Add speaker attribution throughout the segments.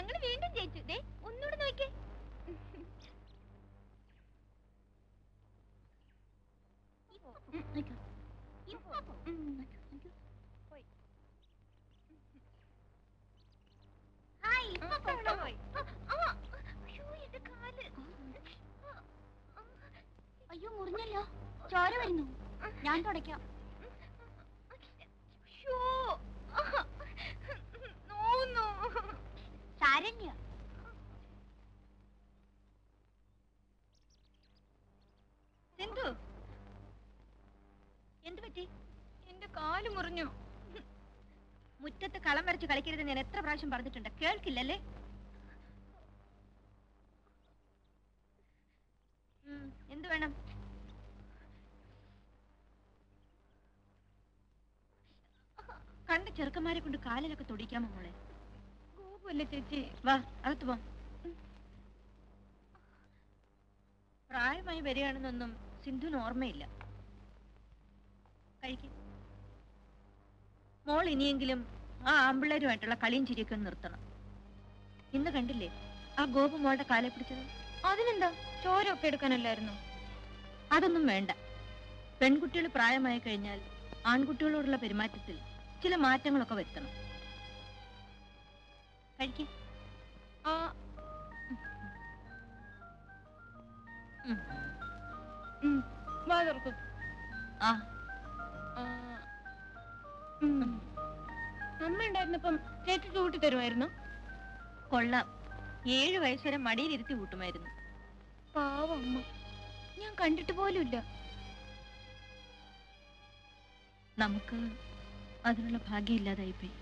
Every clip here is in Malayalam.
Speaker 1: ഞങ്ങൾ വീണ്ടും ജയിച്ചു ദേ ഒന്നുകൂടെ നോക്കിയേ ഹായ് ഇപ്പൊ പോയി അയ്യോ എന്റെ കാല്
Speaker 2: അയ്യോ മുറിഞ്ഞല്ലോ ചോര വരുന്നു ഞാൻ തുടയ്ക്കാം
Speaker 1: ശ്ശോ. നോവുന്നു
Speaker 2: സാരല്യ
Speaker 1: സിന്ധു എന്ത് പറ്റി എന്റെ കാല് മുറിഞ്ഞു മുറ്റത്ത് കളം വരച്ച് കളിക്കരുത് ഞാൻ എത്ര പ്രാവശ്യം പറഞ്ഞിട്ടുണ്ട് കേൾക്കില്ലല്ലേ ഉം, എന്ത് വേണം കണ്ട ചെറുക്കന്മാരെ കൊണ്ട് കാലിലൊക്കെ തൊടിക്കാമോ മോളെ ഗോപല്ലേ ചേച്ചി വാ അകത്ത് പോ പ്രായമായി വരികയാണെന്നൊന്നും സിന്ധുവിന് ഓർമ്മയില്ല കഴിക്കും മോൾ ഇനിയെങ്കിലും ആ ആമ്പിള്ളേരുമായിട്ടുള്ള കളിയും ചിരിയൊക്കെ ഒന്ന് നിർത്തണം ഇന്ന് കണ്ടില്ലേ ആ ഗോപു മോളുടെ കാലെ പിടിച്ചത് അതിനെന്താ ചോരൊക്കെ എടുക്കാനല്ലായിരുന്നു അതൊന്നും വേണ്ട പെൺകുട്ടികൾ പ്രായമായി കഴിഞ്ഞാൽ ആൺകുട്ടികളോടുള്ള പെരുമാറ്റത്തിൽ ചില മാറ്റങ്ങളൊക്കെ വരുത്തണം കഴിക്കും
Speaker 3: വാ തുറക്കും
Speaker 1: ആ
Speaker 3: അമ്മ ഉണ്ടായിരുന്നപ്പം ചേച്ചി ചൂട്ടി തരുമായിരുന്നു
Speaker 1: കൊള്ളാം ഏഴു വയസ്സ് വരെ മടിയിലിരുത്തി കൂട്ടുമായിരുന്നു
Speaker 3: പാവം അമ്മ ഞാൻ കണ്ടിട്ട് പോലുമില്ല
Speaker 1: നമുക്ക് അതിനുള്ള ഭാഗ്യം ഇല്ലാതായിപ്പോയി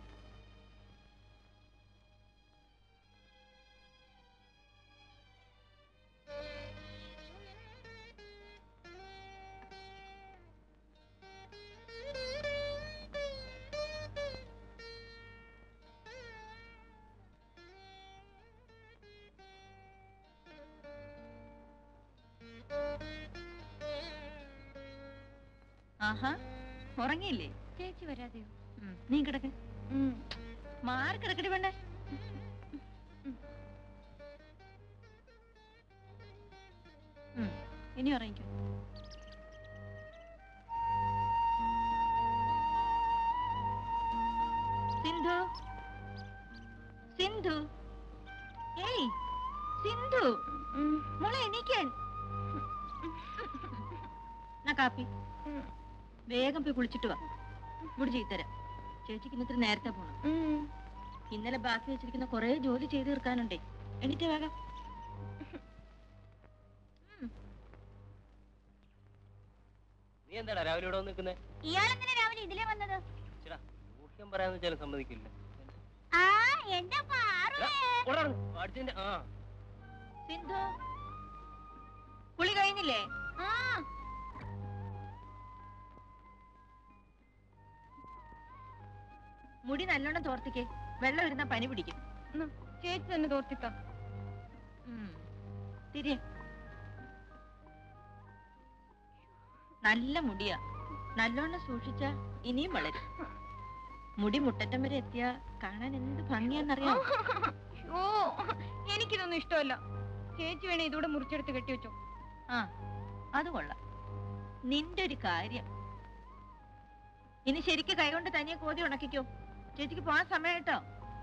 Speaker 1: ആഹാ ഉറങ്ങിയില്ലേ
Speaker 3: ചേച്ചി വരാതെയോ
Speaker 1: ഉം, നീ കിടക്ക് മാറി കിടക്കടി വേണ്ടേ ഇനി ഉറങ്ങിക്കോ സിന്ധു സിന്ധു ഏയ് സിന്ധു മോളെ എണീക്കാൻ എന്നാ കാപ്പി വേഗം പോയി കുളിച്ചിട്ട് വാ മുടി ചെയ്തരാം ചേച്ചിക്ക് ഇന്നത്ര നേരത്തെ പോണം ഇന്നലെ ബാക്കി വെച്ചിരിക്കുന്ന കുറെ ജോലി ചെയ്ത് തീർക്കാനുണ്ടേ എണീറ്റേ വേഗം
Speaker 4: നീ എന്താടാ രാവിലെ ഇവിടെ നിൽക്കുന്നേ
Speaker 2: ഇയാളെങ്ങനെ രാവിലെ ഇതിലേ വന്നത്
Speaker 4: ചേടാ ഊഹ്യം പറയാന്ന് വെച്ചാലും സമ്മതിക്കില്ല
Speaker 2: ആ എന്റെ പാറു
Speaker 4: അടിച്ചതിന്റെ ആ
Speaker 1: സിന്ധു കുളി കഴിഞ്ഞില്ലേ
Speaker 2: ആ
Speaker 1: മുടി നല്ലോണം തോർത്തിക്കേ വെള്ളം ഇരുന്ന പനി പിടിക്കും
Speaker 3: ചേച്ചി തന്നെ തോർത്തിക്ക
Speaker 1: ഉം. തിരിയെ നല്ല മുടിയാ നല്ലോണം സൂക്ഷിച്ച ഇനിയും വളരും മുടി മുട്ടറ്റം വരെ എത്തിയ കാണാൻ എന്ത് ഭംഗിയാന്നറിയാം
Speaker 3: ഓ എനിക്കിതൊന്നും ഇഷ്ടമല്ല ചേച്ചി വേണേ ഇതൂടെ മുറിച്ചെടുത്ത് കെട്ടിവെച്ചോ
Speaker 1: ആ അത് കൊള്ളാം നിന്റെ ഒരു കാര്യം ഇനി ശരിക്ക് കൈകൊണ്ട് തനിയെ കോതി ഉണക്കിക്കോ ചേച്ചിക്ക് പോകാൻ സമയം കേട്ടോ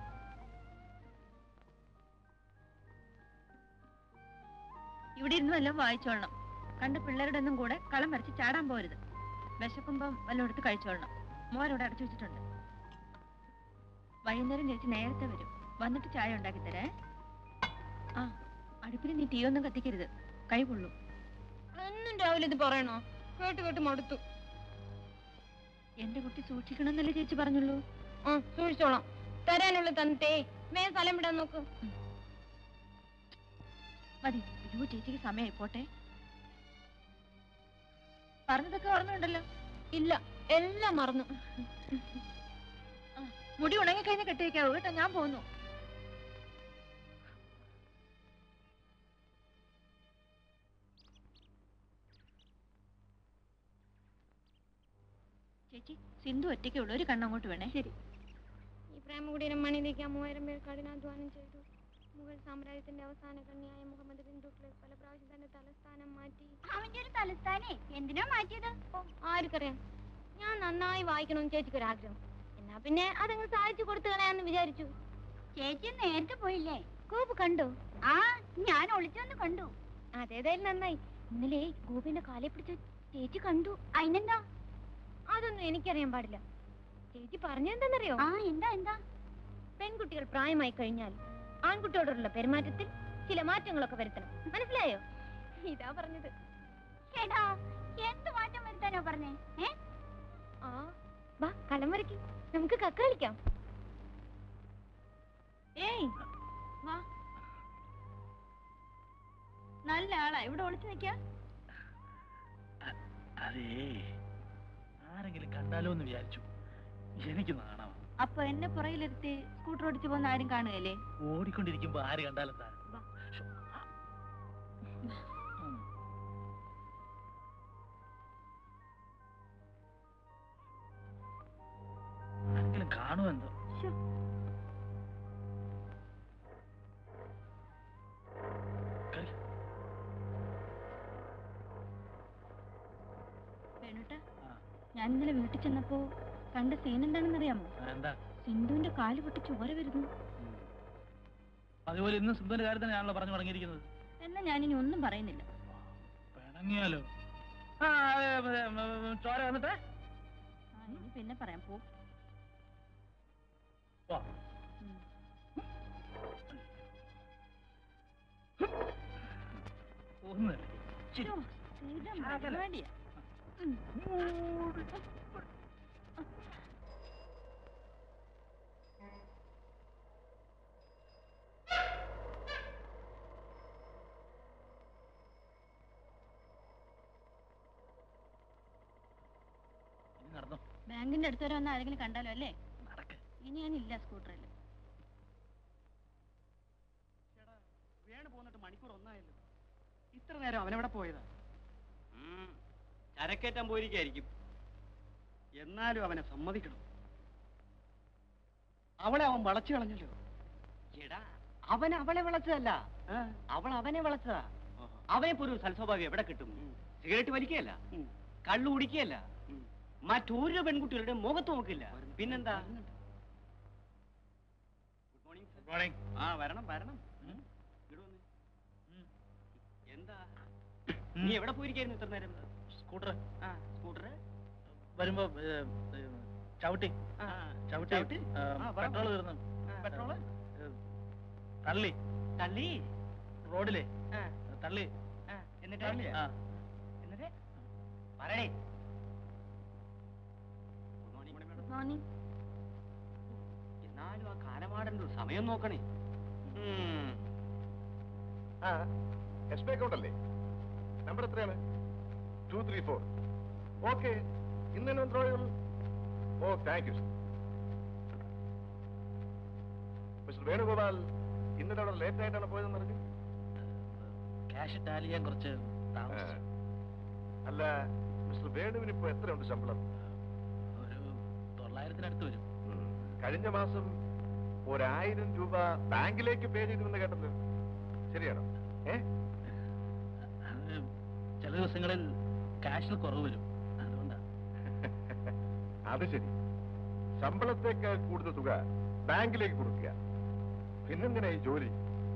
Speaker 1: ഇവിടെ ഇരുന്ന് വല്ലതും വായിച്ചോളണം കണ്ട് പിള്ളേരുടെ ഒന്നും കൂടെ കളം വരച്ച് ചാടാൻ പോരുത് വിശക്കുമ്പം വല്ലതും എടുത്ത് കഴിച്ചോളണം മോരോട് അടച്ചു വെച്ചിട്ടുണ്ട് വൈകുന്നേരം ചേച്ചി നേരത്തെ വരും വന്നിട്ട് ചായ ഉണ്ടാക്കി തരേ ആ അടുപ്പിൽ നീ തീ ഒന്നും കത്തിക്കരുത് കൈ പൊള്ളും
Speaker 3: എന്നും രാവിലെ ഇത് പറയണോ കേട്ട് കേട്ട് മടുത്തു
Speaker 1: എന്റെ കുട്ടി സൂക്ഷിക്കണമെന്നല്ലേ ചേച്ചി പറഞ്ഞുള്ളൂ
Speaker 3: ആ സൂക്ഷിച്ചോളാം തരാനുള്ള തന്നേ മേ സ്ഥലം വിടാൻ നോക്ക്
Speaker 1: മതി അയ്യോ ചേച്ചിക്ക് സമയമായി പോട്ടെ പറഞ്ഞതൊക്കെ ഓർമ്മയുണ്ടല്ലോ
Speaker 3: ഇല്ല എല്ലാം മറന്നു
Speaker 1: മുടി ഉണങ്ങി കഴിഞ്ഞ് കെട്ടിവെക്കാവൂ കേട്ടോ ഞാൻ പോന്നു ചേച്ചി സിന്ധു ഒറ്റയ്ക്കേ ഉള്ളൂ ഒരു കണ്ണങ്ങോട്ട് വേണേ ശരി
Speaker 3: ഈ പ്രേമകുടീരം മണിയിലേക്ക് മൂവായിരം പേർ കഠിനാധ്വാനം ചെയ്തു മുഗൾ സാമ്രാജ്യത്തിന്റെ അവസാന കണ്ണിയായ മുഹമ്മദ് ബിൻ തുഗ്ലക് പല പ്രാവശ്യം തന്റെ തലസ്ഥാനം മാറ്റി
Speaker 2: അവന്റെ ഒരു തലസ്ഥാനേ എന്തിനാ മാറ്റിയത്
Speaker 3: ഓ ആർക്കറിയാം ഞാൻ നന്നായി വായിക്കണമെന്ന് ചേച്ചിക്ക് ഒരു ആഗ്രഹം എന്നാ പിന്നെ അതങ്ങ് സാധിച്ചു കൊടുത്തു കളയാന്ന് വിചാരിച്ചു
Speaker 2: ചേച്ചി നേരത്തെ പോയില്ലേ
Speaker 3: ഗോപു കണ്ടോ
Speaker 2: ആ ഞാൻ ഒളിച്ചൊന്ന് കണ്ടു
Speaker 3: അതേതായാലും നന്നായി ഇന്നലെ ഗോപിന്റെ കാലെ പിടിച്ച ചേച്ചി കണ്ടു
Speaker 2: അതിനെന്താ
Speaker 3: അതൊന്നും എനിക്കറിയാൻ പാടില്ല ചേച്ചി പറഞ്ഞെന്താന്നറിയോ
Speaker 2: ആ എന്താ എന്താ
Speaker 3: പെൺകുട്ടികൾ പ്രായമായി കഴിഞ്ഞാൽ ആൺകുട്ടിയോടുള്ള പെരുമാറ്റത്തിൽ ചില മാറ്റങ്ങളൊക്കെ വരുത്തണം മനസ്സിലായോ ഇതാ പറഞ്ഞത്
Speaker 2: എടാ എന്ത് മാറ്റം വരുത്താനോ പറഞ്ഞേ ഏ
Speaker 3: ആ വാ കളം വരയ്ക്ക് നമുക്ക് കക്ക കളിക്കാം
Speaker 1: ഏയ് വാ നല്ല ആളാ ഇവിടെ ഒളിച്ചു നിൽക്കാ
Speaker 5: അതേ ആരെങ്കിലും കണ്ടാലോ എന്ന് വിചാരിച്ചു എനിക്ക് നാണോ
Speaker 1: അപ്പൊ എന്നെ പുറകിലിരുത്തി സ്കൂട്ടർ ഓടിച്ചു പോകുന്ന ആരും കാണുകയല്ലേ
Speaker 5: ഓടിക്കൊണ്ടിരിക്കുമ്പോ ആര് കണ്ടാലെന്താ
Speaker 1: വാ.
Speaker 5: ശ്ശോ. ഉം. ആരെങ്കിലും കാണുമോ എന്തോ
Speaker 1: ശ്ശോ.
Speaker 5: കേറി.
Speaker 1: വേണുട്ടാ
Speaker 5: ആ,
Speaker 1: ഞാൻ ഇന്നലെ വീട്ടിൽ ചെന്നപ്പോ കണ്ട സീൻ എന്താണെന്നറിയാമോ
Speaker 5: ആ, എന്താ
Speaker 1: സിന്ധുവിന്റെ കാല് പൊട്ടി ചോര വരുന്നു
Speaker 5: ഉം. അതുപോലെ ഇന്നും സിന്ധുവിന്റെ കാര്യം തന്നെയാണല്ലോ പറഞ്ഞു തുടങ്ങിയിരിക്കുന്നത്
Speaker 1: എന്നാ ഞാനിനി ഒന്നും പറയുന്നില്ല
Speaker 5: പിണങ്ങിയാലോ ആ അതെ, അതെ, ഉം, ഉം, ചോര വന്നിട്ട്
Speaker 1: ആ, ഇനി പിന്നെ പറയാം പോ
Speaker 5: വാ.
Speaker 1: ഉം.
Speaker 5: ഒന്ന്
Speaker 1: ശ്ശോ, സ്ഥിരം പരിപാടിയാ. ഉം.
Speaker 5: ഇനി നടന്നോ
Speaker 1: ബാങ്കിന്റെ അടുത്ത് വരെ വന്ന് ആരെങ്കിലും കണ്ടാലോ അല്ലേ
Speaker 5: നടക്ക്
Speaker 1: ഇനി ഞാനില്ല സ്കൂട്ടറിൽ
Speaker 6: വേണു പോന്നിട്ട് മണിക്കൂർ ഒന്നായല്ലോ ഇത്ര നേരം അവനെവിടെ പോയതാ
Speaker 4: ഉം. ചരക്കേറ്റാൻ പോയിരിക്കായിരിക്കും
Speaker 6: എന്നാലും അവനെ സമ്മതിക്കണം അവളെ അവൻ വളച്ചു കളഞ്ഞല്ലോ
Speaker 4: എടാ അവൻ അവളെ വിളച്ചതല്ല അവൾ അവനെ വിളച്ചതാ അവനിപ്പോ ഒരു സൽസ്വഭാവം എവിടെ കിട്ടും സിഗരറ്റ് വലിക്കുകയല്ല
Speaker 6: ഉം.
Speaker 4: കള്ളു കുടിക്കുകയല്ല
Speaker 6: ഉം.
Speaker 4: മറ്റൊരു പെൺകുട്ടികളുടെ മുഖത്ത് നോക്കില്ല പിന്നെന്താ ഗുഡ് മോർണിംഗ്
Speaker 5: ഗുഡ് മോർണിംഗ്
Speaker 4: ആ വരണം വരണം
Speaker 5: ഉം.
Speaker 4: ഇങ്ങട് വന്നേ.
Speaker 5: ഉം.
Speaker 4: എന്താ
Speaker 5: ഉം.
Speaker 4: നീ എവിടെ പോയിരിക്കായിരുന്നു ഇത്ര നേരം
Speaker 5: സ്കൂട്ടർ
Speaker 4: ആ സ്കൂട്ടർ
Speaker 5: വരുമ്പോ ഏ, ഏ, ചവിട്ടി
Speaker 4: ആ
Speaker 5: ചവിട്ടി
Speaker 4: ചവിട്ടി?
Speaker 5: ആ,
Speaker 4: ആ, പറ.
Speaker 5: പെട്രോൾ തീർന്നു
Speaker 4: പെട്രോള്
Speaker 5: ഏ, തള്ളി
Speaker 4: തള്ളി
Speaker 5: റോഡിലെ
Speaker 4: ആ
Speaker 5: തള്ളി
Speaker 4: ആ എന്നിട്ട്
Speaker 5: ആ
Speaker 4: എന്നിട്ട് പറയണേ ഗുഡ് മോർണിംഗ്
Speaker 1: ഗുഡ് മോർണിംഗ്
Speaker 4: എന്നാലും ആ കാലമാടന്റെ ഒരു സമയം നോക്കണേ ഉം.
Speaker 7: ആ എസ് ബി അക്കൗണ്ട് അല്ലേ നമ്പർ എത്രയാണ് ടു ത്രീ ഫോർ ഓക്കെ ഇന്ന് തന്നെ എത്രയോ ഓ താങ്ക് യു മിസ്റ്റർ വേണുഗോപാൽ ഇന്നലെ അവിടെ ലേറ്റ് ആയിട്ടാണ് പോയതെന്ന് പറഞ്ഞു
Speaker 5: ക്യാഷ് ടാലി ചെയ്യാൻ കുറച്ച് താമസിച്ചു
Speaker 7: അല്ല മിസ്റ്റർ വേണുവിന് ഇപ്പൊ എത്രയുണ്ട് ശമ്പളം
Speaker 5: ഒരു തൊള്ളായിരത്തിനടുത്ത് വരും
Speaker 7: ഉം. കഴിഞ്ഞ മാസം ഒരായിരം രൂപ ബാങ്കിലേക്ക് പേ ചെയ്തിരുന്നു കേട്ടത് ശരിയാണോ ഏ
Speaker 5: അത് ചില ദിവസങ്ങളിൽ ക്യാഷിൽ കുറവ് വരും അതുകൊണ്ടാ
Speaker 7: അത് ശരി ശമ്പളത്തേക്കാൾ കൂടുതൽ തുക ബാങ്കിലേക്ക് കൊടുക്കുക പിന്നെന്തിനാ ഈ ജോലി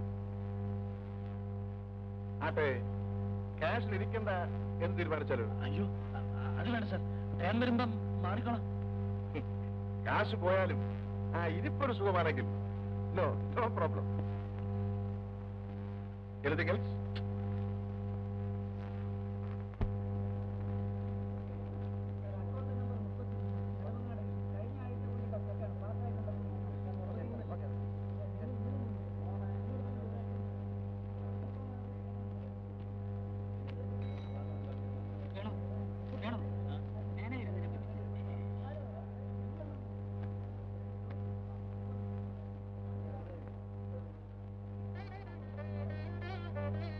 Speaker 7: ആട്ടെ ക്യാഷിൽ ഇരിക്കണ്ട എന്ന് തീരുമാനിച്ചാലോ
Speaker 5: അയ്യോ അ- അത് വേണ്ട സാർ ടേം വരുമ്പം മാറിക്കോളാം
Speaker 7: കാശ് പോയാലും ആ ഇരിപ്പൊരു സുഖമാണെങ്കിൽ no no problem anything else
Speaker 6: വേണം വേണം മാനേജർ ഇതിനെ പറ്റി
Speaker 2: ആ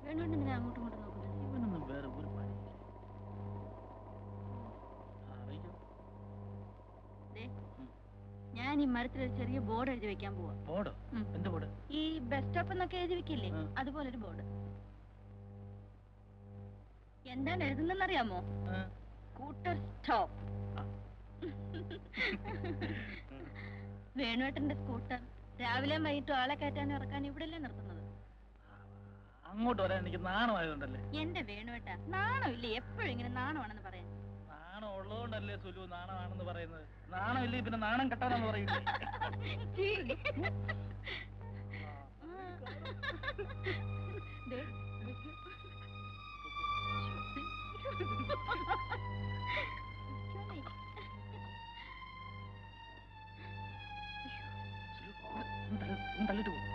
Speaker 2: വേണോണ്ട് എന്തിനാ അങ്ങോട്ടും ഇങ്ങോട്ടും നോക്കുന്നത്
Speaker 5: ഇവനൊന്നും വേറെ ഒരു പണി അറിയിക്കും
Speaker 2: ഞാൻ ഈ മരത്തിൽ ഒരു ചെറിയ ബോർഡ് എഴുതി വെക്കാൻ പോവാ
Speaker 5: പോടോ
Speaker 2: ഉം.
Speaker 5: എന്ത് പോട്
Speaker 2: ഈ ബസ് സ്റ്റോപ്പ് എന്നൊക്കെ എഴുതി വെക്കില്ലേ
Speaker 5: ഉം.
Speaker 2: അതുപോലൊരു ബോർഡ് എന്താണ് എഴുതുന്നറിയാമോ സ്കൂട്ടർ സ്റ്റോപ്പ് വേണുവേട്ടന്റെ സ്കൂട്ടർ രാവിലെയും വൈകിട്ടും ആളെ കയറ്റാനും ഇറക്കാനും ഇവിടെയല്ലേ നിർത്തുന്നത്
Speaker 5: അങ്ങോട്ട് വരാൻ എനിക്ക് നാണമായതുകൊണ്ടല്ലേ
Speaker 2: എന്റെ വേണുവേട്ട നാണമില്ലേ എപ്പോഴും ഇങ്ങനെ നാണമാണെന്ന് പറയാൻ
Speaker 5: നാണം ഉള്ളതുകൊണ്ടല്ലേ സുലു നാണമാണെന്ന് പറയുന്നത് നാണമില്ലേ പിന്നെ നാണം കെട്ടാനെന്ന് പറയുന്നത്
Speaker 2: ദേ.
Speaker 5: തള്ളിട്ട് പോകും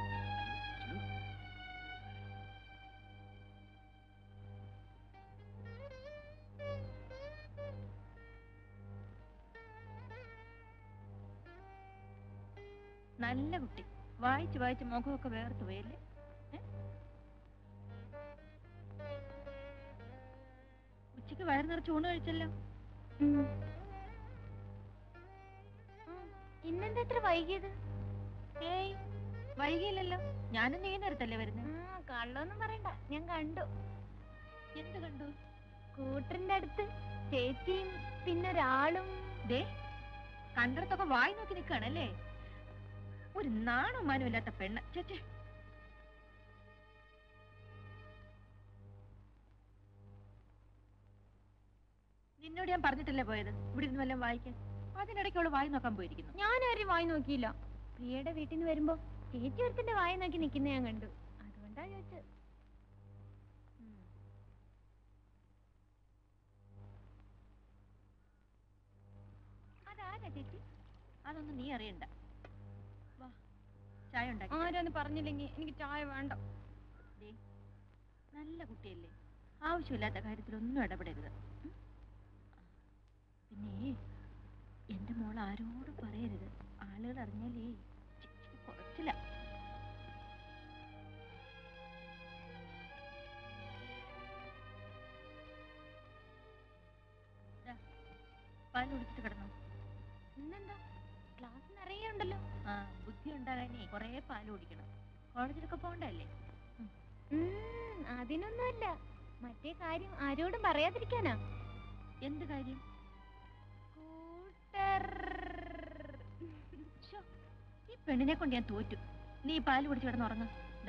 Speaker 1: നല്ല കുട്ടി വായിച്ച് വായിച്ച് മുഖമൊക്കെ വേർത്ത് പോയല്ലേ ഏ? ഉച്ചക്ക് വയറ് നിറച്ച് ഊണ് കഴിച്ചല്ലോ
Speaker 2: ഇന്നെന്താ ഇത്ര വൈകിയത്
Speaker 1: ഏയ് വൈകിയില്ലല്ലോ ഞാനും ഈ നേരത്തല്ലേ വരുന്നത്
Speaker 2: കള്ളൊന്നും പറയണ്ട ഞാൻ കണ്ടു
Speaker 1: എന്ത് കണ്ടു
Speaker 2: സ്കൂട്ടറിന്റെ അടുത്ത് ചേച്ചിയും പിന്നെ ഒരാളും
Speaker 1: ദേ കണ്ടിടത്തൊക്കെ വായി നോക്കി നിൽക്കുകയാണല്ലേ ഒരു നാണും മാനും ഇല്ലാത്ത പെണ്ണ് ചേച്ചേ നിന്നോട് ഞാൻ പറഞ്ഞിട്ടല്ലേ പോയത് ഇവിടെ ഇരുന്ന് വല്ലതും വായിക്കാൻ അതിനിടയ്ക്ക് അവള് വായി നോക്കാൻ പോയിരിക്കുന്നു
Speaker 2: ഞാൻ ആരും വായി നോക്കിയില്ല പ്രിയയുടെ വീട്ടിൽ നിന്ന് വരുമ്പോ ചേച്ചി ഒരുത്തിന്റെ വായി നോക്കി നിൽക്കുന്ന ഞാൻ കണ്ടു അതുകൊണ്ടാ ചോദിച്ചത്
Speaker 1: അതാരാ ചേച്ചി അതൊന്നും നീ അറിയണ്ട വാ ചായ ഉണ്ടാക്കി
Speaker 2: ആരാന്ന് പറഞ്ഞില്ലെങ്കിൽ എനിക്ക് ചായ വേണ്ട
Speaker 1: ദേ, നല്ല കുട്ടിയല്ലേ ആവശ്യമില്ലാത്ത കാര്യത്തിലൊന്നും ഇടപെടരുത് ഉം? പിന്നെ എന്റെ മോൾ ആരോടും പറയരുത് ആളുകൾ അറിഞ്ഞാലേ ചേച്ചിക്ക് കുറച്ചില്ല ദാ, പാല് കുടിച്ചിട്ട് കിടന്നു
Speaker 2: ഇന്നെന്താ ക്ലാസ് നിറയെ ഉണ്ടല്ലോ
Speaker 1: ആ ബുദ്ധി ഉണ്ടാകാനേ കുറേ പാല് കുടിക്കണം കോളേജിലൊക്കെ പോകണ്ടല്ലേ
Speaker 2: ഉം, അതിനൊന്നുമല്ല മറ്റേ കാര്യം ആരോടും പറയാതിരിക്കാനാ
Speaker 1: എന്ത് കാര്യം
Speaker 2: സ്കൂട്ടർ
Speaker 1: ശ്ശോ, ഈ പെണ്ണിനെ കൊണ്ട് ഞാൻ തോറ്റു നീ ഈ പാല് കുടിച്ച് കിടന്നുറങ്ങ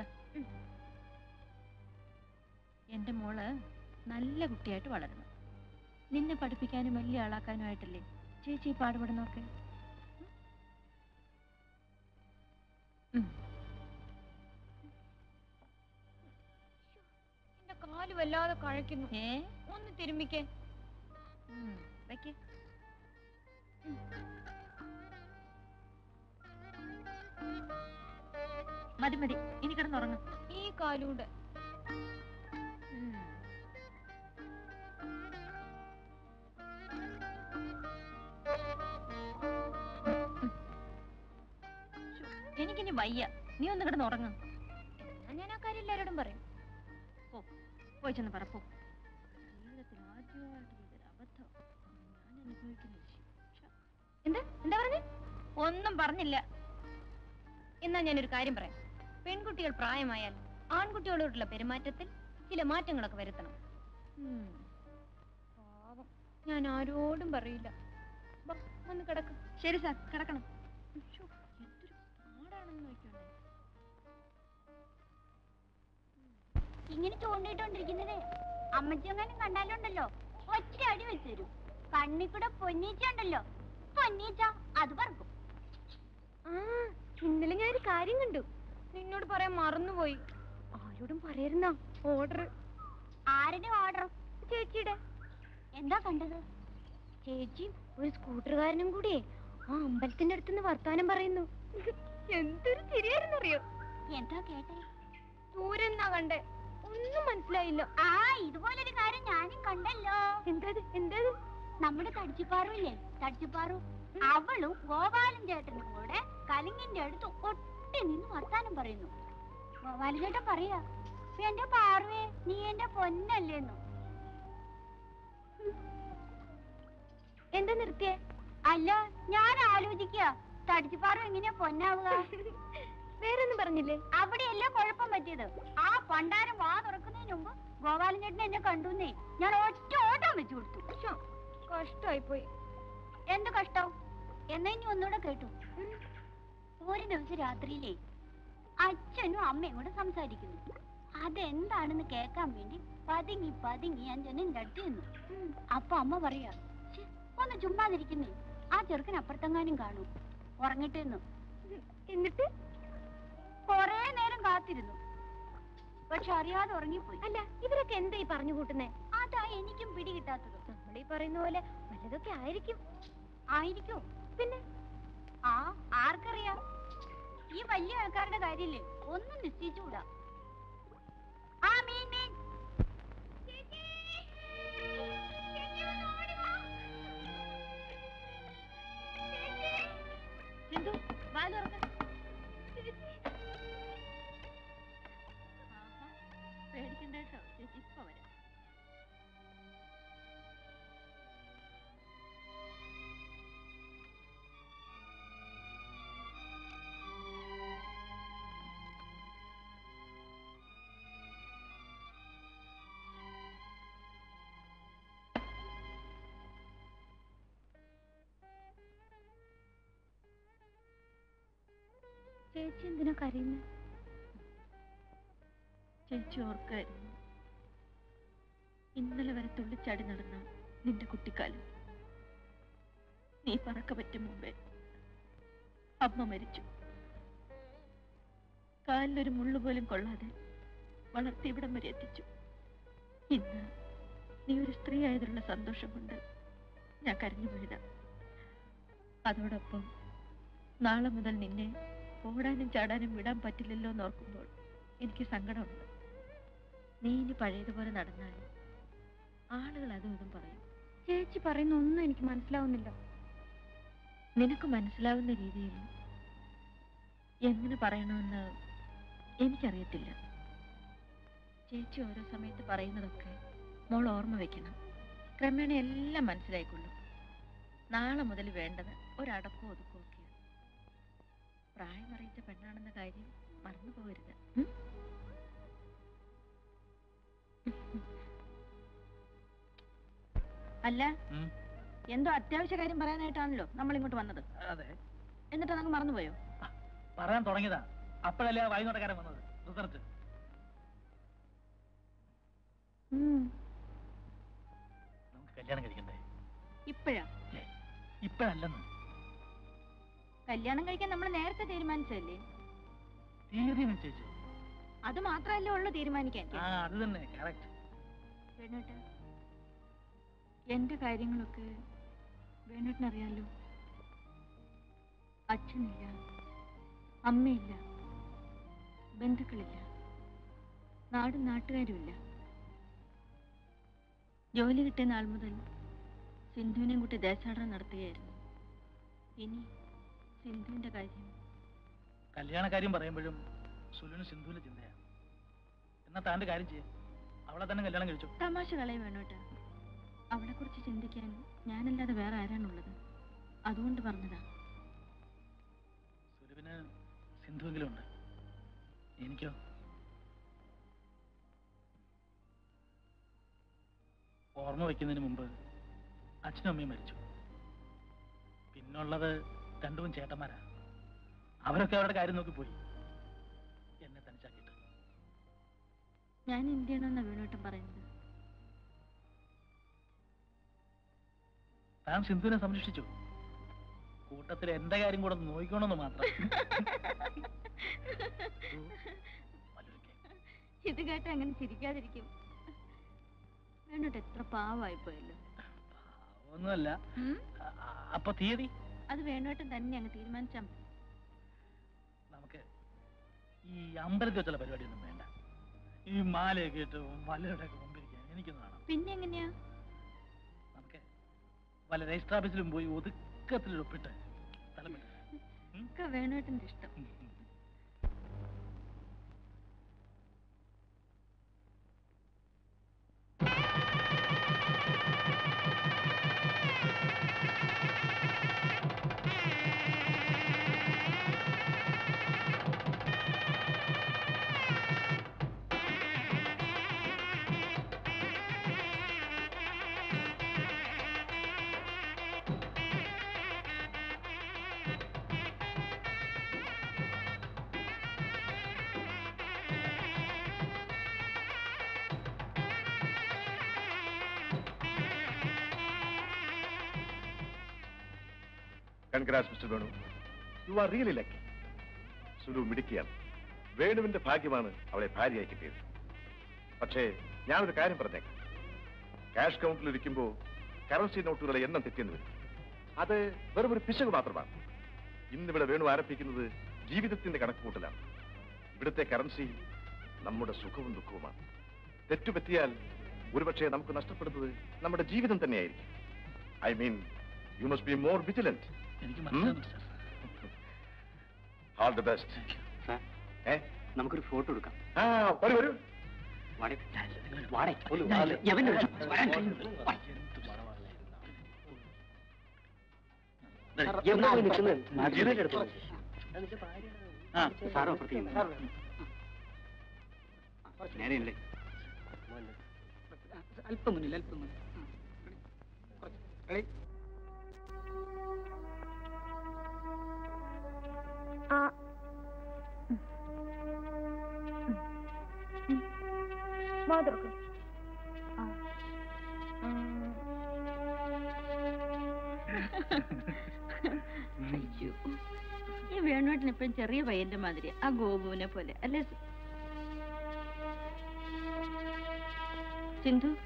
Speaker 1: എന്റെ മോള് നല്ല കുട്ടിയായിട്ട് വളരണം നിന്നെ പഠിപ്പിക്കാനും വലിയ ആളാക്കാനും ആയിട്ടല്ലേ ചേച്ചി ഈ പാടുപെടുന്നൊക്കെ
Speaker 2: എന്റെ കാല് വല്ലാതെ കഴക്കുന്നു
Speaker 1: ഏ
Speaker 2: ഒന്ന് തിരുമ്മിക്കേ
Speaker 1: ഉം, വെക്ക് മതി മതി ഇനി കിടന്നുറങ്ങ
Speaker 2: ഈ കാലൂടെ
Speaker 1: എനിക്കിനി വയ്യ നീ ഒന്ന് കിടന്നുറങ്ങ
Speaker 2: എന്നാ ഞാൻ ആ കാര്യം എല്ലാരോടും പറയും
Speaker 1: പോയി ചെന്ന് പറ പോ ജീവിതത്തിൽ ആദ്യമായിട്ട് ചെയ്തൊരു അബദ്ധം ഞാൻ അനുഭവിക്കുന്ന ശിക്ഷ
Speaker 2: എന്താ എന്താ പറഞ്ഞേ
Speaker 1: ഒന്നും പറഞ്ഞില്ല
Speaker 2: എന്നാ ഞാനൊരു കാര്യം പറയാം പെൺകുട്ടികൾ പ്രായമായാൽ ആൺകുട്ടികളോടുള്ള പെരുമാറ്റത്തിൽ ചില മാറ്റങ്ങളൊക്കെ വരുത്തണം ഉം. പാവം ഞാൻ ആരോടും പറയില്ല ബാ, വന്ന് കിടക്ക്
Speaker 1: ശരി സാർ കിടക്കണം ശ്ശോ, എന്തൊരു പാടാണെന്ന് നോക്കിയോണ്ടേ
Speaker 8: ഇങ്ങനെ ചൂണ്ടിട്ടോണ്ടിരിക്കുന്നത് അമ്മച്ചെങ്ങാനും കണ്ടാലുണ്ടല്ലോ ഒറ്റ അടി വെച്ച് തരും കണ്ണി കൂടെ പൊന്നീച്ച ഉണ്ടല്ലോ പൊന്നീച്ച അത് പറക്കും
Speaker 2: ആ ഇന്നലെ ഞാൻ ഒരു കാര്യം കണ്ടു നിന്നോട് പറയാൻ മറന്നുപോയി ആരോടും പറയരുന്ന ഓർഡർ
Speaker 8: ആരുടെ ഓർഡർ
Speaker 2: ചേച്ചിയുടെ
Speaker 8: എന്താ കണ്ടത്
Speaker 2: ചേച്ചിയും ഒരു സ്കൂട്ടറുകാരനും കൂടിയേ ആ അമ്പലത്തിന്റെ അടുത്തുനിന്ന് വർത്താനം പറയുന്നു എന്തൊരു ചിരിയായിരുന്നറിയോ
Speaker 8: എന്താ കേട്ടെ
Speaker 2: ദൂരെ എന്നാ കണ്ടേ ഒന്നും മനസ്സിലായില്ല
Speaker 8: ആ ഇതുപോലൊരു കാര്യം ഞാനും കണ്ടല്ലോ
Speaker 2: എന്തത് എന്തത്
Speaker 8: നമ്മുടെ തടിച്ചിപ്പാറുമില്ലേ തടിച്ചിപ്പാറു അവളും ഗോപാലൻ ചേട്ടനും കൂടെ കലിങ്ങിന്റെ അടുത്ത് ഒട്ടി നിന്ന് വർത്താനം പറയുന്നു ഗോപാലൻ ചേട്ടൻ പറയാ എന്റെ പാർവേ നീ എന്റെ പൊന്നല്ലേന്നു
Speaker 2: എന്താ നിർത്തിയേ
Speaker 8: അല്ല ഞാൻ ആലോചിക്കുക തടിച്ചുപാറു എങ്ങനെയാ പൊന്നാവുക
Speaker 2: വേറൊന്നും പറഞ്ഞില്ലേ
Speaker 8: അവിടെയല്ല കുഴപ്പം പറ്റിയത് ആ പണ്ടാരം വാ തുറക്കുന്നതിന് മുമ്പ് ഗോപാലൻ ചേട്ടൻ എന്നെ കണ്ടുന്നേ ഞാൻ ഒറ്റ ഓട്ടം വെച്ചു കൊടുത്തു
Speaker 2: കഷ്ടായി പോയി
Speaker 8: എന്ത് കഷ്ടം എന്നാ ഇനി ഒന്നുകൂടെ കേട്ടു ഒരു ദിവസം രാത്രിയിലേ അച്ഛനും അമ്മയും കൂടെ സംസാരിക്കുന്നു അതെന്താണെന്ന് കേൾക്കാൻ വേണ്ടി പതുങ്ങി പതുങ്ങി ഞാൻ ജനലിന്റെ അടുത്ത് നിന്നു അപ്പൊ അമ്മ പറയാ "ഛെ, ഒന്ന് ചുമ്മാതിരിക്കുന്നേ ആ ചെറുക്കൻ അപ്പുറത്തെങ്ങാനും കാണും ഉറങ്ങിട്ടെന്നു
Speaker 2: എന്നിട്ട്
Speaker 8: കൊറേ നേരം കാത്തിരുന്നു പക്ഷെ അറിയാതെ ഉറങ്ങിപ്പോയി
Speaker 2: അല്ല ഇവരൊക്കെ എന്താ ഈ പറഞ്ഞു കൂട്ടുന്നേ
Speaker 8: അതാ എനിക്കും പിടികിട്ടാത്തത്
Speaker 2: നമ്മൾ ഈ പറയുന്ന പോലെ വല്ലതൊക്കെ ആയിരിക്കും
Speaker 8: ആയിരിക്കോ പിന്നെ ആ ആർക്കറിയാം ഈ വലിയ ആൾക്കാരുടെ കാര്യല്ലേ ഒന്നും നിശ്ചയിച്ചുകൂടാ ആ മീൻ മീൻ ചേച്ചി! ചേച്ചി ഒന്ന് ഓടി വാ. ചേച്ചി!
Speaker 1: സിന്ധു വാല് തുറക്ക്. ആഹാ, പേടിക്കണ്ട കേട്ടോ ചേച്ചി ഇപ്പൊ വരാം
Speaker 2: ചേച്ചി എന്തിനാ കരയുന്നത്
Speaker 1: ചേച്ചി ഓർക്കായിരുന്നു ഇന്നലെ വരെ തുള്ളിച്ചാടി നടന്ന നിന്റെ കുട്ടിക്കാലം നീ പറക്ക പറ്റും മുമ്പേ അമ്മ മരിച്ചു കാലിലൊരു മുള്ളു പോലും കൊള്ളാതെ വളർത്തി ഇവിടം വരെ എത്തിച്ചു ഇന്ന് നീ ഒരു സ്ത്രീ ആയതിലുള്ള സന്തോഷം കൊണ്ട് ഞാൻ കരഞ്ഞു പോയതാ അതോടൊപ്പം നാളെ മുതൽ നിന്നെ ഓടാനും ചാടാനും വിടാൻ പറ്റില്ലല്ലോ എന്ന് ഓർക്കുമ്പോൾ എനിക്ക് സങ്കടമുണ്ട് നീ ഇനി പഴയതുപോലെ നടന്നാൽ ആളുകൾ അതും ഇതും പറയും
Speaker 2: ചേച്ചി പറയുന്ന ഒന്നും എനിക്ക് മനസ്സിലാവുന്നില്ല
Speaker 1: നിനക്ക് മനസ്സിലാവുന്ന രീതിയിൽ എങ്ങനെ പറയണമെന്ന് എനിക്കറിയത്തില്ല ചേച്ചി ഓരോ സമയത്ത് പറയുന്നതൊക്കെ മോൾ ഓർമ്മ വെക്കണം ക്രമേണ എല്ലാം മനസ്സിലായിക്കൊള്ളും നാളെ മുതൽ വേണ്ടത് ഒരടക്കവും ഒതുക്കവും ഒക്കെയാണ് പ്രായം അറിയിച്ച പെണ്ണാണെന്ന കാര്യം മറന്നു പോകരുത് ഉം? അല്ല
Speaker 5: ഉം.
Speaker 1: എന്തോ അത്യാവശ്യ കാര്യം പറയാനായിട്ടാണല്ലോ നമ്മൾ ഇങ്ങോട്ട് വന്നത്
Speaker 5: അതെ
Speaker 1: എന്നിട്ട് അതങ്ങ് മറന്നുപോയോ
Speaker 5: പറയാൻ തുടങ്ങിയതാ അപ്പോഴല്ലേ ആ വായുനോട്ടക്കാരൻ വന്നത് റിസർച്ച് നമുക്ക് കല്യാണം കഴിക്കണ്ടേ
Speaker 1: ഇപ്പോഴാ
Speaker 5: ഇപ്പോഴല്ലെന്ന്
Speaker 1: കല്യാണം കഴിക്കാൻ നമ്മൾ നേരത്തെ തീരുമാനിച്ചല്ലേ
Speaker 5: തീയതി നിശ്ചയിച്ചു
Speaker 1: അത് മാത്രമല്ലേ ഉള്ളൂ തീരുമാനിക്കാൻ
Speaker 5: ആ അത് തന്നെ കറക്റ്റ്
Speaker 1: വേണുട്ട എന്റെ കാര്യങ്ങളൊക്കെ വേണുട്ടിനറിയാലോ അച്ഛനില്ല അമ്മയില്ല ബന്ധുക്കളില്ല നാടും നാട്ടുകാരുമില്ല ജോലി കിട്ടിയ നാൾ മുതൽ സിന്ധുവിനെയും കൂട്ടി ദേശാടനം നടത്തുകയായിരുന്നു ഇനി സിന്ധുവിന്റെ കാര്യം
Speaker 5: കല്യാണ കാര്യം പറയുമ്പോഴും സുലുവിന് സിന്ധുവിന്റെ ചിന്തയാ എന്നാ താന്റെ കാര്യം ചെയ്യാം അവളെ തന്നെ കല്യാണം കഴിച്ചു
Speaker 1: തമാശ കളയും വേണോട്ടാ അവളെ കുറിച്ച് ചിന്തിക്കാൻ ഞാനല്ലാതെ വേറെ ആരാണുള്ളത് അതുകൊണ്ട് പറഞ്ഞതാ
Speaker 5: സുലുവിന് സിന്ധുവെങ്കിലും ഉണ്ട് എനിക്കോ ഓർമ്മ വയ്ക്കുന്നതിന് മുമ്പ് അച്ഛനും അമ്മയും മരിച്ചു പിന്നുള്ളത് രണ്ടും ചേട്ടന്മാരാ അവരൊക്കെ അവരുടെ കാര്യം നോക്കി പോയി എന്നെ തനിച്ചാക്കിയിട്ട്
Speaker 1: ഞാൻ എന്ത് ചെയ്യണമെന്നാ വേണോട്ടം പറയുന്നത്
Speaker 5: താൻ സിന്ധുവിനെ സംരക്ഷിച്ചു കൂട്ടത്തിൽ എന്റെ കാര്യം കൂടെ ഒന്ന് നോക്കിക്കോണമെന്ന് മാത്രം വല്ലൊരുക്കെ.
Speaker 1: ഇത് കേട്ട് അങ്ങനെ ചിരിക്കാതിരിക്കും വേണോട്ട് എത്ര പാവമായി പോയല്ലോ
Speaker 5: ഒന്നുമല്ല അ- അ- അപ്പൊ തീയതി
Speaker 1: അത് വേണോട്ടം തന്നെ അങ്ങ് തീരുമാനിച്ചാ മതി
Speaker 5: നമുക്ക് ഈ അമ്പലത്തിൽ വെച്ചുള്ള പരിപാടിയൊന്നും വേണ്ട ഈ മാലയൊക്കെ ഇട്ട് വല്ലവരുടെ ഒക്കെ മുമ്പിരിക്കാൻ എനിക്കൊന്നും കാണാം
Speaker 1: പിന്നെ എങ്ങനെയാ
Speaker 5: നമുക്ക് വല്ല രജിസ്റ്റർ ഓഫീസിലും പോയി ഒതുക്കത്തിൽ ഒപ്പിട്ട് സ്ഥലം വിട്ട്
Speaker 1: ഒക്കെ വേണോട്ടന്റെ ഇഷ്ടം
Speaker 7: congrats Mister Venu you are really lucky Sulu മിടുക്കിയാണ് വേണുവിന്റെ ഭാഗ്യമാണ് അവളെ ഭാര്യയായി കിട്ടിയത് പക്ഷേ ഞാനൊരു കാര്യം പറഞ്ഞേക്കാം ക്യാഷ് കൗണ്ടിൽ ഇരിക്കുമ്പോൾ കറൻസി നോട്ടുകളുടെ എണ്ണം തെറ്റിയെന്ന് വരും അത് വെറും ഒരു പിശക് മാത്രമാണ് ഇന്നിവിടെ വേണു ആരംഭിക്കുന്നത് ജീവിതത്തിന്റെ കണക്കുകൂട്ടലാണ് ഇവിടുത്തെ കറൻസി നമ്മുടെ സുഖവും ദുഃഖവുമാണ് തെറ്റുപറ്റിയാൽ ഒരുപക്ഷെ നമുക്ക് നഷ്ടപ്പെടുന്നത് നമ്മുടെ ജീവിതം തന്നെയായിരിക്കും I mean you must be more vigilant
Speaker 5: എനിക്ക് മനസ്സിലാകുന്നു sir
Speaker 7: all the best
Speaker 4: sir
Speaker 7: ഏ
Speaker 4: നമുക്കൊരു ഫോട്ടോ എടുക്കാം
Speaker 7: ആ വരൂ വരൂ
Speaker 4: വാടേ വാടേ ഒന്ന് വാ. യവനെ വിളിച്ചു. വരാൻ. വാ. എവിടെ പോയി നിൽക്കുന്നത്? ജിറയുടെ അടുത്ത് പോയി. ആ, സാറ് അപ്പുറത്തേക്ക് നിന്ന്. നേരെയല്ലേ
Speaker 6: അല്പം മുന്നിൽ അല്പം മുന്നിൽ
Speaker 1: അയ്യോ ഈ വേണുവേട്ടൻ ഇപ്പം ചെറിയ പയ്യന്റെ മാതിരി ആ ഗോപുവിനെ പോലെ അല്ലേ സി- സിന്ധു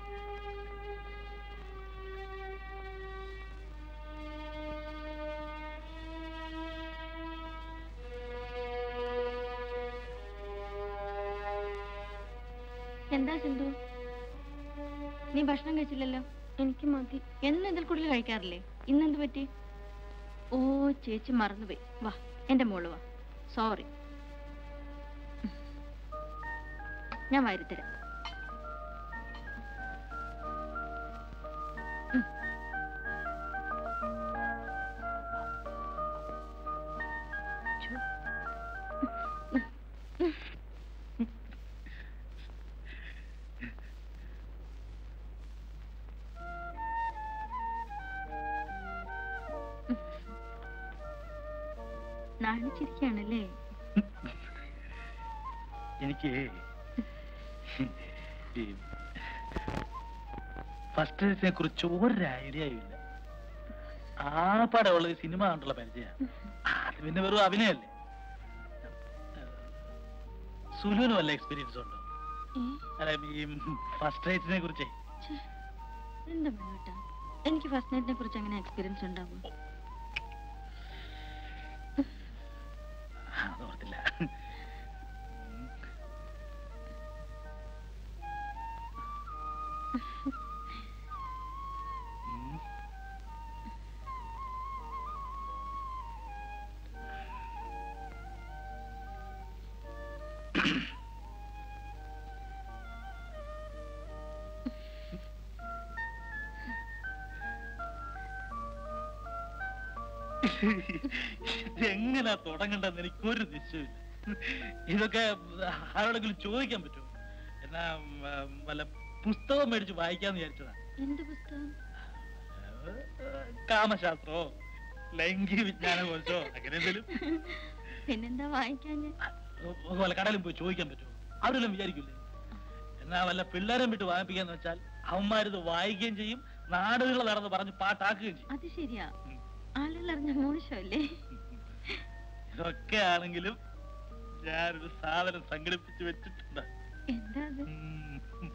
Speaker 1: എന്താ സിന്ധു നീ ഭക്ഷണം കഴിച്ചില്ലല്ലോ
Speaker 3: എനിക്ക് മതി
Speaker 1: എന്നും ഇതിൽ കൂടുതൽ കഴിക്കാറില്ലേ ഇന്നെന്ത് പറ്റി ഓ ചേച്ചി മറന്നുപോയി വാ എന്റെ മോള് വാ സോറി ഞാൻ വാരിത്തരാം ഉം. ഛോ. നാണിച്ചിരിക്കുകയാണല്ലേ
Speaker 5: എനിക്ക് ഈ ഫസ്റ്റ് ഡേറ്റിനെ കുറിച്ച് ഒരു ഐഡിയയും ഇല്ല ആ പടമുള്ള ഒരു സിനിമ കണ്ടുള്ള പരിചയമാണ് അത് പിന്നെ വെറും അഭിനയല്ലേ സുലുവിന് വല്ല എക്സ്പീരിയൻസ് ഉണ്ടോ അല്ല ഈ ഫസ്റ്റ് ഡേറ്റിനെ കുറിച്ചേ
Speaker 1: എന്താ വേട്ടാ എനിക്ക് ഫസ്റ്റ് നൈറ്റിനെ കുറിച്ച് അങ്ങനെ എക്സ്പീരിയൻസ് ഉണ്ടാവും
Speaker 5: അത് ഓർത്തില്ല ഉം. എങ്ങനാ തുടങ്ങണ്ടെന്ന് എനിക്ക് ഒരു നിശ്ചയമില്ല ഇതൊക്കെ ആരോടെങ്കിലും ചോദിക്കാൻ പറ്റുമോ എന്നാ ഉം, വല്ല പുസ്തകം മേടിച്ച് വായിക്കാന്ന് വിചാരിച്ചതാ
Speaker 1: എന്ത് പുസ്തകം
Speaker 5: കാമശാസ്ത്രോ ലൈംഗിക വിജ്ഞാന കോഴ്സോ അങ്ങനെ എന്തെങ്കിലും
Speaker 1: പിന്നെന്താ വായിക്കാൻ
Speaker 5: വല്ല കടയിലും പോയി ചോദിക്കാൻ പറ്റുമോ അവരെല്ലാം വിചാരിക്കില്ലേ എന്നാ വല്ല പിള്ളേരെ വിട്ട് വായിപ്പിക്കാന്ന് വെച്ചാൽ അവന്മാരിത് വായിക്കുകയും ചെയ്യും നാടുകൾ നടന്ന് പറഞ്ഞ് പാട്ടാക്കുകയും ചെയ്യും
Speaker 1: അത് ശരിയാ
Speaker 5: ഉം.
Speaker 1: ആളുകൾ അറിഞ്ഞ മോശമല്ലേ
Speaker 5: ഇതൊക്കെ ആണെങ്കിലും ഞാനൊരു സാധനം സംഘടിപ്പിച്ച് വെച്ചിട്ടുണ്ട്
Speaker 1: എന്താ അത്
Speaker 5: ഉം.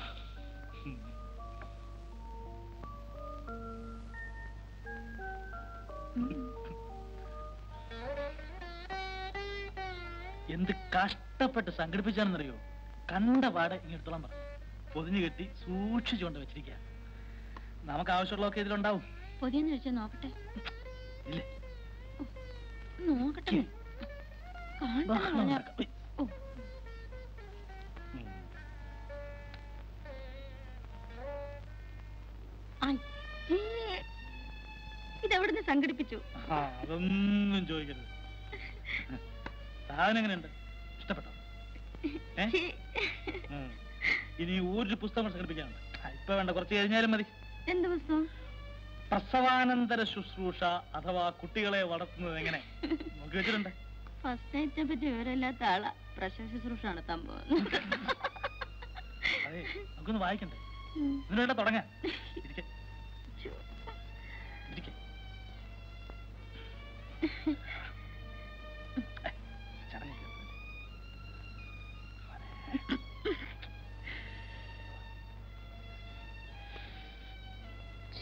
Speaker 1: ഉം.
Speaker 5: എന്ത് കഷ്ടപ്പെട്ട് സംഘടിപ്പിച്ചാണെന്നറിയോ കണ്ട പാടെ ഇങ്ങെടുത്തോളം പറഞ്ഞു പൊതിഞ്ഞു കെട്ടി സൂക്ഷിച്ചുകൊണ്ട് വെച്ചിരിക്കുക നമുക്ക് ആവശ്യമുള്ളതൊക്കെ ഇതിലുണ്ടാവും
Speaker 1: പൊതിയെന്ന് വെച്ചാൽ നോക്കട്ടെ
Speaker 5: ഇല്ലേ
Speaker 1: നോക്കട്ടെ കാണട്ടെ
Speaker 5: ബഹളം
Speaker 1: മോനെ.
Speaker 5: ഉണ്ടാക്കാം. ഉയ്.
Speaker 1: ഓ.
Speaker 5: ഉം.
Speaker 1: അയ്യേ. ഇതെവിടുന്ന് സംഘടിപ്പിച്ചു
Speaker 5: ആ, അതൊന്നും ചോദിക്കരുത് സാധനം എങ്ങനെയുണ്ട് ഇഷ്ടപ്പെട്ടോ ഏ?
Speaker 1: ഛീ.
Speaker 5: ഉം. ഇനി ഒരു പുസ്തകം സംഘടിപ്പിക്കാനുണ്ട് ആ, ഇപ്പൊ വേണ്ട കുറച്ച് കഴിഞ്ഞാലും മതി
Speaker 1: എന്ത് പുസ്തകം
Speaker 5: പ്രസവാനന്തര ശുശ്രൂഷ അഥവാ കുട്ടികളെ വളർത്തുന്നത് എങ്ങനെ നോക്കി വെച്ചിട്ടുണ്ട്
Speaker 1: ഫസ്റ്റ് നൈറ്റിനെ പറ്റി വിവരമില്ലാത്ത ആളാ പ്രശസ്ത ശുശ്രൂഷാണ് സംഭവം
Speaker 5: അതെ നമുക്കൊന്ന് വായിക്കണ്ടേ
Speaker 1: ഉം.
Speaker 5: ഇതിന് വേണ്ട തുടങ്ങാം ഇരിക്കെ. ഇരിക്കെ.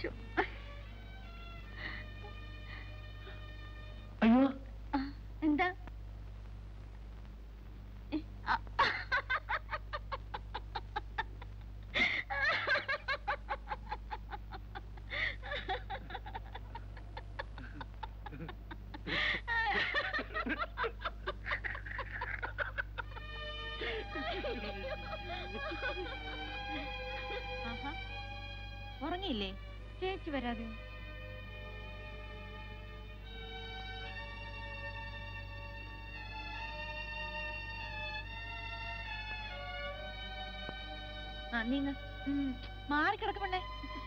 Speaker 1: ശോ.
Speaker 5: അയ്യോ
Speaker 1: ആ, എന്താ ഏ, ആ. ആഹാ. ഉറങ്ങിയില്ലേ
Speaker 3: ചേച്ചി വരാതെയോ
Speaker 1: ആ നീങ്ങ മാറി കിടക്കണ്ടേ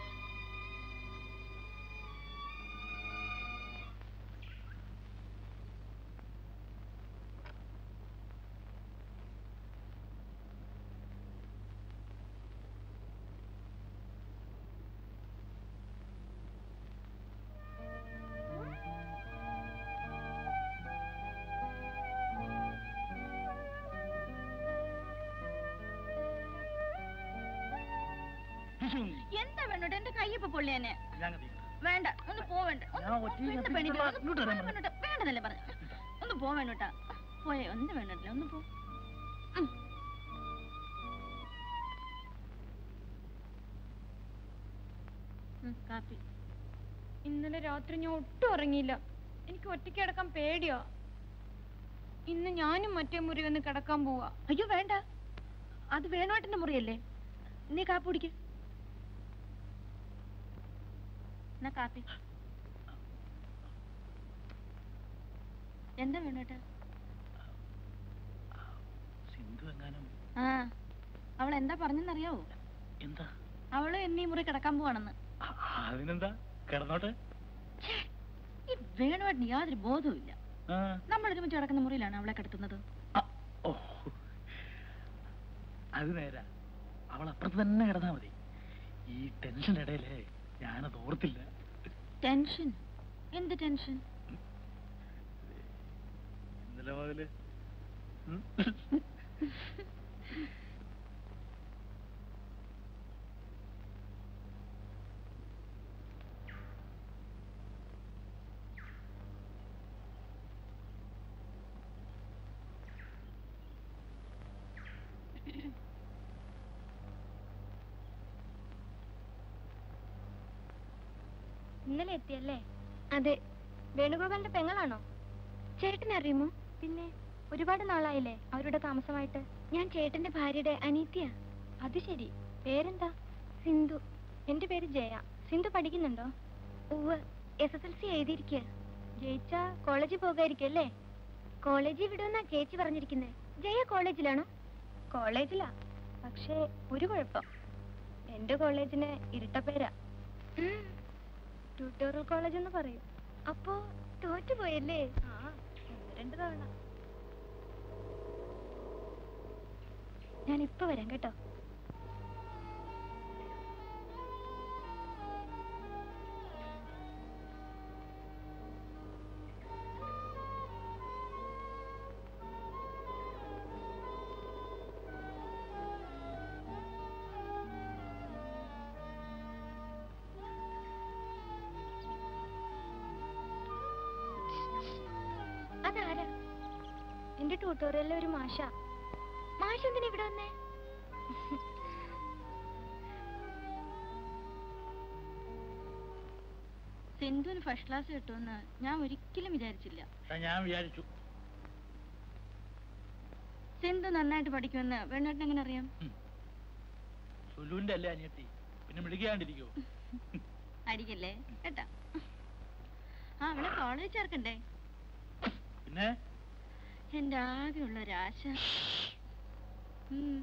Speaker 1: എന്താ വേണ്ടോട്ടെ എന്റെ കയ്യപ്പ പൊള്ളിയനെ
Speaker 5: ഞാൻ കത്തിക്കാം.
Speaker 1: വേണ്ട ഒന്ന് പോവണ്ട
Speaker 5: ഞാൻ ഒറ്റയ്ക്ക്
Speaker 1: ഒന്ന്
Speaker 5: കത്തിച്ചിട്ട്
Speaker 1: പെണ്ണിട്ട് ഒന്ന്
Speaker 5: ഇങ്ങോട്ട് വരാൻ
Speaker 1: പോവാൻ വേണ്ടോട്ടെ. വേണ്ടെന്നല്ലേ പറഞ്ഞു ഒന്ന് പോവേണ്ടോട്ടാ പോയേ ഒന്ന് വേണ്ടല്ലേ ഒന്ന് പോ ഉം. ഉം, കാപ്പി
Speaker 3: ഇന്നലെ രാത്രി ഞാൻ ഒട്ടും ഉറങ്ങിയില്ല എനിക്ക് ഒറ്റയ്ക്ക് കിടക്കാൻ പേടിയാ ഇന്ന് ഞാനും മറ്റേ മുറി വന്ന് കിടക്കാൻ പോവാ
Speaker 1: അയ്യോ വേണ്ട അത് വേണോട്ടന്റെ മുറിയല്ലേ നീ കാപ്പി കുടിക്ക് എന്നാ കാപ്പി എന്താ വേണോട്ടാ
Speaker 5: സിന്ധു എങ്ങാനും
Speaker 1: ആ അവൾ എന്താ പറഞ്ഞെന്നറിയാവോ
Speaker 5: എന്താ
Speaker 1: അവള് എന്നീ മുറി കിടക്കാൻ പോവാണെന്ന്
Speaker 5: അ- അതിനെന്താ കിടന്നോട്ടെ
Speaker 1: ഈ വേണുവാട്ടിന് യാതൊരു ബോധവും ഇല്ല
Speaker 5: ആ.
Speaker 1: നമ്മൾ ഒരുമിച്ച് കിടക്കുന്ന മുറിയിലാണ് അവളെ കിടത്തുന്നത്
Speaker 5: അ, ഓ അത് നേരാ അവൾ അപ്പുറത്ത് തന്നെ കിടന്നാ മതി ഈ ടെൻഷന്റെ ഇടയിലേ ഞാനത് ഓർത്തില്ല
Speaker 1: ടെൻഷൻ എന്ത് ടെൻഷൻ
Speaker 5: ഇന്നലെ മുതല് ഉം.
Speaker 3: ഇന്നലെ എത്തിയല്ലേ അതെ വേണുഗോപാലിന്റെ പെങ്ങളാണോ ചേട്ടനെ അറിയുമോ പിന്നെ ഒരുപാട് നാളായില്ലേ അവരുടെ താമസമായിട്ട് ഞാൻ ചേട്ടന്റെ ഭാര്യയുടെ അനീത്തിയ അത് ശരി പേരെന്താ സിന്ധു എന്റെ പേര് ജയ സിന്ധു പഠിക്കുന്നുണ്ടോ ഉവ് എസ് എസ് എൽ സി എഴുതിയിരിക്കുക ജയിച്ച കോളേജിൽ പോകായിരിക്കും അല്ലേ കോളേജിൽ വിടുമെന്നാ ചേച്ചി പറഞ്ഞിരിക്കുന്നത് ജയ കോളേജിലാണോ കോളേജിലാ പക്ഷേ ഒരു കുഴപ്പം എന്റെ കോളേജിന് ഇരട്ടപ്പേരാ ട്യൂട്ടോറിയൽ കോളേജ് എന്ന് പറയും അപ്പോ തോറ്റുപോയല്ലേ ആ ഒന്ന് രണ്ട് തവണ ഞാൻ ഇപ്പൊ വരാം കേട്ടോ അതാരാ എന്റെ ട്യൂട്ടോറിയലിലെ ഒരു മാഷ മാഷ എന്തിനാ ഇവിടെ വന്നേ
Speaker 1: സിന്ധുവിന് ഫസ്റ്റ് ക്ലാസ് കിട്ടുമെന്ന് ഞാൻ ഒരിക്കലും വിചാരിച്ചില്ല
Speaker 5: പക്ഷെ ഞാൻ വിചാരിച്ചു
Speaker 1: സിന്ധു നന്നായിട്ട് പഠിക്കുമെന്ന് വേണോട്ടിന് എങ്ങനെ അറിയാം
Speaker 5: സുലുവിന്റെ അല്ലേ അനിയത്തി പിന്നെ വിളിക്കാണ്ടിരിക്കോ
Speaker 1: അടിക്കല്ലേ കേട്ടാ ആ അവളെ കോളേജ് ചേർക്കണ്ടേ
Speaker 5: പിന്നെ
Speaker 1: എന്റെ ആകെയുള്ള ഒരാശ ഉം.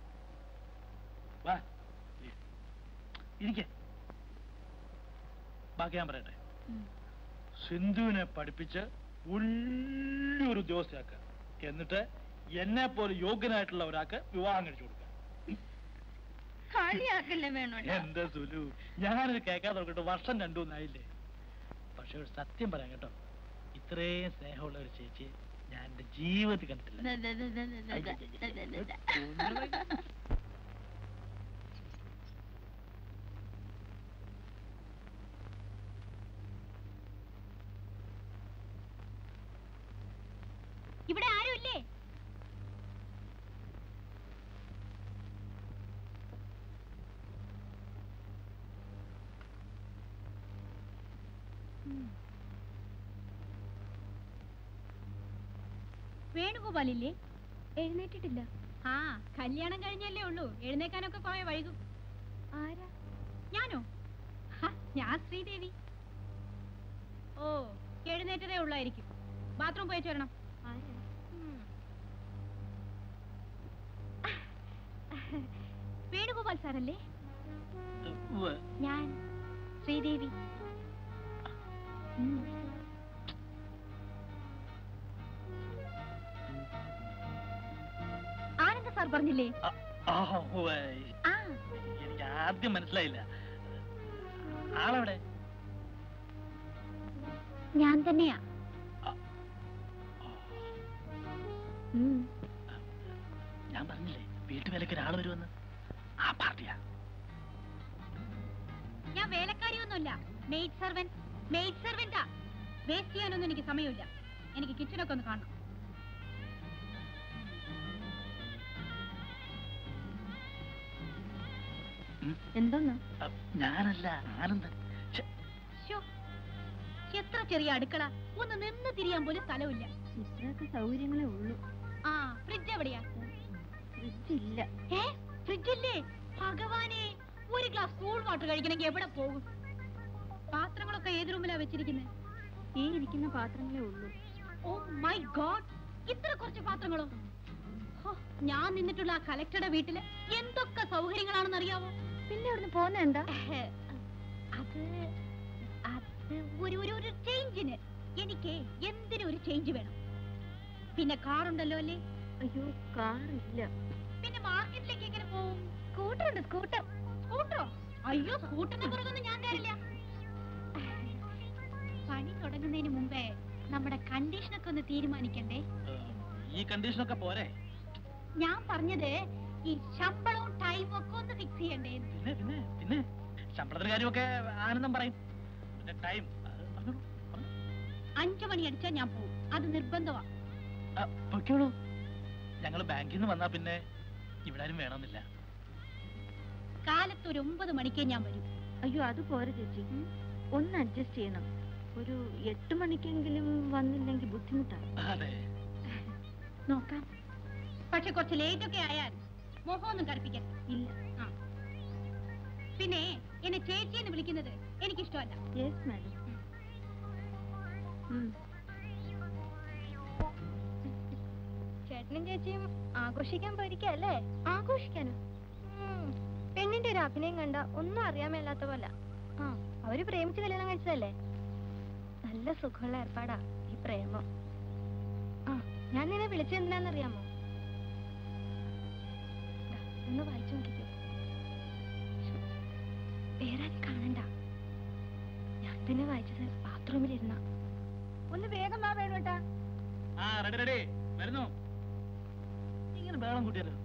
Speaker 5: വാ ഇരിക്കെ ബാക്കി ഞാൻ പറയട്ടെ
Speaker 1: ഉം.
Speaker 5: സിന്ധുവിനെ പഠിപ്പിച്ച് വലിയൊരു ഉദ്യോഗസ്ഥയാക്കുക എന്നിട്ട് എന്നെ പോലെ യോഗ്യനായിട്ടുള്ള ഒരാൾക്ക് വിവാഹം കഴിച്ചു കൊടുക്കുക
Speaker 1: കളിയാക്കല്ലേ വേണോട്ടാ
Speaker 5: എന്റെ സുലു ഞാനത് കേൾക്കാൻ തുടങ്ങിട്ട് വർഷം രണ്ടു മൂന്നായില്ലേ പക്ഷെ ഒരു സത്യം പറയാം കേട്ടോ ഇത്രയും സ്നേഹമുള്ള ഒരു ചേച്ചി ഞാൻ എന്റെ ജീവിതത്തിൽ കണ്ടിട്ടില്ല
Speaker 1: ദ, ദ, ദ, ദ, ദ, ദ, ദ, ദ, ദ, ദ.
Speaker 3: വേണുഗോപാലില്ലേ എഴുന്നേറ്റിട്ടില്ല ആ കല്യാണം കഴിഞ്ഞല്ലേ ഉള്ളൂ എഴുന്നേക്കാനൊക്കെ പോയ വൈകും ആരാ ഞാനോ ഹ, ഞാൻ ശ്രീദേവി ഓ എഴുന്നേറ്റതേ ഉള്ളായിരിക്കും ബാത്റൂം പോയി വരണം ഉം. വേണുഗോപാൽ സാറല്ലേ
Speaker 5: ഉവ്വ്.
Speaker 3: ഞാൻ ശ്രീദേവി ഉം. ആനന്ദ സാർ പറഞ്ഞില്ലേ
Speaker 5: ആ, ഉവ്വ്.
Speaker 3: ആ
Speaker 5: എനിക്ക് ആദ്യം മനസ്സിലായില്ല ആളെവിടെ
Speaker 3: ഞാൻ തന്നെയാ ഉം.
Speaker 5: ഞാൻ പറഞ്ഞില്ലേ വീട്ടുവേലയ്ക്ക് ഒരാൾ വരുമെന്ന് ആ പാർട്ടിയാ
Speaker 3: ഞാൻ വേലക്കാരിയൊന്നുമല്ല മെയ്ഡ് സെർവന്റ് മെയ്ഡ് സെർവന്റാ വേസ്റ്റ് ചെയ്യാനൊന്നും എനിക്ക് സമയമില്ല എനിക്ക് കിച്ചണൊക്കെ ഒന്ന് കാണണം
Speaker 1: എന്തോന്ന്
Speaker 5: അ, ഞാനല്ല ആനന്ദൻ ശ്ശെ,
Speaker 3: ശ്ശോ, എത്ര ചെറിയ അടുക്കള ഒന്ന് നിന്ന് തിരിയാൻ പോലും സ്ഥലമില്ല
Speaker 1: ഇത്രയൊക്കെ സൗകര്യങ്ങളേ ഉള്ളൂ
Speaker 3: ആ ഫ്രിഡ്ജ് എവിടെയാ
Speaker 1: ഫ്രിഡ്ജ് ഇല്ല
Speaker 3: ഏ ഫ്രിഡ്ജ് ഇല്ലേ ഭഗവാനെ ഒരു ഗ്ലാസ് കൂൾ വാട്ടർ കഴിക്കണമെങ്കിൽ എവിടെ പോകും പാത്രങ്ങളൊക്കെ ഏത് റൂമിലാ വെച്ചിരിക്കുന്നത്
Speaker 1: ഈ ഇരിക്കുന്ന പാത്രങ്ങളേ ഉള്ളൂ
Speaker 3: ഓ മൈ ഗോഡ് ഇത്ര കുറച്ച് പാത്രങ്ങളോ ഹോ, ഞാൻ നിന്നിട്ടുള്ള ആ കലക്ടറുടെ വീട്ടില് എന്തൊക്കെ സൗകര്യങ്ങളാണെന്ന് അറിയാവോ
Speaker 1: പിന്നെ അവിടുന്ന് പോകുന്ന എന്താ
Speaker 3: അത് അത് ഒരു ഒരു ഒരു ചേഞ്ചിന് എനിക്ക് എന്തിനും ഒരു ചേഞ്ച് വേണം പിന്നെ കാറുണ്ടല്ലോ അല്ലേ
Speaker 1: അയ്യോ കാറില്ല
Speaker 3: പിന്നെ മാർക്കറ്റിലേക്ക് എങ്ങനെ പോകും സ്കൂട്ടർ ഉണ്ട് സ്കൂട്ടർ സ്കൂട്ടറോ അയ്യോ സ്കൂട്ടറിന്റെ പുറകൊന്നും ഞാൻ തരില്ല പണി തുടങ്ങുന്നതിന് മുമ്പേ നമ്മുടെ കണ്ടീഷനൊക്കെ ഒന്ന് തീരുമാനിക്കണ്ടേ
Speaker 5: ഏ, ഈ കണ്ടീഷനൊക്കെ പോരെ
Speaker 3: ഞാൻ പറഞ്ഞത് ഈ ശമ്പളവും ടൈമും ഒക്കെ ഒന്ന് ഫിക്സ് ചെയ്യണ്ടേ
Speaker 5: പിന്നെ പിന്നെ പിന്നെ ശമ്പളത്തിന്റെ കാര്യമൊക്കെ ആനന്ദം പറയും പിന്നെ ടൈം
Speaker 3: അഞ്ചു മണി അടിച്ചാൽ ഞാൻ പോകും അത് നിർബന്ധമാ
Speaker 5: പൊയ്ക്കോളൂ ഞങ്ങൾ ബാങ്കിൽ നിന്ന് വന്നാ പിന്നെ ഇവിടെ ആരും വേണമെന്നില്ല
Speaker 3: കാലത്ത് ഒരു ഒമ്പത് മണിക്കേ ഞാൻ വരും
Speaker 1: അയ്യോ അത് പോരെ ചേച്ചി ഒന്ന് അഡ്ജസ്റ്റ് ചെയ്യണം ഒരു എട്ട് മണിക്കെങ്കിലും വന്നില്ലെങ്കിൽ ബുദ്ധിമുട്ടാണ്
Speaker 5: അതെ
Speaker 3: നോക്കാം പക്ഷെ കുറച്ച് ലേറ്റ് ഒക്കെ ആയാൽ മുഖമൊന്നും കറുപ്പിക്കാൻ
Speaker 1: ഇല്ല
Speaker 3: ആ. പിന്നെ എന്നെ ചേച്ചി എന്ന് വിളിക്കുന്നത് എനിക്കിഷ്ടമല്ല
Speaker 1: യെസ് മാഡം
Speaker 3: ചേട്ടനും ചേച്ചിയും ആഘോഷിക്കാൻ പോയിരിക്കല്ലേ ആഘോഷിക്കാനോ പെണ്ണിന്റെ ഒരു അഭിനയം കണ്ട ഒന്നും അറിയാൻ മേലാത്ത പോലെ ആ അവര് പ്രേമിച്ച് കല്യാണം കഴിച്ചതല്ലേ നല്ല സുഖമുള്ള ഏർപ്പാടാ ഈ പ്രേമം ആ ഞാൻ നിന്നെ വിളിച്ചെന്തിനാന്നറിയാമോ ദാ, ഒന്ന് വായിച്ചു നോക്കിക്കോ ശ്ശോ, വേറെ ആരും കാണണ്ട ഞാൻ തന്നെ വായിച്ചത് ബാത്റൂമിലിരുന്ന ഒന്ന് വേഗം വാ വേണോട്ടാ
Speaker 5: ആ റെഡി റെഡി വരുന്നു ഇങ്ങനെ വേളം കൂട്ടിയാലോ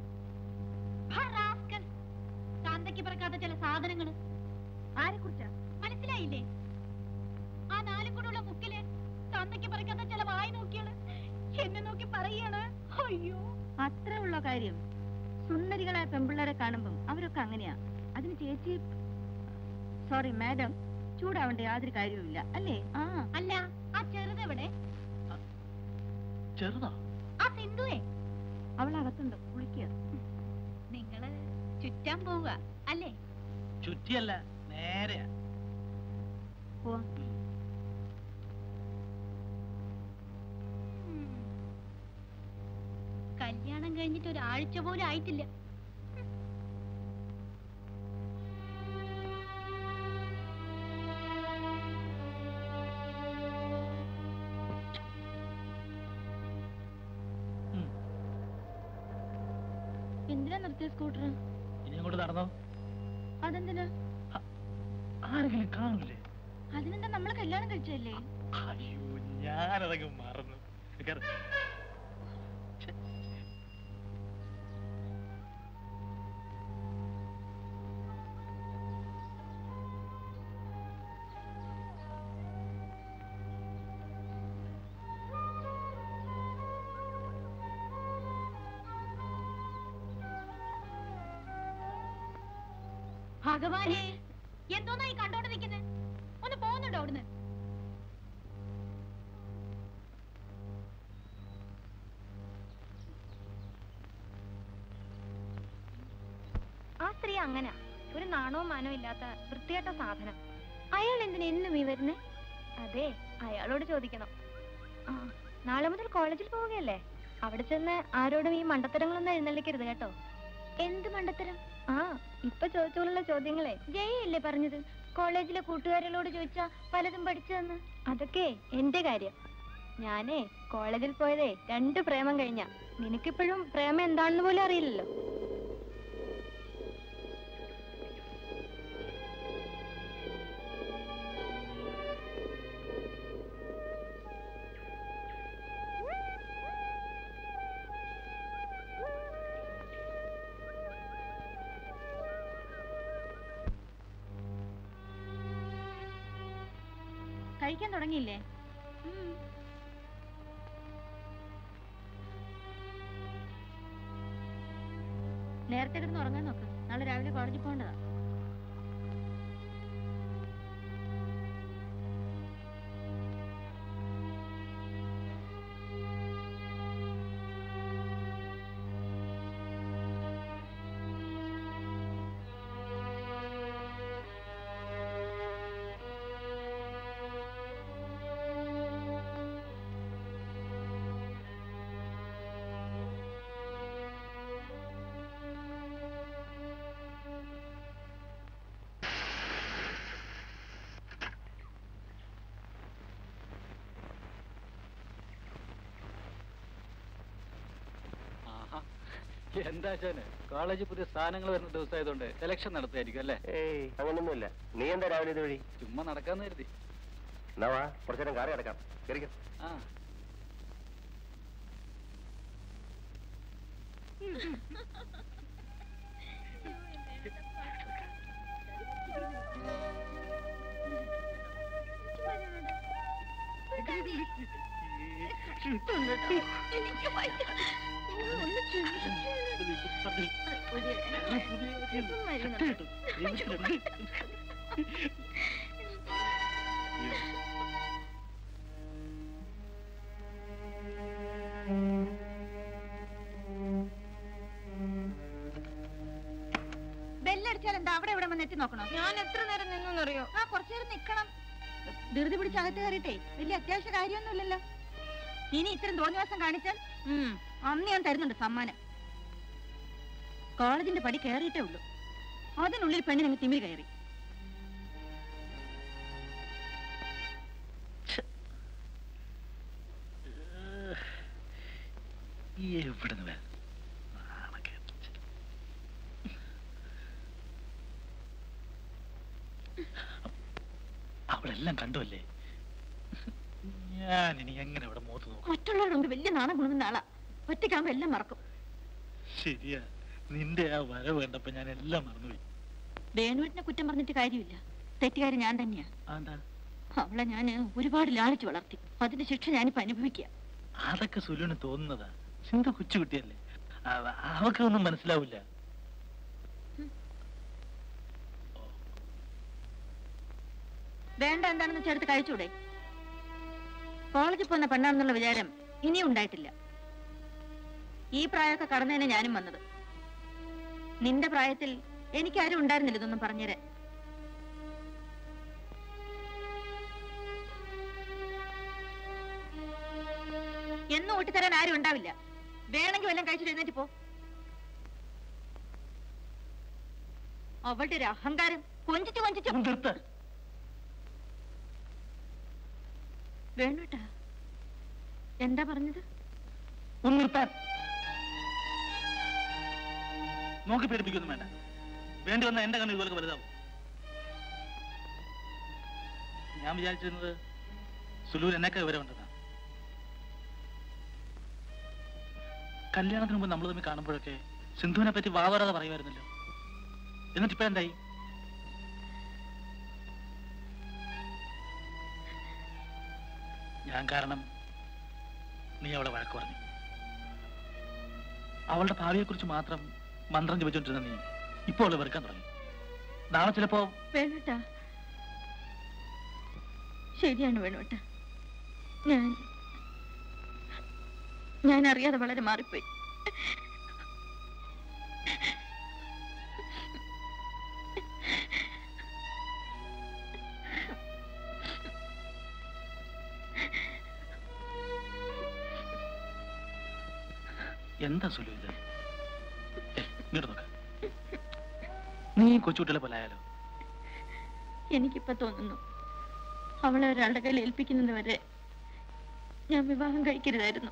Speaker 3: ചാന്തയ്ക്ക് പറക്കാത്ത ചില സാധനങ്ങള് ആരെ കുറിച്ചാ മനസ്സിലായില്ലേ ആ നാലും കൂടെയുള്ള മുക്കില് ചാന്തയ്ക്ക് പറക്കാത്ത ചില വായി നോക്കിയാണ് എന്നെ നോക്കി പറയാണ് അയ്യോ
Speaker 1: അത്രേ ഉള്ള കാര്യം സുന്ദരികളായ പെമ്പിള്ളേരെ കാണുമ്പം അവരൊക്കെ അങ്ങനെയാ അതിന് ചേച്ചി സോറി മാഡം ചൂടാവേണ്ട യാതൊരു കാര്യവുമില്ല അല്ലേ ആ
Speaker 3: അല്ല ആ ചെറുതെവിടെ
Speaker 5: ചെറുതാ
Speaker 3: ആ സിന്ധുവേ
Speaker 1: അവൾ അകത്തുണ്ട് കുളിക്കുക
Speaker 3: നിങ്ങള് ചുറ്റാൻ പോവുക അല്ലേ
Speaker 5: ചുറ്റിയല്ല നേരെയാ
Speaker 1: പോവാം
Speaker 3: ഉം. കല്യാണം കഴിഞ്ഞിട്ട് ഒരാഴ്ച പോലും ആയിട്ടില്ല
Speaker 1: എന്തിനാ നിർത്തിയ സ്കൂട്ടർ
Speaker 5: ഇനി അങ്ങോട്ട് നടന്നോ
Speaker 1: അതെന്തിനാ
Speaker 5: ആരെങ്കിലും കാണില്ലേ
Speaker 1: അതിനെന്താ നമ്മളെ കല്യാണം കഴിച്ചല്ലേ
Speaker 5: അയ്യോ ഞാനതങ്ങ് മറന്നു കേറ്. ഛെ.
Speaker 3: ഭഗവാനെ എന്തോന്നായി കണ്ടോണ്ട് നിൽക്കുന്നത് ഒന്ന് പോകുന്നുണ്ടോ അവിടുന്ന് സ്ത്രീ അങ്ങനെ ഒരു നാണവും മാനവും ഇല്ലാത്ത വൃത്തികെട്ട സാധനം അയാൾ എന്തിനാ എന്നും ഈ വരുന്നേ അതെ അയാളോട് ചോദിക്കണം ആ നാളെ മുതൽ കോളേജിൽ പോവുകയല്ലേ അവിടെ ചെന്ന് ആരോടും ഈ മണ്ടത്തരങ്ങളൊന്നും എഴുന്നള്ളിക്കരുത് കേട്ടോ എന്ത് മണ്ടത്തരം ആ ഇപ്പൊ ചോദിച്ചോളുള്ള ചോദ്യങ്ങളെ ജയല്ലേ പറഞ്ഞത് കോളേജിലെ കൂട്ടുകാരികളോട് ചോദിച്ചാ പലതും പഠിച്ചതെന്ന് അതൊക്കെ എന്റെ കാര്യം ഞാനേ കോളേജിൽ പോയതേ രണ്ട് പ്രേമം കഴിഞ്ഞ നിനക്കിപ്പോഴും പ്രേമം എന്താണെന്ന് പോലും അറിയില്ലല്ലോ
Speaker 1: കഴിക്കാൻ തുടങ്ങിയില്ലേ നേരത്തെ കിടന്ന് ഉറങ്ങാൻ നോക്ക് നാളെ രാവിലെ കോളേജിൽ പോകേണ്ടതാ
Speaker 9: എന്താ കോളേജിൽ പുതിയ സ്ഥാനങ്ങൾ വരുന്ന ദിവസമായതുകൊണ്ട് ഇലക്ഷൻ നടത്തുമായിരിക്കും അല്ലേ
Speaker 10: ഏയ് അങ്ങനൊന്നുമില്ല നീ എന്താ രാവിലെ ഇതുവഴി
Speaker 9: ചുമ്മാ നടക്കാന്ന് കരുതി
Speaker 10: എന്നാ വാ കുറച്ചു നേരം കാറി അടക്കാം കയറിക്കാം
Speaker 9: ആ
Speaker 1: ബെല്ലടിച്ചാൽ എന്താ അവിടെ ഇവിടെ വന്ന് എത്തി നോക്കണോ
Speaker 3: ഞാൻ എത്ര നേരം നിന്നറിയോ
Speaker 1: ആ കുറച്ചു നേരം നിക്കണം ധൃതി പിടിച്ച് അകത്ത് കയറിയിട്ടേ വലിയ അത്യാവശ്യ കാര്യമൊന്നുമില്ലല്ലോ ഇനി ഇത്രയും തോന്നിവാസം കാണിച്ചാൽ ഉം, അന്ന് ഞാൻ തരുന്നുണ്ട് സമ്മാനം കോളേജിന്റെ പടി കയറിയിട്ടേ ഉള്ളൂ അതിനുള്ളിൽ പെണ്ണിനങ്ങ് തിമിരി കയറി
Speaker 5: എവിടെ നിന്ന് അവളെല്ലാം കണ്ടുവല്ലേ ഞാൻ ഇനി എങ്ങനെ ഇവിടെ മുഖത്ത് നോക്കും
Speaker 1: മറ്റുള്ളവരുടെ മുമ്പ് വലിയ നാണം കൊള്ളുന്ന ആളാ ഒറ്റയ്ക്കാകുമ്പോ എല്ലാം മറക്കും
Speaker 5: ശരിയാ നിന്റെ ആ വരവ് കണ്ടപ്പോ ഞാൻ എല്ലാം മറന്നുപോയി
Speaker 1: വേണുവിനെ കുറ്റം പറഞ്ഞിട്ട് കാര്യമില്ല തെറ്റുകാരി ഞാൻ തന്നെയാ
Speaker 5: അതെന്താ
Speaker 1: അവളെ ഞാൻ ഒരുപാട് ലാളിച്ചു വളർത്തി അതിന്റെ ശിക്ഷ ഞാനിപ്പോ അനുഭവിക്കുക
Speaker 5: അതൊക്കെ സുലുവിന് തോന്നുന്നതാ സിന്ധു കൊച്ചുകുട്ടിയല്ലേ അവ- അവക്കൊന്നും മനസ്സിലാവില്ല
Speaker 1: വേണ്ട എന്താണെന്ന് വെച്ചാൽ എടുത്ത് കഴിച്ചൂടെ കോളേജിൽ പോകുന്ന പെണ്ണാണെന്നുള്ള വിചാരം ഇനിയും ഉണ്ടായിട്ടില്ല ഈ പ്രായമൊക്കെ കടന്നതിനെ ഞാനും വന്നത് നിന്റെ പ്രായത്തിൽ എനിക്കാരും ഉണ്ടായിരുന്നില്ല ഇതൊന്നും പറഞ്ഞുതരാൻ എന്നും ഓട്ടിത്തരാൻ ആരും ഉണ്ടാവില്ല വേണമെങ്കിൽ വല്ലതും കഴിച്ചിട്ട് എഴുന്നേറ്റ് പോ അവളുടെ ഒരു അഹങ്കാരം കൊഞ്ചിച്ച് കൊഞ്ചിച്ച്
Speaker 5: നിർത്ത്
Speaker 1: വേണുട്ടാ എന്താ പറഞ്ഞത്
Speaker 5: ഒന്ന് നിർത്താൻ നോക്കി പേടിപ്പിക്കൊന്നും വേണ്ട വേണ്ടി വന്ന എന്റെ കണ്ണ് ഇതുപോലെ വലുതാവും ഞാൻ വിചാരിച്ചിരുന്നത് സുലൂർ എന്നൊക്കെ വിവരമുണ്ടെന്നാ കല്യാണത്തിന് മുമ്പ് നമ്മൾ തമ്മിൽ കാണുമ്പോഴൊക്കെ സിന്ധുവിനെ പറ്റി വാവറാതെ പറയുമായിരുന്നല്ലോ എന്നിട്ട് ഇപ്പൊ എന്തായി ഞാൻ കാരണം നീ അവളെ വഴക്ക് പറഞ്ഞു അവളുടെ ഭാവിയെക്കുറിച്ച് മാത്രം മന്ത്രം ജപിച്ചോണ്ടിരുന്ന നീ ഇപ്പോൾ അവളെ വെറുക്കാൻ തുടങ്ങി നാളെ ചിലപ്പോ
Speaker 1: വേണുട്ടാ ശരിയാണ് വേണുട്ട ഞാൻ ഞാൻ അറിയാതെ വളരെ മാറിപ്പോയി
Speaker 5: എന്താ സുലു ഇത് ഏ, ഇങ്ങോട്ട് നോക്ക് നീ കൊച്ചുകുട്ടികളെ പോലെ ആയാലോ
Speaker 1: എനിക്കിപ്പോ തോന്നുന്നു അവളെ ഒരാളുടെ കയ്യിൽ ഏൽപ്പിക്കുന്നത് വരെ ഞാൻ വിവാഹം കഴിക്കരുതായിരുന്നു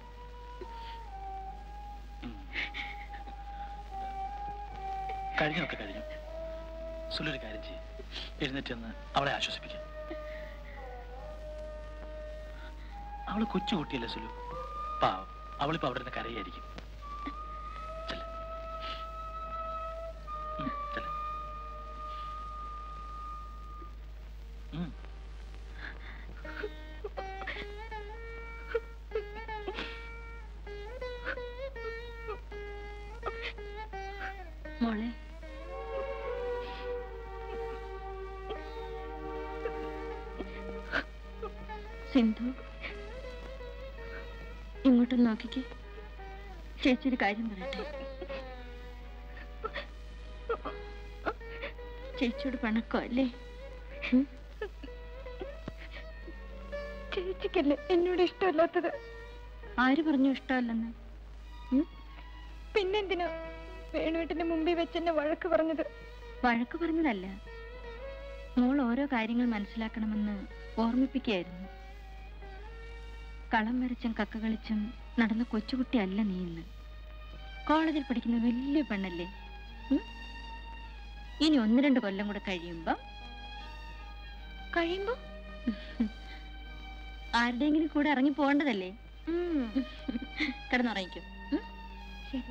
Speaker 5: കഴിഞ്ഞൊക്കെ കഴിഞ്ഞു സുലു ഒരു കാര്യം ചെയ്യും എഴുന്നേറ്റ് എന്ന് അവളെ ആശ്വസിപ്പിക്കാം അവള് കൊച്ചുകുട്ടിയല്ലേ സുലു പാവം അവളിപ്പോ അവിടെ നിന്ന് കരയായിരിക്കും ചെല്ല്. ഉം, ചെല്ല്. ഉം.
Speaker 1: മോളെ സിന്ധു ഇങ്ങോട്ടൊന്ന് നോക്കിക്കേ ചേച്ചി ഒരു കാര്യം പറയട്ടെ ചേച്ചിയോട് പണക്കോ അല്ലേ ഉം?
Speaker 3: ചേച്ചിക്കല്ലേ എന്നോട് ഇഷ്ടമല്ലാത്തത്
Speaker 1: ആര് പറഞ്ഞു ഇഷ്ടമല്ലെന്ന് ഉം?
Speaker 3: പിന്നെന്തിനാ വേണുവേട്ടന്റെ മുമ്പിൽ വെച്ച് എന്നെ വഴക്ക് പറഞ്ഞത്
Speaker 1: വഴക്ക് പറഞ്ഞതല്ല മോൾ ഓരോ കാര്യങ്ങൾ മനസ്സിലാക്കണമെന്ന് ഓർമ്മിപ്പിക്കുകയായിരുന്നു കളം വരച്ചും കക്ക കളിച്ചും നടന്ന കൊച്ചുകുട്ടിയല്ല നീ ഇന്ന് കോളേജിൽ പഠിക്കുന്ന വലിയ പെണ്ണല്ലേ ഉം? ഇനി ഒന്ന് രണ്ട് കൊല്ലം കൂടെ കഴിയുമ്പോ കഴിയുമ്പോ ആരുടെയെങ്കിലും കൂടെ ഇറങ്ങി പോകേണ്ടതല്ലേ കിടന്നുറങ്ങിക്കും
Speaker 3: ശരി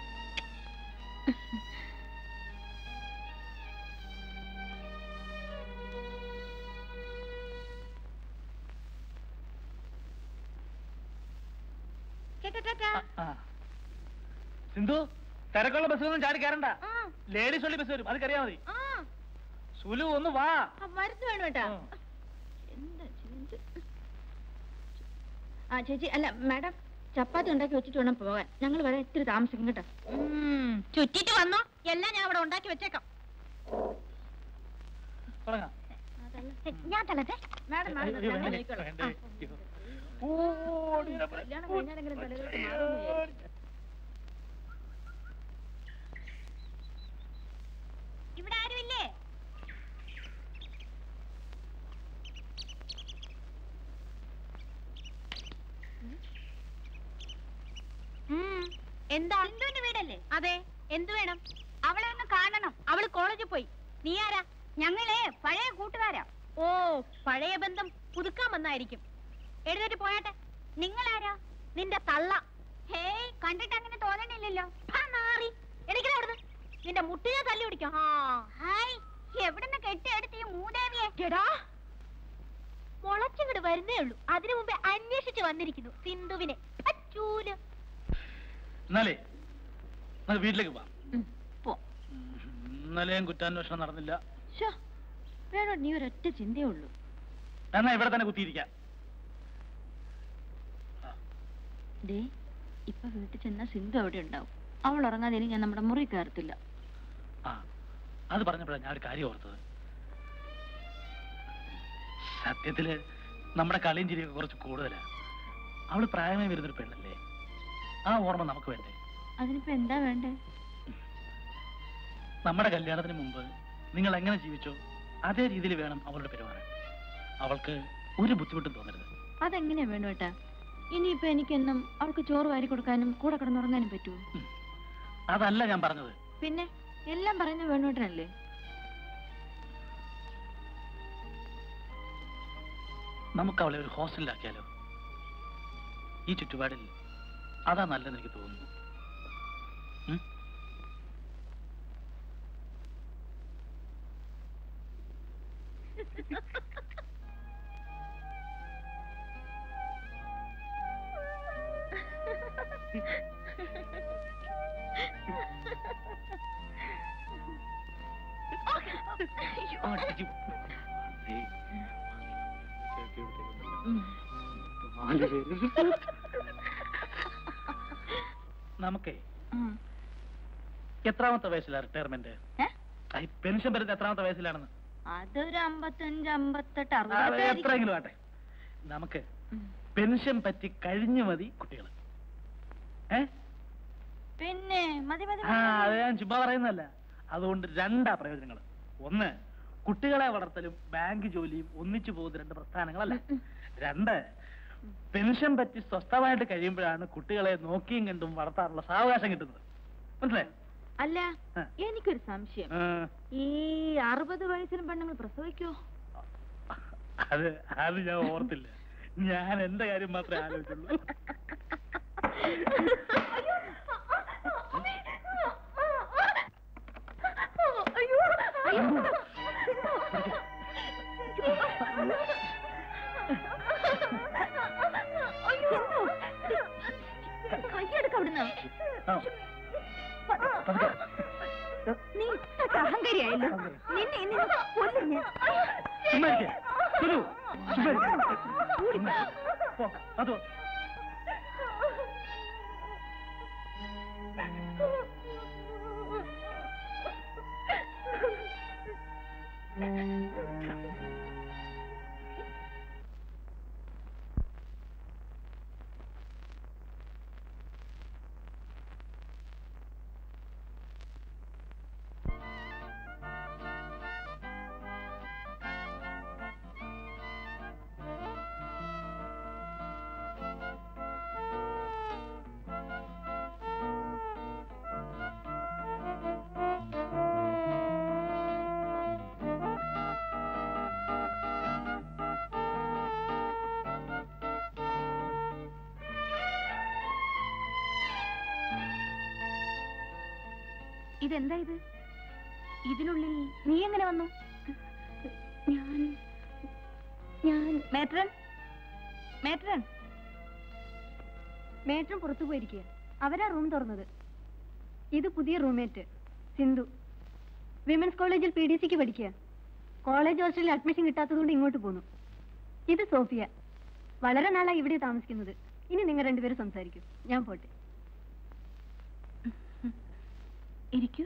Speaker 5: ആ. സിന്ധു തിരക്കുള്ള ബസ്സിലൊന്നും ചാടി കയറണ്ട ലേഡീസ് ഒള്ളി ബസ് വരും അത് കറിയാ മതി സുലു ഒന്ന് വാ
Speaker 1: മരുന്ന് വേണം കേട്ടാ
Speaker 5: ഉം.
Speaker 1: എന്താ ചെയ്ത്? ആ ചേച്ചി അല്ല മാഡം ചപ്പാത്തി ഉണ്ടാക്കി വെച്ചിട്ട് വേണം പോകാൻ ഞങ്ങൾ വരെ ഇത്തിരി താമസിക്കും കേട്ടോ ചുറ്റിട്ട് വന്നോ എല്ലാം ഞാൻ അവിടെ ഉണ്ടാക്കി വെച്ചേക്കാം
Speaker 5: തുടങ്ങാം
Speaker 3: ഞാൻ തലത്തെ
Speaker 1: മാഡം മാഡം
Speaker 5: അയ്യോ,
Speaker 1: ഞങ്ങൾ
Speaker 5: വേണ്ടേ,
Speaker 1: നോക്കിക്കോളാം.
Speaker 5: വേണ്ടേ.
Speaker 1: ആ.
Speaker 5: ഓടി
Speaker 1: കല്യാണം കഴിഞ്ഞാലെങ്കിലും തലയിലോട്ട് മാറുമെന്ന് വിചാരിച്ചു.
Speaker 8: ഇവിടെ ആരുമില്ലേ എന്താ സിന്ധുവിന്റെ വീടല്ലേ അതെ എന്തു വേണം അവളെ ഒന്ന് കാണണം അവള് കോളേജിൽ പോയി നീ ആരാ ഞങ്ങളെ പഴയ കൂട്ടുകാരാ ഓ പഴയ ബന്ധം പുതുക്കാൻ വന്നായിരിക്കും എഴുന്നേറ്റ് പോയാട്ടെ നിങ്ങളാരാ നിന്റെ തള്ള ഹേയ് കണ്ടിട്ട് അങ്ങനെ തോന്നണില്ലല്ലോ ഹാ, നാറി എനിക്ക് അവിടുന്ന് നിന്റെ മുട്ടിനെ തല്ലി പിടിക്കാം ഹായ് എവിടുന്ന് കെട്ടിയെടുത്ത് ഈ മൂദേവിയെ എടാ മുളച്ചിങ്ങോട്ട് വരുന്നേ ഉള്ളൂ അതിനു മുമ്പേ അന്വേഷിച്ച് വന്നിരിക്കുന്നു സിന്ധുവിനെ അച്ചൂല്
Speaker 5: എന്നാലേ എന്നാ വീട്ടിലേക്ക് പോവാം
Speaker 1: ഉം, പോ
Speaker 5: ഇന്നലെയും കുറ്റാന്വേഷണം നടന്നില്ല
Speaker 1: ശ്ശോ, വേണോ നീ ഒരൊറ്റ ചിന്തയേ ഉള്ളൂ
Speaker 5: എന്നാ ഇവിടെ തന്നെ കുത്തിയിരിക്കാം
Speaker 1: ദേ ഇപ്പൊ വീട്ടിൽ ചെന്നാ സിന്ധു അവിടെ ഉണ്ടാവും അവൾ ഉറങ്ങാതെ ഇനി ഞാൻ നമ്മുടെ മുറി കയറത്തില്ല
Speaker 5: ആ അത് പറഞ്ഞപ്പോഴാണ് ഞാൻ ഒരു കാര്യം ഓർത്തത് സത്യത്തില് നമ്മുടെ കളിയും ചിരിയൊക്കെ കുറച്ച് കൂടുതലാ അവള് പ്രായമായി വരുന്നൊരു പെണ്ണല്ലേ ആ ഓർമ്മ നമുക്ക് വേണ്ടേ
Speaker 1: അതിനിപ്പോ എന്താ വേണ്ടേ
Speaker 5: നമ്മുടെ കല്യാണത്തിന് മുമ്പ് നിങ്ങൾ എങ്ങനെ ജീവിച്ചോ അതേ രീതിയിൽ വേണം അവളുടെ പെരുമാറാൻ അവൾക്ക് ഒരു ബുദ്ധിമുട്ടും തോന്നരുത്
Speaker 1: അതെങ്ങനെയാ വേണു ഏട്ടാ ഇനിയിപ്പോ എനിക്കെന്നും അവൾക്ക് ചോറ് വാരി കൊടുക്കാനും കൂടെ കിടന്നുറങ്ങാനും പറ്റുമോ
Speaker 5: അതല്ല ഞാൻ പറഞ്ഞത്
Speaker 1: പിന്നെ എല്ലാം പറയുന്ന വേണുവേട്ടനല്ലേ
Speaker 5: നമുക്ക് അവളെ ഒരു ഹോസ്റ്റലിലാക്കിയാലോ ഈ ചുറ്റുപാടിൽ അതാ നല്ലതെന്ന് എനിക്ക് തോന്നുന്നു ഉം? ആ, അയ്യോ. ദേ. നാല് പേര്. നമുക്കേ
Speaker 1: ഉം.
Speaker 5: എത്രാമത്തെ വയസ്സിലാണ് റിട്ടയർമെന്റ്
Speaker 1: ഏ?
Speaker 5: പെൻഷൻ വരുന്നത് എത്രാമത്തെ വയസ്സിലാണെന്ന്
Speaker 1: അതൊരു അമ്പത്തഞ്ച് അമ്പത്തെട്ട്
Speaker 5: ആ,
Speaker 1: അറുപത്
Speaker 5: എത്രയെങ്കിലും ആട്ടെ നമുക്ക് പെൻഷൻ പറ്റി കഴിഞ്ഞു മതി കുട്ടികൾ ഏ
Speaker 1: പിന്നെ മതി മതി
Speaker 5: ആ അത് ഞാൻ ചുമ്മാ പറയുന്നതല്ല അതുകൊണ്ട് രണ്ടാ പ്രയോജനങ്ങൾ ഒന്ന് കുട്ടികളെ വളർത്തലും ബാങ്ക് ജോലിയും ഒന്നിച്ചു പോകുന്ന രണ്ട് പ്രസ്ഥാനങ്ങളല്ല രണ്ട് പെൻഷൻ പറ്റി സ്വസ്ഥമായിട്ട് കഴിയുമ്പോഴാണ് കുട്ടികളെ നോക്കിയും കണ്ടും വളർത്താനുള്ള സാവകാശം കിട്ടുന്നത് മനസ്സിലായോ
Speaker 1: അല്ല
Speaker 5: ആ.
Speaker 1: എനിക്കൊരു സംശയം
Speaker 5: ആ,
Speaker 1: ഈ അറുപത് വയസ്സിലും പെണ്ണുങ്ങൾ പ്രസവിക്കോ
Speaker 5: അത് അത് ഞാൻ ഓർത്തില്ല ഞാൻ എന്റെ കാര്യം മാത്രമേ ആലോചിച്ചുള്ളൂ
Speaker 1: കൈയെടുക്ക അവിടുന്ന്
Speaker 5: ആ, പതുക്കെ.
Speaker 1: നീ ഇത്രയ്ക്ക് അഹങ്കാരിയായല്ലോ നിന്നെ ഇന്ന് ഞാൻ കൊല്ലും ഞാൻ.
Speaker 5: ചുമ്മാ ഇരിക്ക്. സുലു, ചുമ്മാ ഇരിക്ക്. ചുമ്മാ. പോ, അത് പോ.
Speaker 1: ഇതെന്താ ഇത് ഇതിനുള്ളിൽ നീ എങ്ങനെ വന്നു
Speaker 2: ഞാൻ ഞാൻ
Speaker 1: മേട്രൻ മേട്രൻ
Speaker 2: മേട്രൻ പുറത്തു പോയിരിക്കുക അവരാ റൂം തുറന്നത് ഇത് പുതിയ റൂംമേറ്റ് സിന്ധു വിമൻസ് കോളേജിൽ പി ഡി സിക്ക് പഠിക്കുക കോളേജ് ഹോസ്റ്റലിൽ അഡ്മിഷൻ കിട്ടാത്തതുകൊണ്ട് ഇങ്ങോട്ട് പോന്നു ഇത് സോഫിയ വളരെ നാളായി ഇവിടെ താമസിക്കുന്നത് ഇനി നിങ്ങൾ രണ്ടുപേരും സംസാരിക്കും ഞാൻ പോട്ടെ
Speaker 1: ഇരിക്കൂ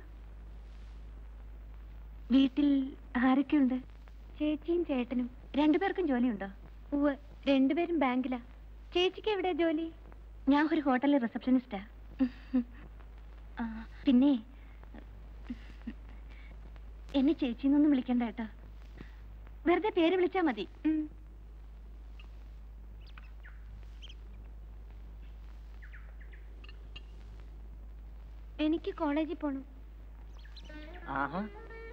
Speaker 1: വീട്ടിൽ ആരൊക്കെയുണ്ട്
Speaker 2: ചേച്ചിയും ചേട്ടനും
Speaker 1: രണ്ടുപേർക്കും ജോലിയുണ്ടോ
Speaker 2: ഉവ്വ് രണ്ടുപേരും ബാങ്കിലാ ചേച്ചിക്ക് എവിടെ ജോലി
Speaker 1: ഞാൻ ഒരു ഹോട്ടലിൽ റിസപ്ഷനിസ്റ്റാ ആ, പിന്നെ എന്നെ ചേച്ചിന്നൊന്നും വിളിക്കണ്ട കേട്ടോ വെറുതെ പേര് വിളിച്ചാ മതി
Speaker 2: ഉം. എനിക്ക് കോളേജിൽ പോണം
Speaker 4: ആഹാ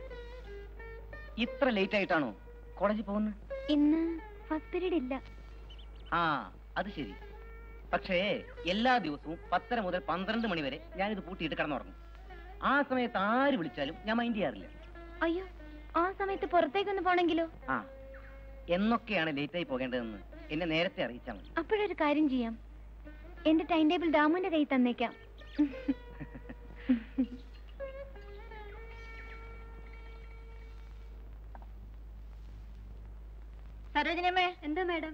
Speaker 4: ഇത്ര ലേറ്റ് ആയിട്ടാണോ കോളേജിൽ പോകുന്നത്
Speaker 2: ഇന്ന് ഫസ്റ്റ് പീരീഡ് ഇല്ല
Speaker 4: ആ അത് ശരി പക്ഷേ എല്ലാ ദിവസവും പത്തര മുതൽ പന്ത്രണ്ട് മണി വരെ ഞാനിത് പൂട്ടിയിട്ട് കിടന്നുറങ്ങും ആ സമയത്ത് ആര് വിളിച്ചാലും ഞാൻ മൈൻഡ് ചെയ്യാറില്ല
Speaker 2: അയ്യോ ആ സമയത്ത് പുറത്തേക്കൊന്ന് പോണെങ്കിലോ
Speaker 4: ആ എന്നൊക്കെയാണ് ലേറ്റായി പോകേണ്ടതെന്ന് എന്നെ നേരത്തെ അറിയിച്ചാൽ മതി
Speaker 2: അപ്പോഴൊരു കാര്യം ചെയ്യാം എന്റെ ടൈം ടേബിൾ ദാമുവിന്റെ കയ്യിൽ തന്നേക്കാം
Speaker 1: സരോജിനിയമ്മേ
Speaker 2: എന്താ മാഡം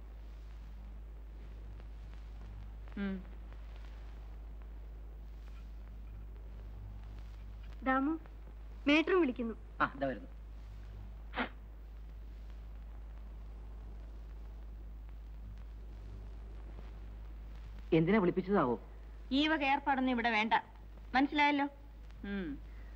Speaker 2: ദാമു മേട്രും വിളിക്കുന്നു
Speaker 4: ആ ഇതാ വരുന്നു എന്തിനാ വിളിപ്പിച്ചതാവോ
Speaker 1: ഈ വക ഏർപ്പാടൊന്നും ഇവിടെ വേണ്ട മനസ്സിലായല്ലോ ഉം.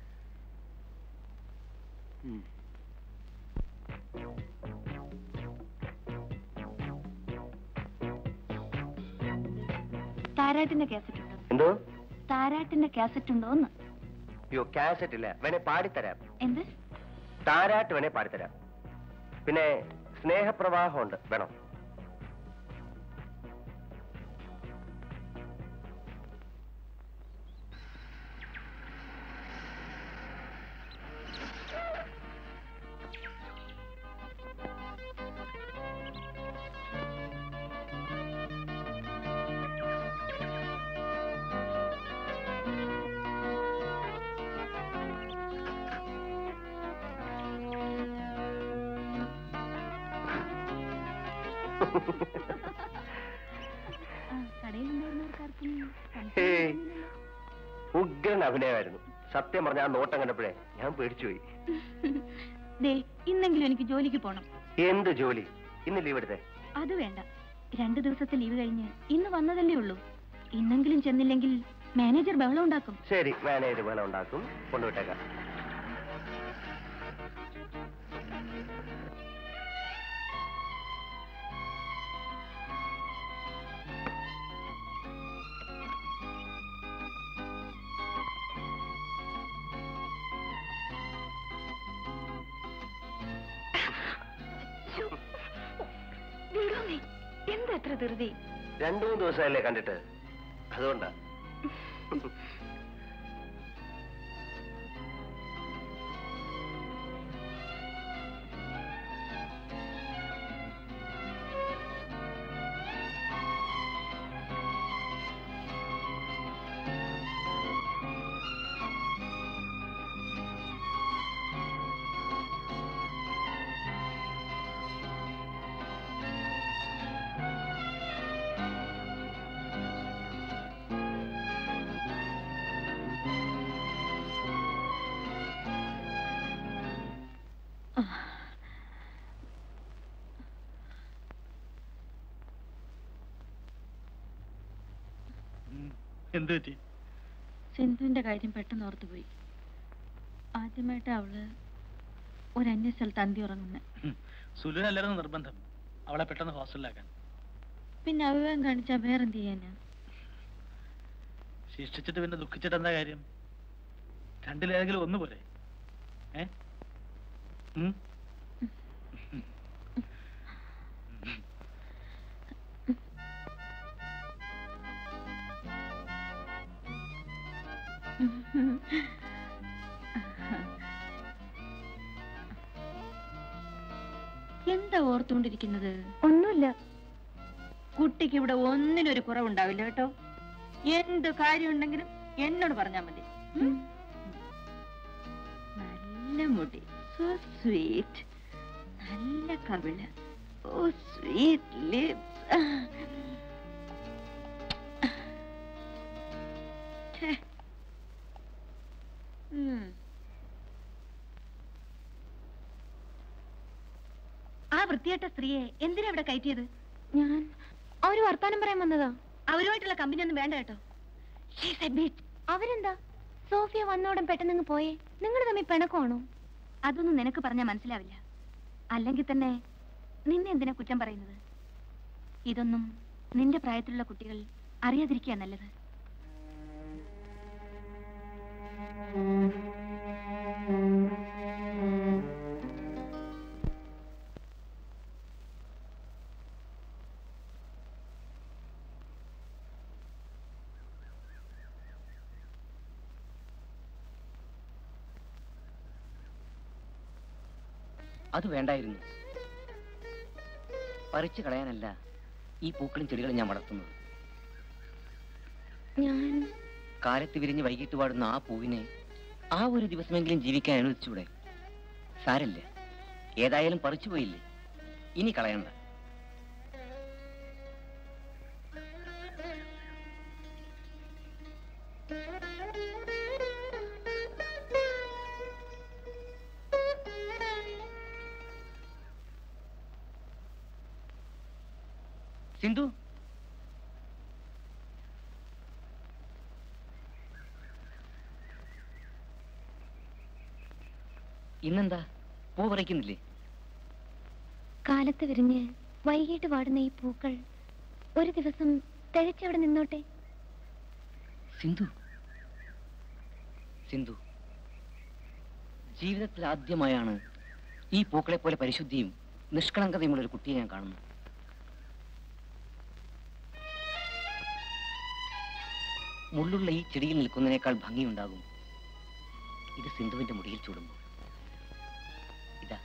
Speaker 1: താരാട്ടിന്റെ കാസറ്റ് ഉണ്ടോ
Speaker 10: എന്തോ
Speaker 1: താരാട്ടിന്റെ കാസറ്റ് ഉണ്ടോന്ന്
Speaker 10: അയ്യോ കാസറ്റ് ഇല്ല വേണേ പാടിത്തരാം
Speaker 1: എന്ത്
Speaker 10: താരാട്ട് വേണേ പാടിത്തരാം പിന്നെ സ്നേഹപ്രവാഹമുണ്ട് വേണം
Speaker 1: കടയിൽ ഉണ്ടായിരുന്നവർക്കാർക്കും
Speaker 10: ഹേയ്, ഉഗ്രൻ അഭിനയമായിരുന്നു സത്യം പറഞ്ഞ ആ നോട്ടം കണ്ടപ്പോഴേ ഞാൻ പേടിച്ചുപോയി
Speaker 1: ദേ ഇന്നെങ്കിലും എനിക്ക് ജോലിക്ക് പോണം
Speaker 10: എന്ത് ജോലി ഇന്ന് ലീവ് എടുത്തേ
Speaker 1: അത് വേണ്ട രണ്ടു ദിവസത്തെ ലീവ് കഴിഞ്ഞ് ഇന്ന് വന്നതല്ലേ ഉള്ളൂ ഇന്നെങ്കിലും ചെന്നില്ലെങ്കിൽ മാനേജർ ബഹളം ഉണ്ടാക്കും
Speaker 10: ശരി മാനേജർ പോലെ ഉണ്ടാക്കും കൊണ്ടുവിട്ടേക്കാം
Speaker 1: എന്താ എത്ര ധൃതി
Speaker 10: രണ്ടു മൂന്ന് ദിവസമല്ലേ കണ്ടിട്ട് അതുകൊണ്ടാ
Speaker 5: എന്ത് പറ്റി
Speaker 1: സിന്ധുവിന്റെ കാര്യം പെട്ടെന്ന് ഓർത്തുപോയി ആദ്യമായിട്ട് അവള് ഒരു അന്യ സ്ഥലത്ത് അന്തി ഉറങ്ങുന്നെ
Speaker 5: സുലുവിനല്ലായിരുന്നു നിർബന്ധം അവളെ പെട്ടെന്ന് ഹോസ്റ്റലിലാക്കാൻ
Speaker 1: പിന്നെ അവിവേകം കാണിച്ചാ വേറെന്ത് ചെയ്യാനാ
Speaker 5: ശിക്ഷിച്ചിട്ട് പിന്നെ ദുഃഖിച്ചിട്ട് എന്താ കാര്യം രണ്ടിലേതെങ്കിലും ഒന്ന് പോലെ ഏ ഉം?
Speaker 1: എന്താ ഓർത്തുകൊണ്ടിരിക്കുന്നത്
Speaker 2: ഒന്നുമില്ല
Speaker 1: കുട്ടിക്ക് ഇവിടെ ഒന്നിനൊരു കുറവുണ്ടാവില്ല കേട്ടോ എന്ത് കാര്യമുണ്ടെങ്കിലും എന്നോട് പറഞ്ഞാൽ മതി ഉം? നല്ല മുടി സോ സ്വീറ്റ് നല്ല കവിള് ഓ സ്വീറ്റ് ലിപ്സ് ആ വൃത്തിയായിട്ട സ്ത്രീയെ എന്തിനാ ഇവിടെ കയറ്റിയത്
Speaker 3: ഞാൻ അവര് വർത്താനം പറയാൻ വന്നതാ
Speaker 1: അവരുമായിട്ടുള്ള കമ്പനി ഒന്നും വേണ്ട കേട്ടോ She's a bitch.
Speaker 3: അവരെന്താ സോഫിയ വന്നോടം പെട്ടെന്ന് പോയേ നിങ്ങൾ തമ്മിൽ പിണക്കമാണോ
Speaker 1: അതൊന്നും നിനക്ക് പറഞ്ഞാൽ മനസ്സിലാവില്ല അല്ലെങ്കിൽ തന്നെ നിന്നെ എന്തിനാ കുറ്റം പറയുന്നത് ഇതൊന്നും നിന്റെ പ്രായത്തിലുള്ള കുട്ടികൾ അറിയാതിരിക്കുക നല്ലത്
Speaker 4: അത് വേണ്ടായിരുന്നു പറിച്ചു കളയാനല്ല ഈ പൂക്കളും ചെടികളും ഞാൻ വളർത്തുന്നത്
Speaker 3: ഞാൻ
Speaker 4: കാലത്ത് വിരിഞ്ഞ് വൈകിട്ട് പാടുന്ന ആ പൂവിനെ ആ ഒരു ദിവസമെങ്കിലും ജീവിക്കാൻ അനുവദിച്ചൂടെ സാരല്ല ഏതായാലും പറിച്ചു പോയില്ലേ ഇനി കളയണ്ട സിന്ധു ഇന്നെന്താ പൂ പറിക്കുന്നില്ലേ
Speaker 3: കാലത്ത് വിരിഞ്ഞ് വൈകിട്ട് വാടുന്ന ഈ പൂക്കൾ ഒരു ദിവസം തികച്ചവിടെ നിന്നോട്ടെ
Speaker 4: സിന്ധു സിന്ധു ജീവിതത്തിൽ ആദ്യമായാണ് ഈ പൂക്കളെ പോലെ പരിശുദ്ധിയും നിഷ്കളങ്കതയുമുള്ള ഒരു കുട്ടിയെ ഞാൻ കാണുന്നു മുള്ളുള്ള ഈ ചെടിയിൽ നിൽക്കുന്നതിനേക്കാൾ ഭംഗിയുണ്ടാകും ഇത് സിന്ധുവിന്റെ മുടിയിൽ ചൂടുമ്പോൾ ഇതാ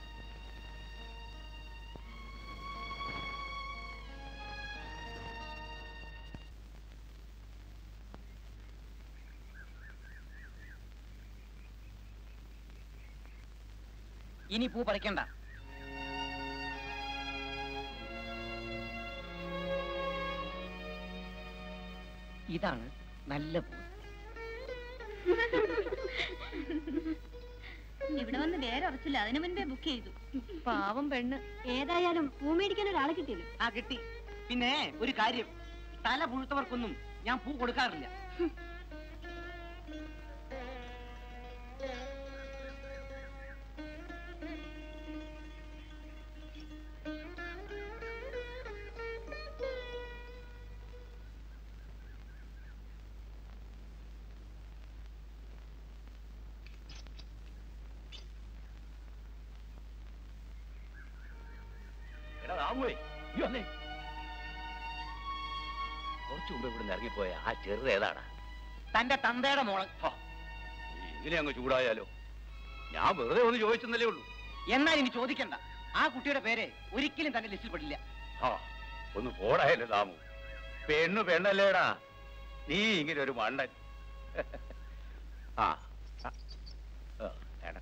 Speaker 4: ഇനി പൂ പറിക്കണ്ട ഇതാണ് നല്ല പൂ
Speaker 1: ഇവിടെ വന്ന് വേറെ ഉറച്ചില്ല അതിനു മുൻപേ ബുക്ക് ചെയ്തു
Speaker 2: പാവം പെണ്ണ് ഏതായാലും പൂ മേടിക്കാൻ ഒരാളെ കിട്ടിയല്ലോ
Speaker 4: ആ കിട്ടി പിന്നെ ഒരു കാര്യം തല പുഴുത്തവർക്കൊന്നും ഞാൻ പൂ കൊടുക്കാറില്ല
Speaker 11: ദാമുവേ നീ വന്നേ കുറച്ചു മുമ്പ് ഇവിടുന്ന് ഇറങ്ങിപ്പോയ ആ ചെറുത് ഏതാടാ
Speaker 4: തന്റെ തന്തയുടെ മോള്
Speaker 11: ഇങ്ങനെ അങ്ങ് ചൂടായാലോ ഞാൻ വെറുതെ ഒന്ന് ചോദിച്ചെന്നല്ലേ ഉള്ളൂ
Speaker 4: എന്നാൽ ഇനി ചോദിക്കണ്ട ആ കുട്ടിയുടെ പേര് ഒരിക്കലും തന്റെ ലിസ്റ്റിൽ പെടില്ല
Speaker 11: ആ ഒന്ന് പോടായല്ലോ ദാമു പെണ്ണു പെണ്ണല്ലേടാ നീ ഇങ്ങനെ ഒരു മണ്ടൻ ആ ആ, ആ, എടാ.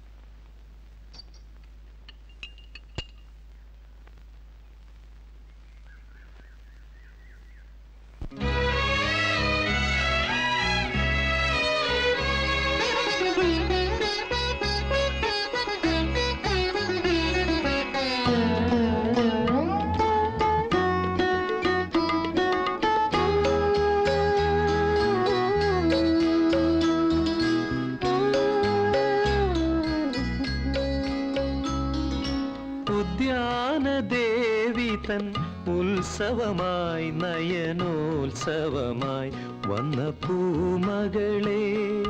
Speaker 12: ഉദ്യാനദേവി തൻ ഉത്സവമായി നയനോത്സവമായി വന്ന പൂമകളെ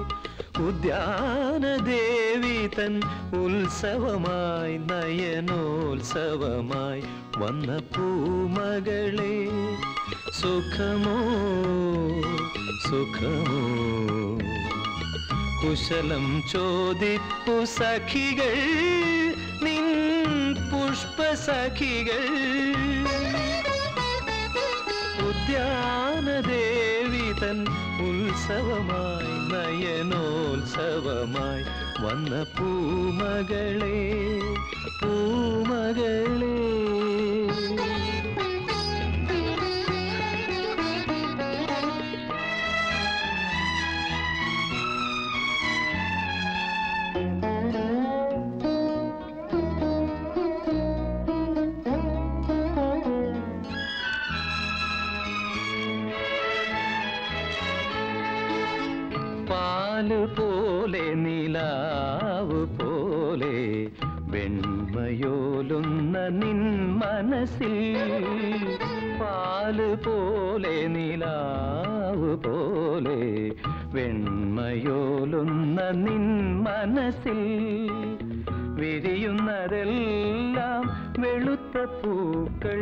Speaker 12: ഉദ്യാനദേവി തൻ ഉത്സവമായി നയനോത്സവമായി വന്ന പൂമകളെ സുഖമോ സുഖമോ കുശലം ചോദിപ്പു സഖികൾ നിൻ പുഷ്പസഖികൾ ഉദ്യാനദേവി തൻ ഉത്സവമായി നയനോത്സവമായി വന്ന പൂമകളെ പൂമകളെ പാല് പോലെ നിലാവ് പോലെ വെണ്മയോലുന്ന നിൻ മനസ്സിൽ പാല് പോലെ നിലാവ് പോലെ വെണ്മയോലുന്ന നിൻ മനസ്സിൽ വിരിയുന്നതെല്ലാം വെളുത്ത പൂക്കൾ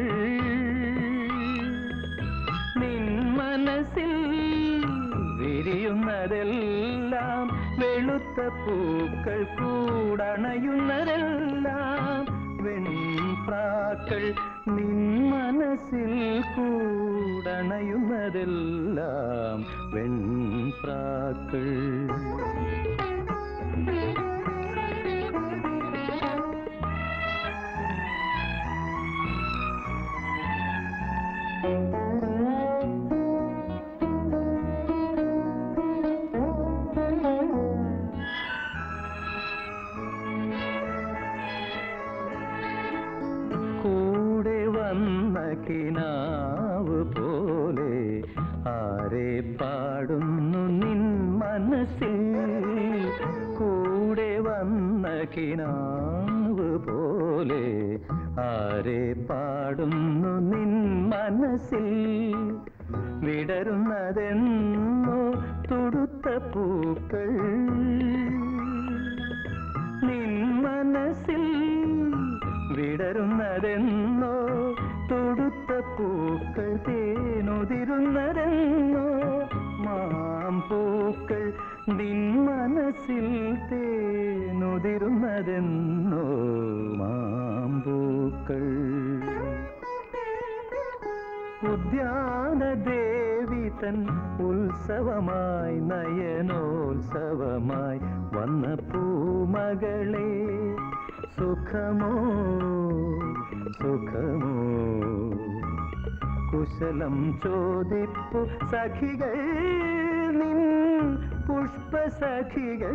Speaker 12: നിൻ മനസ്സിൽ വിരിയുന്നതെല്ലാം വെളുത്ത പൂക്കൾ കൂടണയുന്നതെല്ലാം വെൺപ്രാക്കൾ നിൻ മനസ്സിൽ കൂടണയുന്നതെല്ലാം വെൺപ്രാക്കൾ കൂടെ വന്ന കിനാവ് പോലെ ആരെ പാടുന്നു നിൻ മനസ്സിൽ കൂടെ വന്ന കിനാവ് പോലെ ആരെ പാടുന്നു നിൻ മനസ്സിൽ വിടരുന്നതെന്നോ തൊടുത്ത പൂക്കൾ നിൻ മനസ്സിൽ വിടരുന്നതെന്നോ തൊടുത്ത പൂക്കൾ തേനുതിരുന്നതെന്നോ മാം പൂക്കൾ നിൻ മനസ്സിൽ തേനുതിരുന്നതെന്നോ മാം പൂക്കൾ ഉദ്യാനദേവി തൻ ഉത്സവമായി നയനോത്സവമായി വന്ന പൂമകളെ സുഖമോ സുഖമോ കുശലം ചോദിപ്പു സഖികൾ നിൻ പുഷ്പസഖികൾ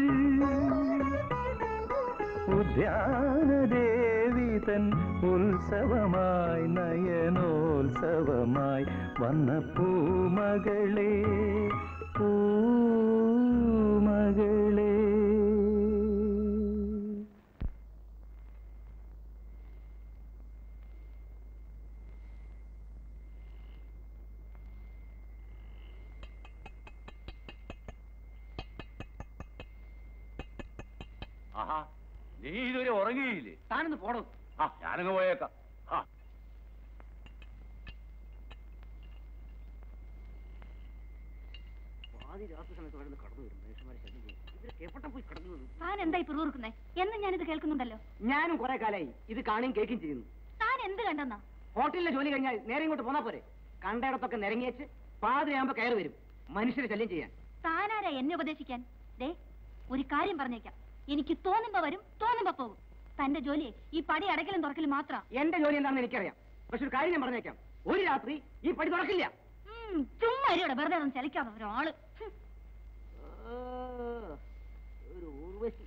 Speaker 12: ഉദ്യാനദേവി തൻ ഉത്സവമായി നയനോത്സവമായി വന്ന പൂമകളെ പൂമകളെ
Speaker 11: ആഹാ നീ ഇതുവരെ ഉറങ്ങിയില്ലേ
Speaker 4: താനൊന്ന് പോടോ
Speaker 11: ആ ഞാനങ്ങ് പോയേക്കാം ആ
Speaker 13: പാതി രാത്രി സമയത്ത് വരുന്ന കടന്നു വരും മനുഷ്യന്മാരെ ശല്യം ചെയ്യും ഇവരൊക്കെ എവിടെ പോയി കടന്നു വന്നു
Speaker 2: താൻ എന്തായി പിറുറുക്കുന്നേ എന്നും ഞാനിത് കേൾക്കുന്നുണ്ടല്ലോ
Speaker 13: ഞാനും കുറെ കാലായി ഇത് കാണുകയും കേൾക്കുകയും ചെയ്യുന്നു
Speaker 2: താൻ എന്ത് കണ്ടെന്നാ
Speaker 13: ഹോട്ടലിലെ ജോലി കഴിഞ്ഞാൽ നേരെ ഇങ്ങോട്ട് പോന്നാ പോരെ കണ്ടയിടത്തൊക്കെ നിരങ്ങിയേച്ച് പാതിരയാകുമ്പോ കയറി വരും മനുഷ്യരെ ശല്യം ചെയ്യാൻ
Speaker 2: താനാരാ എന്നെ ഉപദേശിക്കാൻ ദേ ഒരു കാര്യം പറഞ്ഞേക്കാം എനിക്ക് തോന്നുമ്പോ വരും തോന്നുമ്പോ പോകും തന്റെ ജോലി ഈ പടി അടക്കലും തുറക്കലും മാത്രം
Speaker 13: എന്റെ ജോലി എന്താണെന്ന് എനിക്കറിയാം പക്ഷെ ഒരു കാര്യം ഞാൻ പറഞ്ഞേക്കാം ഒരു രാത്രി ഈ പടി തുറക്കില്ല
Speaker 2: ചുമ്മാ ഇരുവിടെ വെറുതെ ഒന്നും ചലിക്കാതെ ഒരാള് ഹും.
Speaker 13: ഒരു ഊർവശി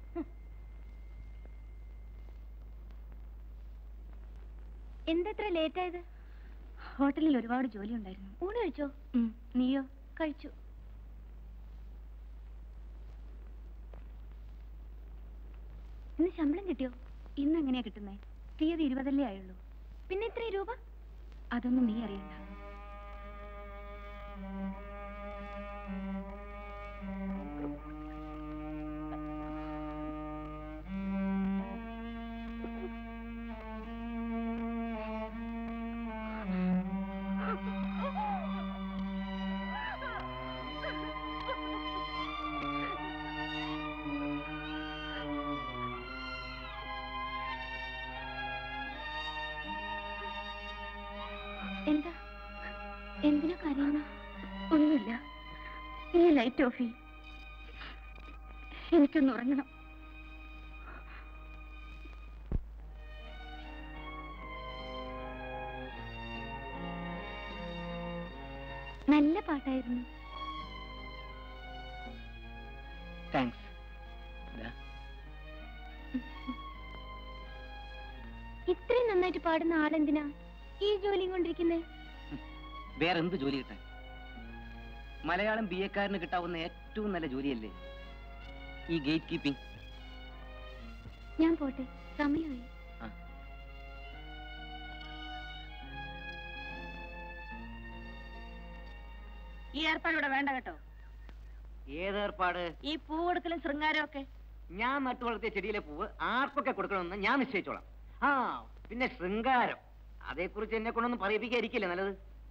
Speaker 2: എന്തെത്ര ലേറ്റ് ആയത് ഹോട്ടലിൽ ഒരുപാട് ജോലി ഉണ്ടായിരുന്നു ഊണ് കഴിച്ചോ നീയോ കഴിച്ചു ഇന്ന് ശമ്പളം കിട്ടിയോ ഇന്ന് എങ്ങനെയാ കിട്ടുന്നേ തീയതി ഇരുപതല്ലേ ആയുള്ളൂ പിന്നെ ഇത്ര രൂപ അതൊന്നും നീ അറിയണ്ട എന്താ എന്തിനാ കരയുന്ന ഒന്നുമില്ല ഈ ലൈറ്റ് ഓഫ് ചെയ്യും എനിക്കൊന്ന് ഉറങ്ങണം നല്ല പാട്ടായിരുന്നു
Speaker 4: താങ്ക്സ്
Speaker 3: ഇത്രയും നന്നായിട്ട് പാടുന്ന ആളെന്തിനാ ഈ ജോലിയും കൊണ്ടിരിക്കുന്നേ
Speaker 4: വേറെ എന്ത് ജോലി കിട്ടാൻ മലയാളം ബി എക്കാരന് കിട്ടാവുന്ന ഏറ്റവും നല്ല ജോലിയല്ലേ ഈ ഗേറ്റ് കീപ്പിംഗ്
Speaker 3: ഞാൻ പോട്ടെ സമയമായി
Speaker 1: ഈ ഏർപ്പാട് ഇവിടെ വേണ്ട കേട്ടോ
Speaker 13: ഏതേർപ്പാട്
Speaker 1: ഈ പൂവെടുക്കലും ശൃംഗാരവും ഒക്കെ
Speaker 13: ഞാൻ നട്ടു വളർത്തിയ ചെടിയിലെ പൂവ് ആർക്കൊക്കെ കൊടുക്കണമെന്ന് ഞാൻ നിശ്ചയിച്ചോളാം ആ പിന്നെ ശൃംഗാരം അതേക്കുറിച്ച് എന്നെ കൊണ്ടൊന്നും പറയിപ്പിക്കാതിരിക്കില്ലേ നല്ലത്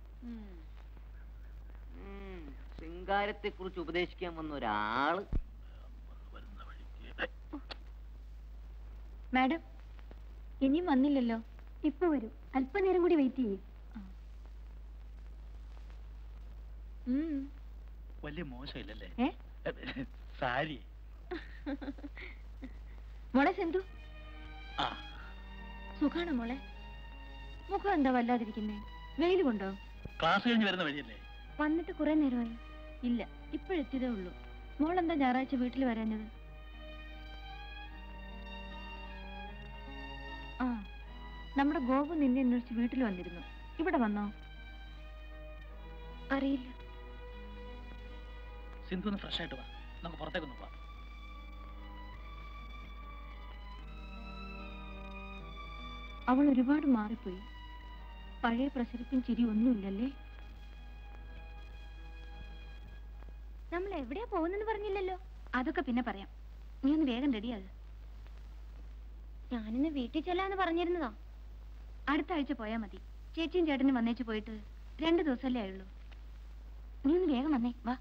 Speaker 13: ഉം, ശൃംഗാരത്തെ കുറിച്ച് ഉപദേശിക്കാൻ വന്ന ഒരാള്
Speaker 2: മാഡം ഇനിയും വന്നില്ലല്ലോ ഇപ്പൊ വരും അല്പനേരം കൂടി വെയിറ്റ് ചെയ്യേ
Speaker 5: വലിയ മോശമില്ലല്ലേ
Speaker 2: ഏ?
Speaker 5: സാരി
Speaker 2: മോളെ സിന്ധു
Speaker 5: ആ
Speaker 2: സുഖാണോ മോളെ മുഖം എന്താ വല്ലാതിരിക്കുന്നേ വെയിൽ കൊണ്ടോ
Speaker 5: ക്ലാസ് കഴിഞ്ഞ് വരുന്ന വഴിയല്ലേ
Speaker 2: വന്നിട്ട് കുറെ നേരമായി ഇല്ല ഇപ്പോഴെത്തിയതേ ഉള്ളൂ മോളെന്താ ഞായറാഴ്ച വീട്ടിൽ വരാഞ്ഞത് ആ നമ്മുടെ ഗോപു നിന്നെ അന്വേഷിച്ച് വീട്ടിൽ വന്നിരുന്നു ഇവിടെ വന്നോ അറിയില്ല
Speaker 5: സിന്ധു ഒന്ന് ഫ്രഷ് ആയിട്ട് വാ നമുക്ക് പുറത്തേക്കൊന്ന് പോവാം
Speaker 2: അവൾ ഒരുപാട് മാറിപ്പോയി പഴയ പ്രസരിപ്പും ചിരി ഒന്നുമില്ലല്ലേ
Speaker 3: നമ്മൾ എവിടെയാ പോകുന്നെന്ന് പറഞ്ഞില്ലല്ലോ
Speaker 2: അതൊക്കെ പിന്നെ പറയാം നീ ഒന്ന് വേഗം റെഡിയാകുക
Speaker 3: ഞാനിന്ന് വീട്ടിൽ ചെല്ലാന്ന് പറഞ്ഞിരുന്നതാ
Speaker 2: അടുത്ത ആഴ്ച പോയാ മതി ചേച്ചിയും ചേട്ടനും വന്നേച്ച് പോയിട്ട് രണ്ട് ദിവസമല്ലേ ആയുള്ളൂ നീ ഒന്ന് വേഗം വന്നേ വാ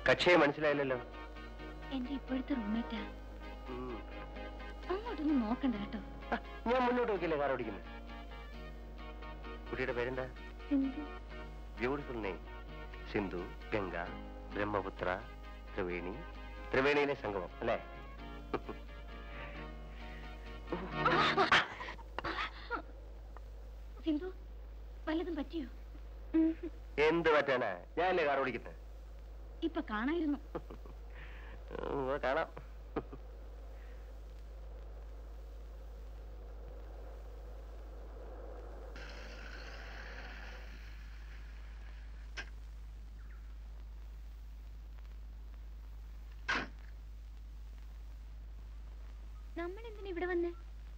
Speaker 10: കക്ഷിയെ മനസ്സിലായില്ലല്ലോ
Speaker 1: എന്റെ ഇപ്പോഴത്തെ റൂംമേറ്റാ
Speaker 10: ഉം.
Speaker 1: അങ്ങോട്ടൊന്നും നോക്കണ്ട കേട്ടോ
Speaker 10: ഞാൻ മുന്നോട്ട് നോക്കിയല്ലേ കാർ ഓടിക്കുന്നത് കുട്ടിയുടെ പേരെന്താ
Speaker 1: സിന്ധു
Speaker 10: ബ്യൂട്ടിഫുൾ നെയിം സിന്ധു ഗംഗ ബ്രഹ്മപുത്ര ത്രിവേണി ത്രിവേണിയിലെ സംഗമം അല്ലേ
Speaker 1: സിന്ധു വല്ലതും പറ്റിയോ
Speaker 10: എന്ത് പറ്റാനാ ഞാനല്ലേ കാർ ഓടിക്കുന്നത്
Speaker 1: ഇപ്പൊ കാണായിരുന്നു
Speaker 10: ഉം, അത് കാണാം
Speaker 3: നമ്മൾ എന്തിനാ ഇവിടെ വന്നേ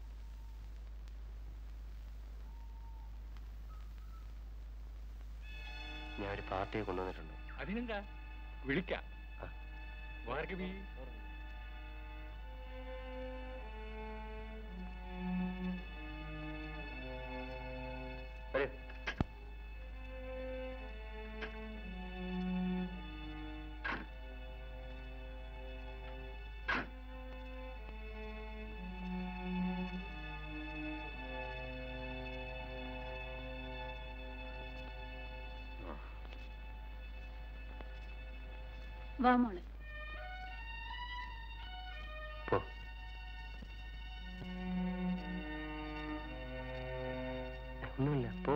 Speaker 10: ഞാൻ ഒരു പാർട്ടിയെ കൊണ്ടുവന്നിട്ടുണ്ട്
Speaker 9: അതിനെന്താ വിളിക്കാം ഭാർഗവി
Speaker 10: വരൂ
Speaker 2: വാ മോളെ
Speaker 10: പോ ഒന്നുമില്ല പോ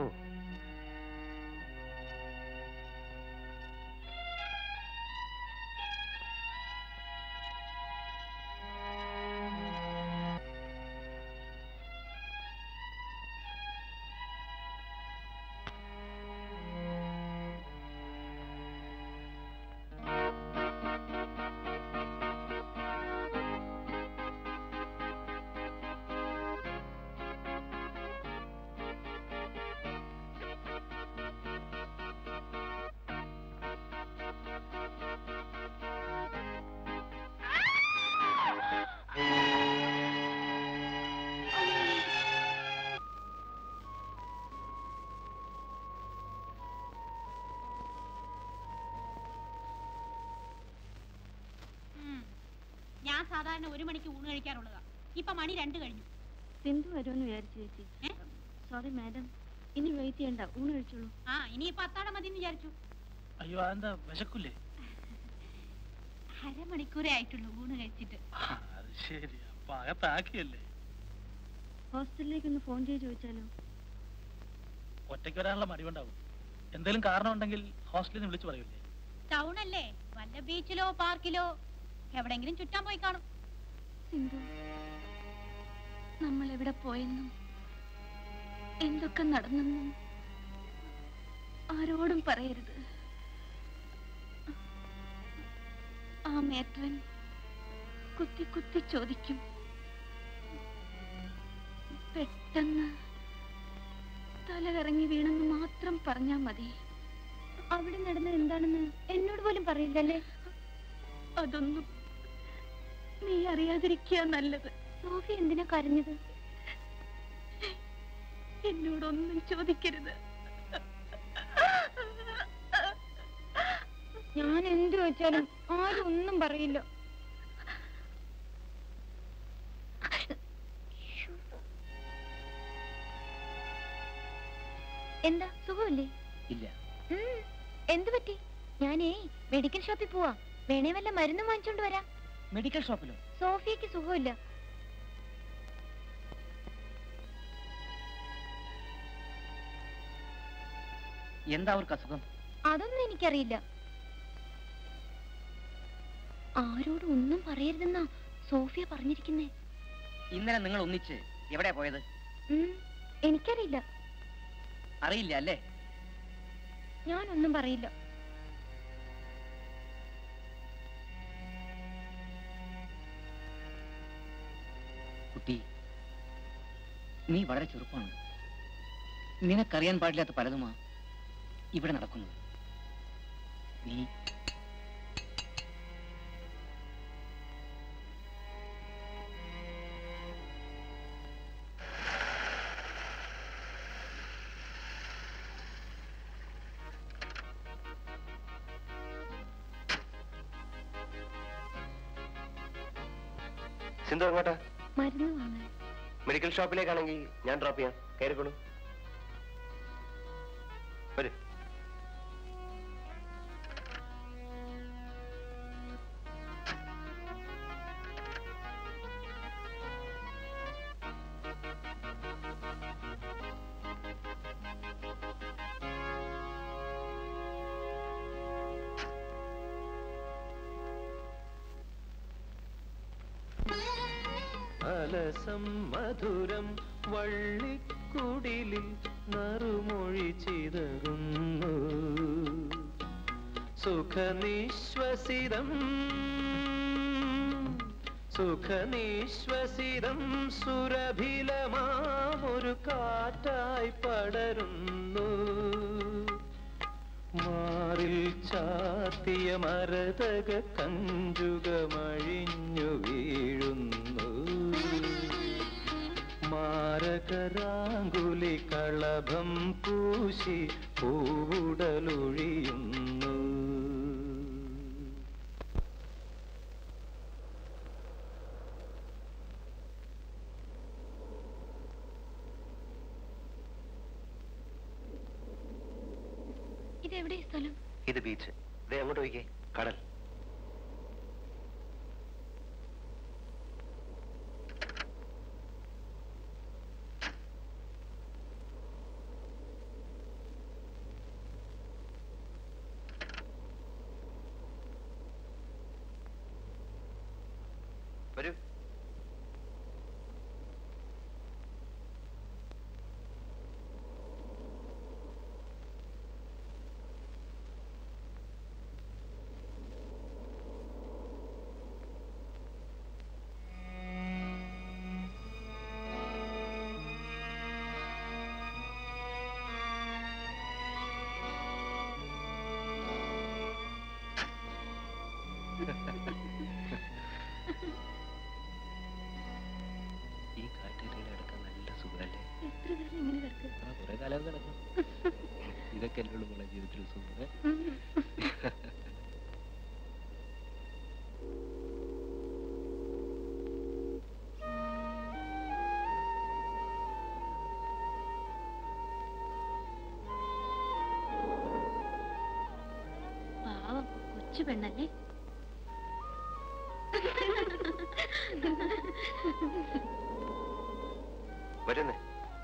Speaker 8: ഞാൻ സാധാരണ ഒരു മണിക്ക് ഊണ് കഴിക്കാറുള്ളതാ ഇപ്പൊ മണി രണ്ട് കഴിഞ്ഞു
Speaker 1: സിന്ധു വരുമെന്ന് വിചാരിച്ചു ചേച്ചി സോറി മാഡം ഇനി വെയിറ്റ് ചെയ്യണ്ട ഊണ് കഴിച്ചോളൂ
Speaker 8: ആ ഇനിയിപ്പൊ അത്താഴം മതി എന്ന് വിചാരിച്ചു
Speaker 5: അയ്യോ അതെന്താ വിശക്കൂലേ
Speaker 8: അരമണിക്കൂറേ ആയിട്ടുള്ളൂ ഊണ് കഴിച്ചിട്ട്
Speaker 5: ആ, അത് ശരി അപ്പൊ അകത്താക്കിയല്ലേ
Speaker 1: ഹോസ്റ്റലിലേക്ക് ഒന്ന് ഫോൺ ചെയ്ത് ചോദിച്ചാലോ
Speaker 5: ഒറ്റയ്ക്ക് വരാനുള്ള മടിവുണ്ടാവും എന്തെങ്കിലും കാരണം ഉണ്ടെങ്കിൽ ഹോസ്റ്റലിൽ നിന്ന് വിളിച്ചു പറയൂലേ
Speaker 8: ടൗൺ അല്ലേ വല്ല ബീച്ചിലോ പാർക്കിലോ എവിടെങ്കിലും ചുറ്റാൻ പോയി കാണും
Speaker 1: സിന്ധു നമ്മൾ എവിടെ പോയെന്നും എന്തൊക്കെ നടന്നെന്നും ആരോടും പറയരുത് ആ മേത്രൻ കുത്തി കുത്തി ചോദിക്കും പെട്ടെന്ന് തല കറങ്ങി വീണെന്ന് മാത്രം പറഞ്ഞാ മതി
Speaker 3: അവിടെ നടന്നത് എന്താണെന്ന് എന്നോട് പോലും പറയില്ലല്ലേ
Speaker 1: അതൊന്നും നീ അറിയാതിരിക്കുക നല്ലത്
Speaker 3: സോഫി എന്തിനാ കരഞ്ഞത്
Speaker 1: എന്നോടൊന്നും ചോദിക്കരുത്
Speaker 3: ഞാൻ എന്ത് വെച്ചാലും ആരും ഒന്നും പറയില്ല എന്താ സുഖമില്ലേ
Speaker 4: ഇല്ല
Speaker 3: ഉം, എന്ത് പറ്റി ഞാനേ മെഡിക്കൽ ഷോപ്പിൽ പോവാ വേണേ വല്ല മരുന്നും വാങ്ങിച്ചോണ്ട് വരാം
Speaker 4: മെഡിക്കൽ ഷോപ്പിലോ
Speaker 3: സോഫിയക്ക് സുഖമില്ല
Speaker 4: എന്താ അവർക്ക് അസുഖം
Speaker 3: അതൊന്നും എനിക്കറിയില്ല ആരോടും ഒന്നും പറയരുതെന്നാ സോഫിയ പറഞ്ഞിരിക്കുന്നേ
Speaker 4: ഇന്നലെ നിങ്ങൾ ഒന്നിച്ച് എവിടെയാ പോയത്
Speaker 3: ഉം, എനിക്കറിയില്ല
Speaker 4: അറിയില്ല അല്ലേ
Speaker 3: ഞാനൊന്നും പറയില്ല
Speaker 4: കുട്ടി നീ വളരെ ചെറുപ്പമാണ് നിനക്കറിയാൻ പാടില്ലാത്ത പലതുമാ ഇവിടെ നടക്കുന്നത് നീ
Speaker 10: സിന്ധു എങ്ങോട്ടാ
Speaker 3: മരുന്ന് വാങ്ങാൻ
Speaker 10: മെഡിക്കൽ ഷോപ്പിലേക്കാണെങ്കിൽ ഞാൻ ഡ്രോപ്പ് ചെയ്യാം കയറിക്കോളൂ വരൂ
Speaker 12: അലസം മധുരം വള്ളിക്കുടിലിൽ നറുമൊഴി ചിതറുന്നു സുഖനിശ്വസിതം സുഖനിശ്വസിതം സുരഭിലമാമൊരു കാറ്റായി പടരുന്നു മാറിൽ ചാത്തിയ മരതക കഞ്ചുകമഴിഞ്ഞു വീഴുന്നു മാരകരാങ്കുലി കളഭം പൂശി പൂടലൊഴിയുന്നു
Speaker 3: ഇതെവിടെ സ്ഥലം
Speaker 10: ഇത് ബീച്ച് ദേ അങ്ങോട്ട് പോയിക്കേ കടൽ വരൂ
Speaker 9: ഈ കാറ്റേരിയിൽ കിടക്കാൻ നല്ല സുഖമല്ലേ
Speaker 3: എത്ര കാലം ഇങ്ങനെ കിടക്കുക
Speaker 9: ആ കുറെ കാലം കിടക്കും ഇതൊക്കെ അല്ലേ ഉള്ളൂ മോളെ ജീവിതത്തിൽ സുഖം ഏ?
Speaker 1: പാവം കൊച്ചു പെണ്ണല്ലേ
Speaker 10: വരുന്നേ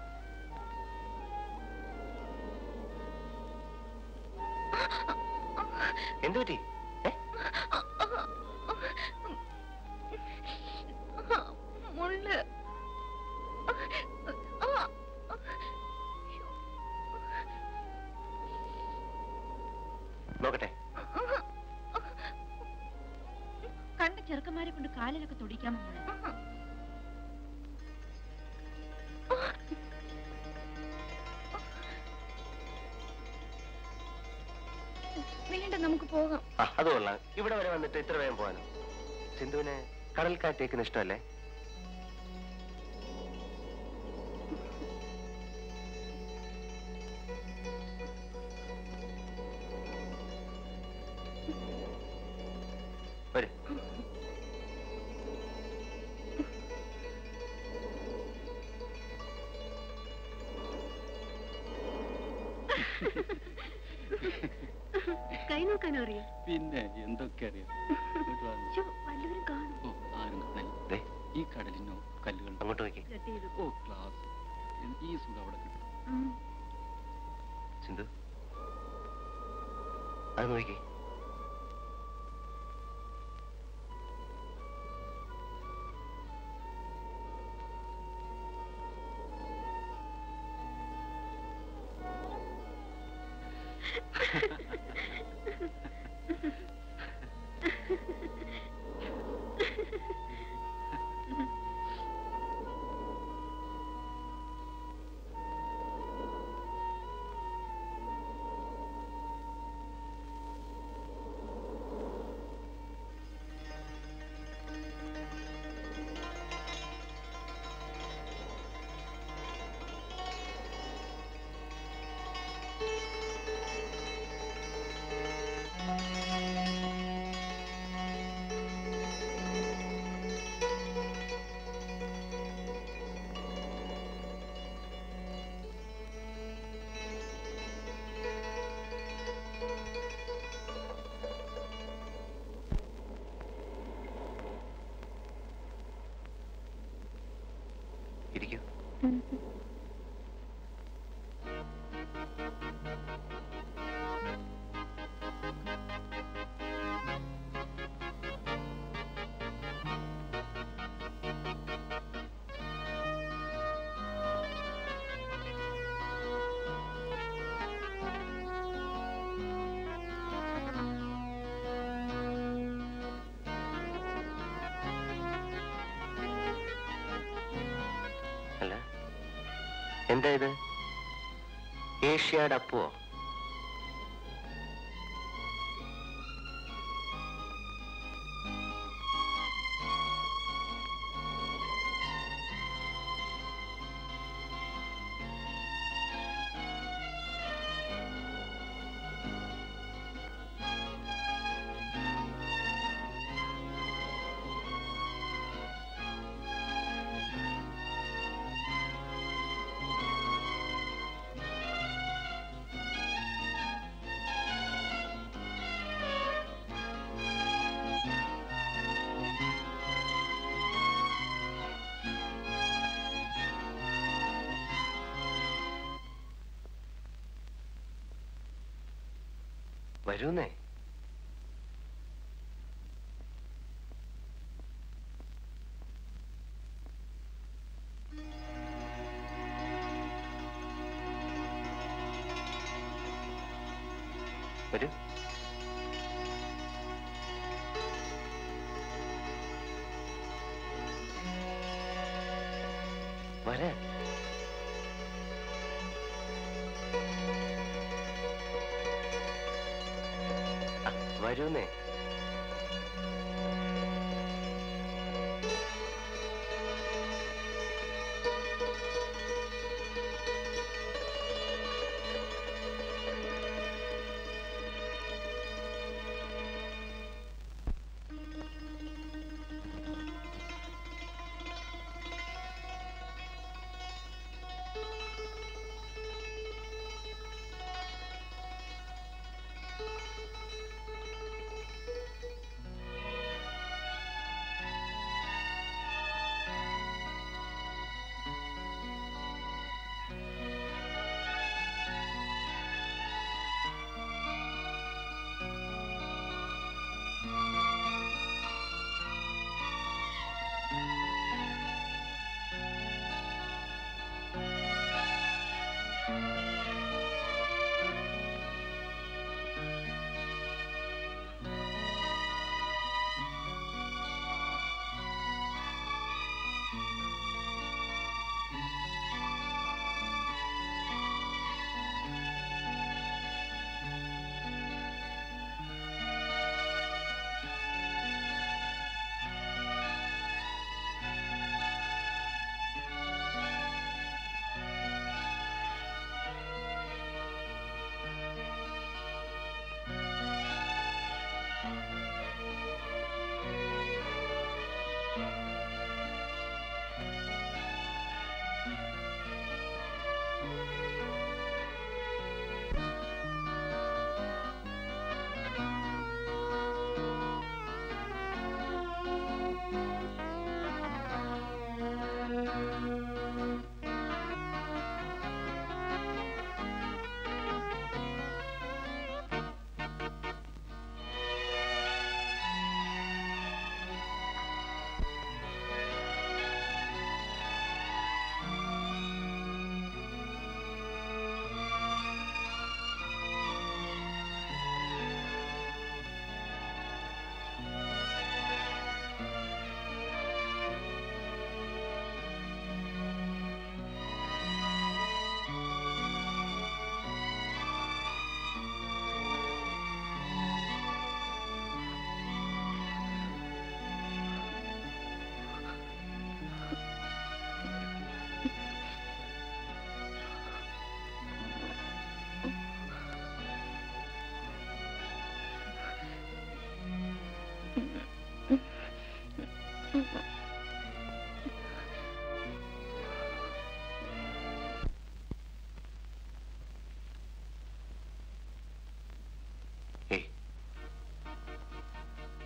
Speaker 10: എന്തു പറ്റി
Speaker 3: മുള്ള്
Speaker 10: നോക്കട്ടെ
Speaker 1: കണ്ട ചെറുക്കന്മാരെ കൊണ്ട് കാലിലൊക്കെ തൊടിക്കാമോ മോളെ
Speaker 3: വേണ്ട നമുക്ക് പോകാം
Speaker 10: ആ, അത് കൊള്ളാം ഇവിടെ വരെ വന്നിട്ട് ഇത്ര വേഗം പോകാനോ സിന്ധുവിന് കടൽ കാറ്റേക്കുന്ന ഇഷ്ടമല്ലേ വരൂ
Speaker 2: കൈ നോക്കാനോ അറിയോ
Speaker 9: പിന്നെ എന്തൊക്കെ അറിയാം ഇങ്ങോട്ട് വാ.
Speaker 2: ശ്ശോ, വല്ലവരും കാണും
Speaker 9: ഓ ആരും കാണാനില്ല.
Speaker 10: ദേ.
Speaker 9: ഈ കടലിനോ കല്ലുകൾ
Speaker 10: അങ്ങോട്ട് നോക്കി
Speaker 2: കട്ട് ചെയ്തു
Speaker 9: ഓ ക്ലാസ് ഈ സുഖം അവിടെ കിട്ടും
Speaker 2: ഉം.
Speaker 10: സിന്ധു അത് നോക്കി അല്ല എന്താ ഇത് ഏഷ്യാഡ് അപ്പോ വരൂന്നേ വരൂ വരാൻ ആ, വരൂന്നേ ഏയ്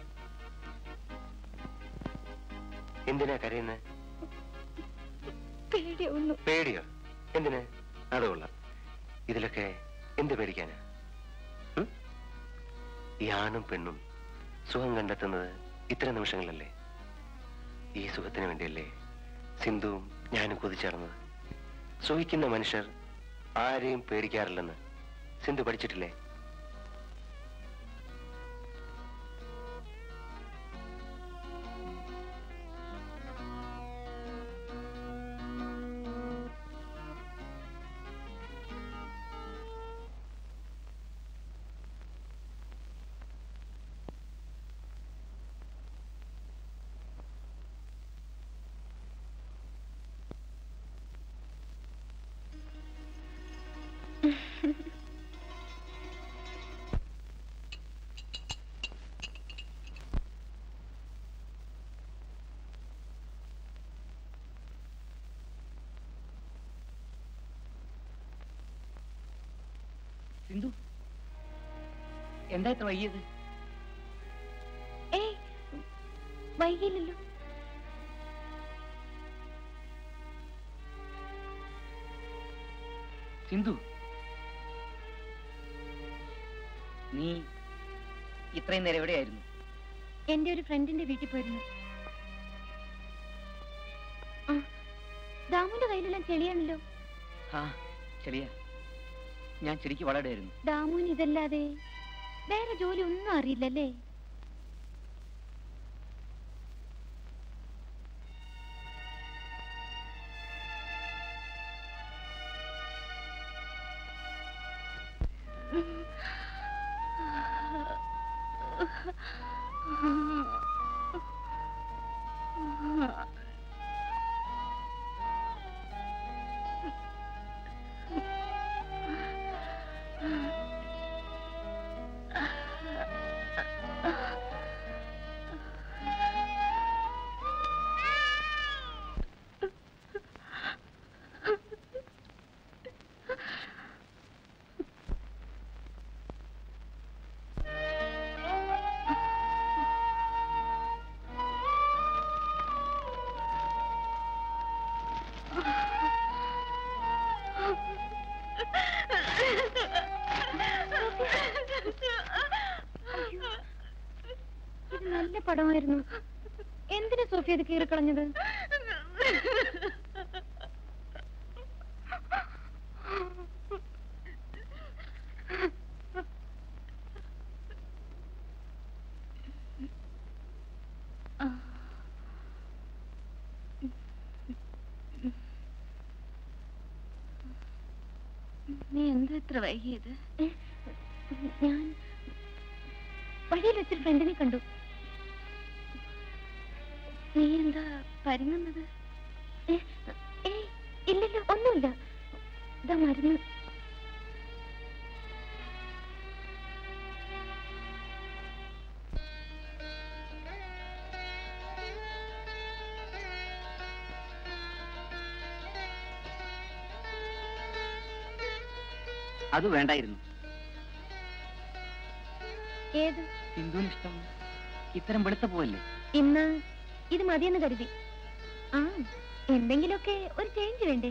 Speaker 10: എന്തിനാ കരയുന്നത്
Speaker 3: പേടിയൊന്നു
Speaker 10: പേടിയോ എന്തിന് അത് കൊള്ളാം ഇതിലൊക്കെ എന്ത് പേടിക്കാനാ ഉം? ഈ ആണും പെണ്ണും സുഖം കണ്ടെത്തുന്നത് ഇത്തരം നിമിഷങ്ങളിലല്ലേ ഈ സുഖത്തിന് വേണ്ടിയല്ലേ സിന്ധുവും ഞാനും കൊതിച്ചേർന്നത് സുഖിക്കുന്ന മനുഷ്യർ ആരെയും പേടിക്കാറില്ലെന്ന് സിന്ധു പഠിച്ചിട്ടില്ലേ
Speaker 4: സിന്ധു എന്താ ഇത്ര വൈകിയത്
Speaker 3: ഏയ് വൈകിയില്ലല്ലോ
Speaker 4: സിന്ധു നീ ഇത്രയും നേരം എവിടെയായിരുന്നു
Speaker 3: എന്റെ ഒരു ഫ്രണ്ടിന്റെ വീട്ടിൽ പോയിരുന്നു ആ, ദാമുന്റെ കയ്യിലെല്ലാം ചെളിയാണല്ലോ
Speaker 4: ആ ചെളിയ ഞാൻ ചെടിക്ക് വളരുമായിരുന്നു
Speaker 3: ദാമുവിന് ഇതല്ലാതെ വേറെ ജോലി ഒന്നും അറിയില്ലല്ലേ ഇത് നല്ല പടമായിരുന്നു എന്തിനാ സോഫിയ ഇത് കീറിക്കളഞ്ഞത്
Speaker 1: നീ എന്താ ഇത്ര വൈകിയത്
Speaker 3: ഞാൻ വഴിയിൽ വെച്ചൊരു ഫ്രണ്ടിനെ കണ്ടു
Speaker 1: നീ എന്താ പരുങ്ങുന്നത്
Speaker 3: ഏ, ഏയ് ഇല്ലല്ലോ ഒന്നുമില്ല ഇതാ മരുന്ന്
Speaker 4: അത് വേണ്ടായിരുന്നു
Speaker 3: ഏത്
Speaker 4: സിന്ധുവിന് ഇഷ്ടം ഇത്തരം വെളുത്ത പോവല്ലേ
Speaker 3: ഇന്ന് ഇത് മതിയെന്ന് കരുതി ആ എന്തെങ്കിലുമൊക്കെ ഒരു ചേഞ്ച് വേണ്ടേ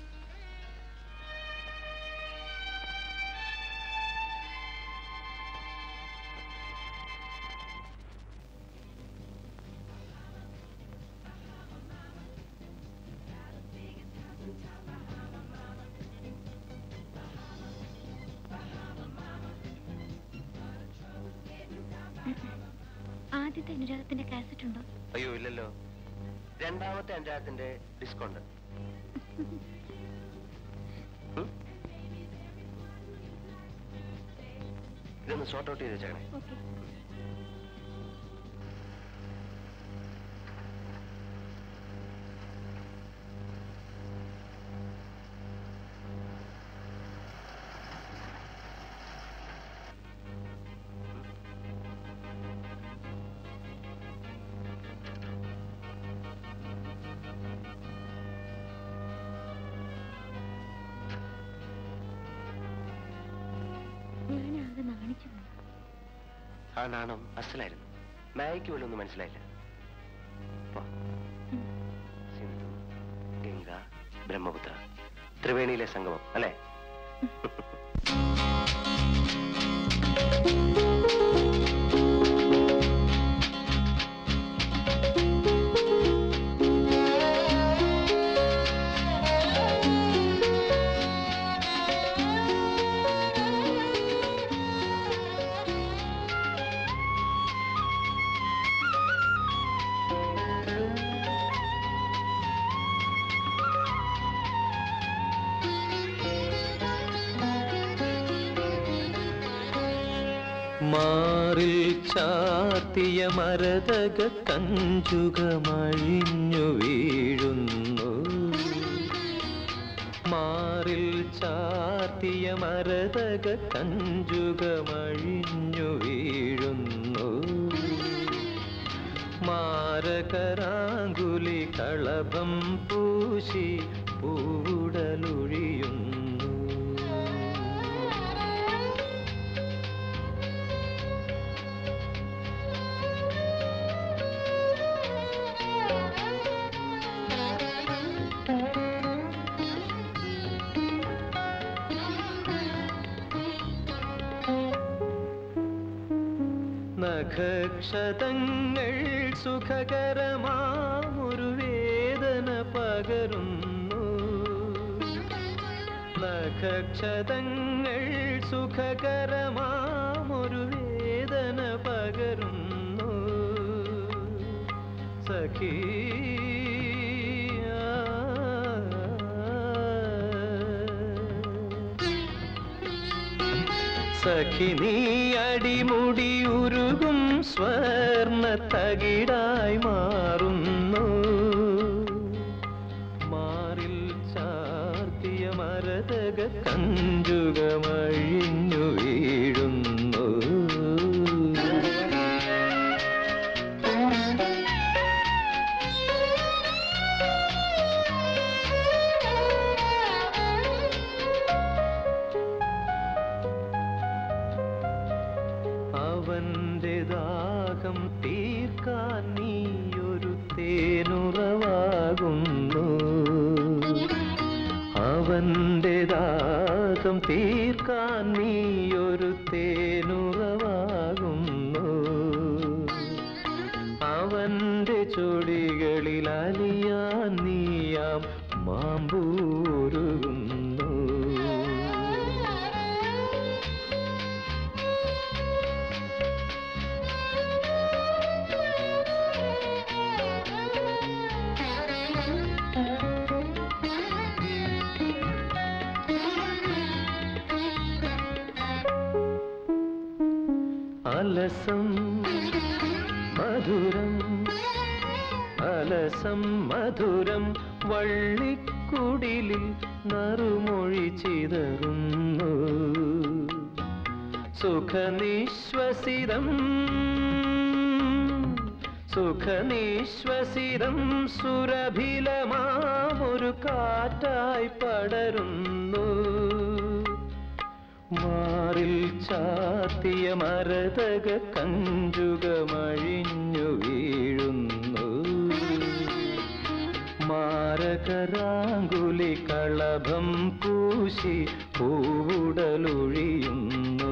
Speaker 3: ആദ്യത്തെ അനുരാഗത്തിന്റെ കാസറ്റ് ഉണ്ടോ
Speaker 10: അയ്യോ ഇല്ലല്ലോ രണ്ടാമത്തെ അഞ്ചാത്തിന്റെ ഡിസ്കൗണ്ട് ഉം? ഇതൊന്ന് ഷോർട്ട് ഔട്ട് ചെയ്ത് വെച്ചേക്കണേ
Speaker 3: ഓക്കെ ഞാനാകെ നാണിച്ചു പോയി
Speaker 10: ആ നാണം അസലായിരുന്നു മായയ്ക്ക് പോലും ഒന്നും മനസ്സിലായില്ല പോ. സിന്ധു ഗംഗ ബ്രഹ്മപുത്ര ത്രിവേണിയിലെ സംഗമം അല്ലേ
Speaker 12: മാറിൽ ചാത്തിയ മരതക കഞ്ചുകമഴിഞ്ഞു വീഴുന്നു മാറിൽ ചാത്തിയ മരതക കഞ്ചുകമഴിഞ്ഞു വീഴുന്നു മാരകരാങ്കുലി കളഭം പൂശി പൂടലൊഴിയുന്നു നഖക്ഷതങ്ങൾ സുഖകരമാമൊരു വേദന പകരുന്നു നഖക്ഷതങ്ങൾ സുഖകരമാമൊരു വേദന പകരുന്നു സഖീ സഖി നീ അടിമുടി ഉരുകും സ്വർണ തകിടായി മാറുന്നു മാറിൽ ചാർത്തിയ മരതക കഞ്ചുകമഴിഞ്ഞു വീഴുന്നു അവന്റെ ദാഹം തീർക്കാൻ നീയൊരു തേനുറവാകുന്നു അവന്റെ ദാഹം തീർക്കാൻ നീയൊരു തേനുറവാകുന്നു അവന്റെ ചൊടികളിൽ അലിയാൻ നീയാം മാമ്പൂരുകുന്നു അലസം മധുരം അലസം മധുരം വള്ളിക്കുടിലിൽ നറുമൊഴി ചിതറുന്നു സുഖനിശ്വസിതം സുഖനിശ്വസിതം സുരഭിലമാമൊരു കാറ്റായി പടരുന്നു മാറിൽ ചാത്തിയ മരതക കഞ്ചുകമഴിഞ്ഞു വീഴുന്നു മാരകരാങ്കുലി കളഭം പൂശി പൂവുടലൊഴിയുന്നു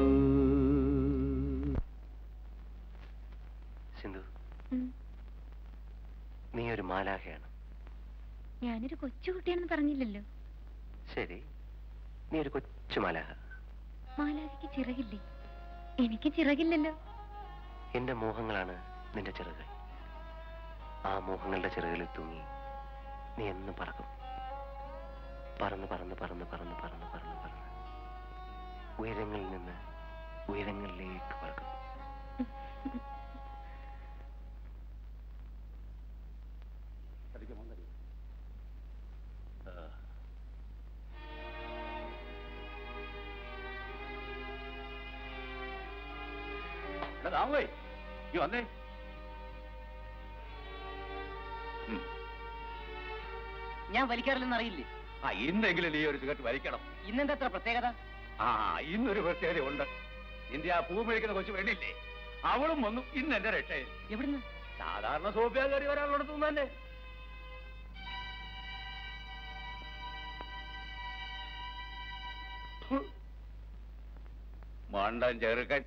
Speaker 10: സിന്ധു നീ ഒരു മാലാഖയാണ്
Speaker 3: ഞാനൊരു കൊച്ചുകുട്ടിയാണെന്ന് പറഞ്ഞില്ലല്ലോ
Speaker 10: ശരി നീ ഒരു കൊച്ചു മാലാഖ
Speaker 3: മാലാഖയ്ക്ക് ചിറകില്ലേ എനിക്ക് ചിറകില്ലല്ലോ
Speaker 10: എന്റെ മോഹങ്ങളാണ് നിന്റെ ചിറകുകൾ ആ മോഹങ്ങളുടെ ചിറകുകളിൽ തൂങ്ങി നീ എന്ന് പറക്കും പറന്ന് പറന്ന് പറന്ന് പറന്ന് പറന്ന് പറന്ന് പറന്ന് ഉയരങ്ങളിൽ നിന്ന് ഉയരങ്ങളിലേക്ക് പറക്കും
Speaker 11: ദാമേ ഈ വന്നേ
Speaker 4: ഞാൻ വലിക്കാറില്ലെന്ന് അറിയില്ലേ
Speaker 11: ആ ഇന്നെങ്കിലും നീ ഒരു സിഗരറ്റ് വലിക്കണം
Speaker 4: ഇന്നെന്താ അത്ര പ്രത്യേകത
Speaker 11: ആ ഇന്നൊരു പ്രത്യേകത ഉണ്ട് നിന്റെ ആ പൂ മേടിക്കുന്ന കൊച്ചു വേണ്ടില്ലേ അവളും വന്നു ഇന്ന് എന്റെ രക്ഷയിൽ
Speaker 4: എവിടുന്ന്
Speaker 11: സാധാരണ സോഫിയ കയറി വരാനുള്ളത് തന്നെ മണ്ടൻ ചെറുക്കൻ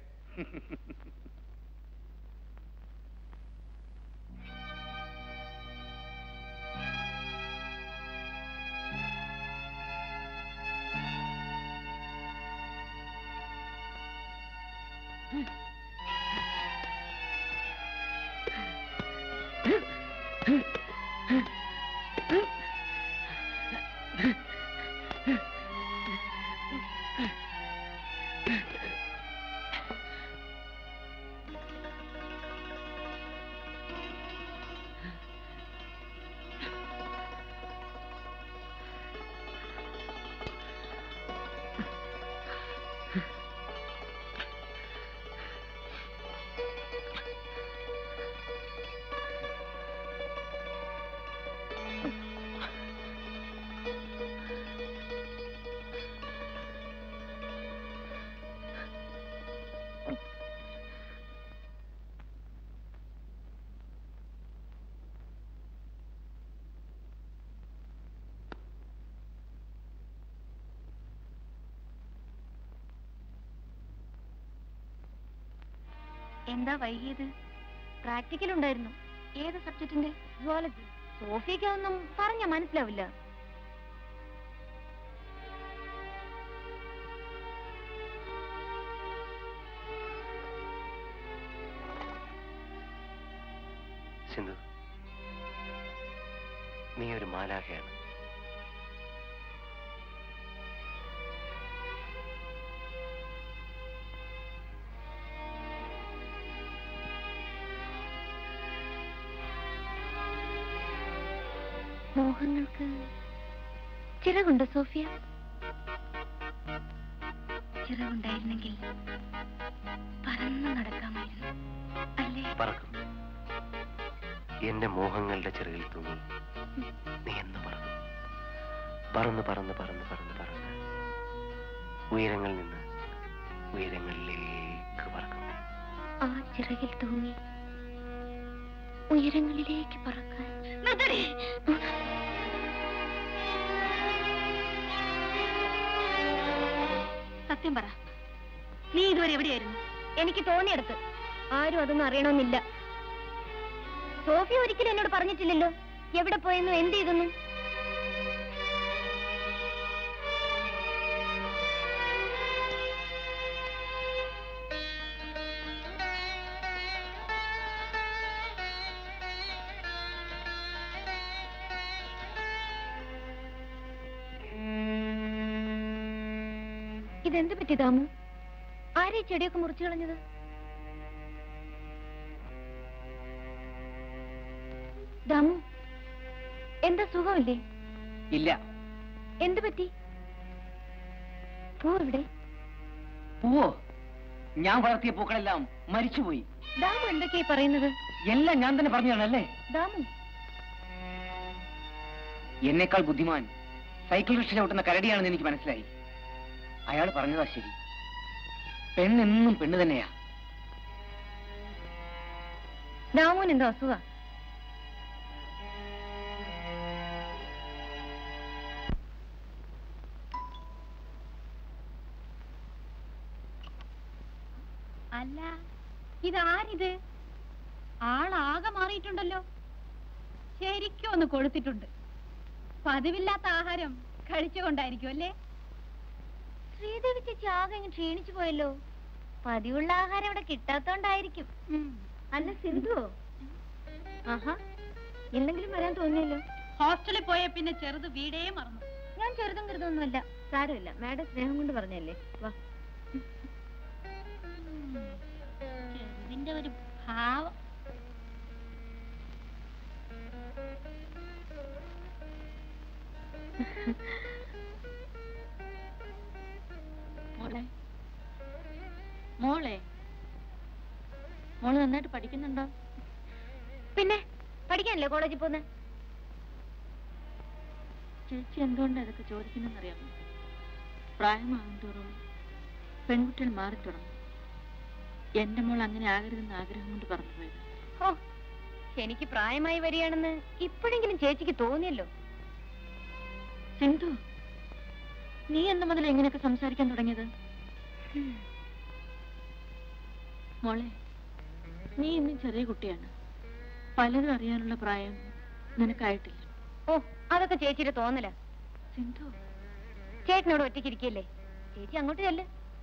Speaker 3: എന്താ വൈകിയത് പ്രാക്ടിക്കൽ ഉണ്ടായിരുന്നു ഏത് സബ്ജക്റ്റിന്റെ സുവോളജി സോഫിയക്ക് അതൊന്നും പറഞ്ഞ മനസ്സിലാവില്ല
Speaker 10: സിന്ധു നീ ഒരു മാലാഖയാണ്
Speaker 3: മോഹങ്ങൾക്ക് ചിറകുണ്ടോ സോഫിയ ചിറകുണ്ടായിരുന്നെങ്കിൽ പറന്നു നടക്കാമായിരുന്നു അല്ലേ
Speaker 10: പറക്കും എന്റെ മോഹങ്ങളുടെ ചെറുകിൽ തൂങ്ങി നീ എന്ന് പറക്കും പറന്ന് പറന്ന് പറന്ന് പറന്ന് പറന്ന് ഉയരങ്ങളിൽ നിന്ന് ഉയരങ്ങളിലേക്ക് പറക്കും
Speaker 3: ആ ചിറകിൽ തൂങ്ങി ഉയരങ്ങളിലേക്ക് പറക്കാൻ
Speaker 1: സത്യം പറ നീ ഇതുവരെ എവിടെയായിരുന്നു
Speaker 3: എനിക്ക് തോന്നിയെടുത്ത് ആരും അതൊന്നും അറിയണമെന്നില്ല സോഫിയ ഒരിക്കലും എന്നോട് പറഞ്ഞിട്ടില്ലല്ലോ എവിടെ പോയെന്നു എന്ത് ചെയ്തെന്നു ഇതെന്ത് പറ്റി ദാമു ആരെ ചെടിയൊക്കെ മുറിച്ചു കളഞ്ഞത് ദാമു എന്താ സുഖമില്ലേ
Speaker 13: ഇല്ല
Speaker 3: എന്ത് പറ്റി പൂ എവിടെ
Speaker 13: പൂവോ ഞാൻ വളർത്തിയ പൂക്കളെല്ലാം മരിച്ചുപോയി
Speaker 3: ദാമു എന്തൊക്കെയായി പറയുന്നത്
Speaker 13: എല്ലാം ഞാൻ തന്നെ പറഞ്ഞതാണല്ലേ
Speaker 3: ദാമു
Speaker 13: എന്നേക്കാൾ ബുദ്ധിമാൻ സൈക്കിൾ റിക്ഷ ചവിട്ടുന്ന കരടിയാണെന്ന് എനിക്ക് മനസ്സിലായി അയാൾ പറഞ്ഞതാ ശരി പെണ്ണെന്നും പെണ്ണ് തന്നെയാ
Speaker 3: ദാമുവിന് എന്തോ അസുഖ
Speaker 1: അല്ല ഇതാരിത് ആളാകെ മാറിയിട്ടുണ്ടല്ലോ ശരിക്കും ഒന്ന് കൊഴുത്തിട്ടുണ്ട് പതിവില്ലാത്ത ആഹാരം കഴിച്ചുകൊണ്ടായിരിക്കും അല്ലേ
Speaker 3: ശ്രീദേവി ചേച്ചി ആകെ അങ്ങ് ക്ഷീണിച്ചു പോയല്ലോ പതിവുള്ള ആഹാരം ഇവിടെ കിട്ടാത്തോണ്ടായിരിക്കും അല്ല സിന്ധുവോ ആഹാ എന്തെങ്കിലും വരാൻ തോന്നിയല്ലോ
Speaker 1: ഹോസ്റ്റലിൽ പോയ പിന്നെ ചെറുത് വീടേ മറന്നു
Speaker 3: ഞാൻ ചെറുതും കരുതൊന്നുമല്ല സാരമില്ല മാഡം സ്നേഹം കൊണ്ട് പറഞ്ഞല്ലേ വാ
Speaker 1: ചെറുതിന്റെ ഒരു ഭാവം മോളെ മോളെ മോള് നന്നായിട്ട് പഠിക്കുന്നുണ്ടോ
Speaker 3: പിന്നെ പഠിക്കാനല്ലേ കോളേജിൽ പോന്നെ
Speaker 1: ചേച്ചി എന്തുകൊണ്ടാണ് ഇതൊക്കെ ചോദിക്കുന്നറിയാമോ പ്രായമാകും തോറും പെൺകുട്ടികൾ മാറി തുടങ്ങും എന്റെ മോൾ അങ്ങനെ ആകരുതെന്ന് ആഗ്രഹം കൊണ്ട് പറഞ്ഞു പോയത്
Speaker 3: ഓ എനിക്ക് പ്രായമായി വരികയാണെന്ന് ഇപ്പോഴെങ്കിലും ചേച്ചിക്ക് തോന്നിയല്ലോ
Speaker 1: സിന്ധു നീ എന്ന് മുതൽ എങ്ങനെയൊക്കെ സംസാരിക്കാൻ തുടങ്ങിയത് മോളെ നീ ഇന്നും ചെറിയ കുട്ടിയാണ് പലതും അറിയാനുള്ള പ്രായം നിനക്കായിട്ടില്ല
Speaker 3: ഓ അതൊക്കെ ചേച്ചിയുടെ തോന്നല
Speaker 1: സിന്ധു
Speaker 3: ചേട്ടനോട് ഒറ്റയ്ക്ക് ഇരിക്കല്ലേ ചേച്ചി അങ്ങോട്ട് ചെല്ല്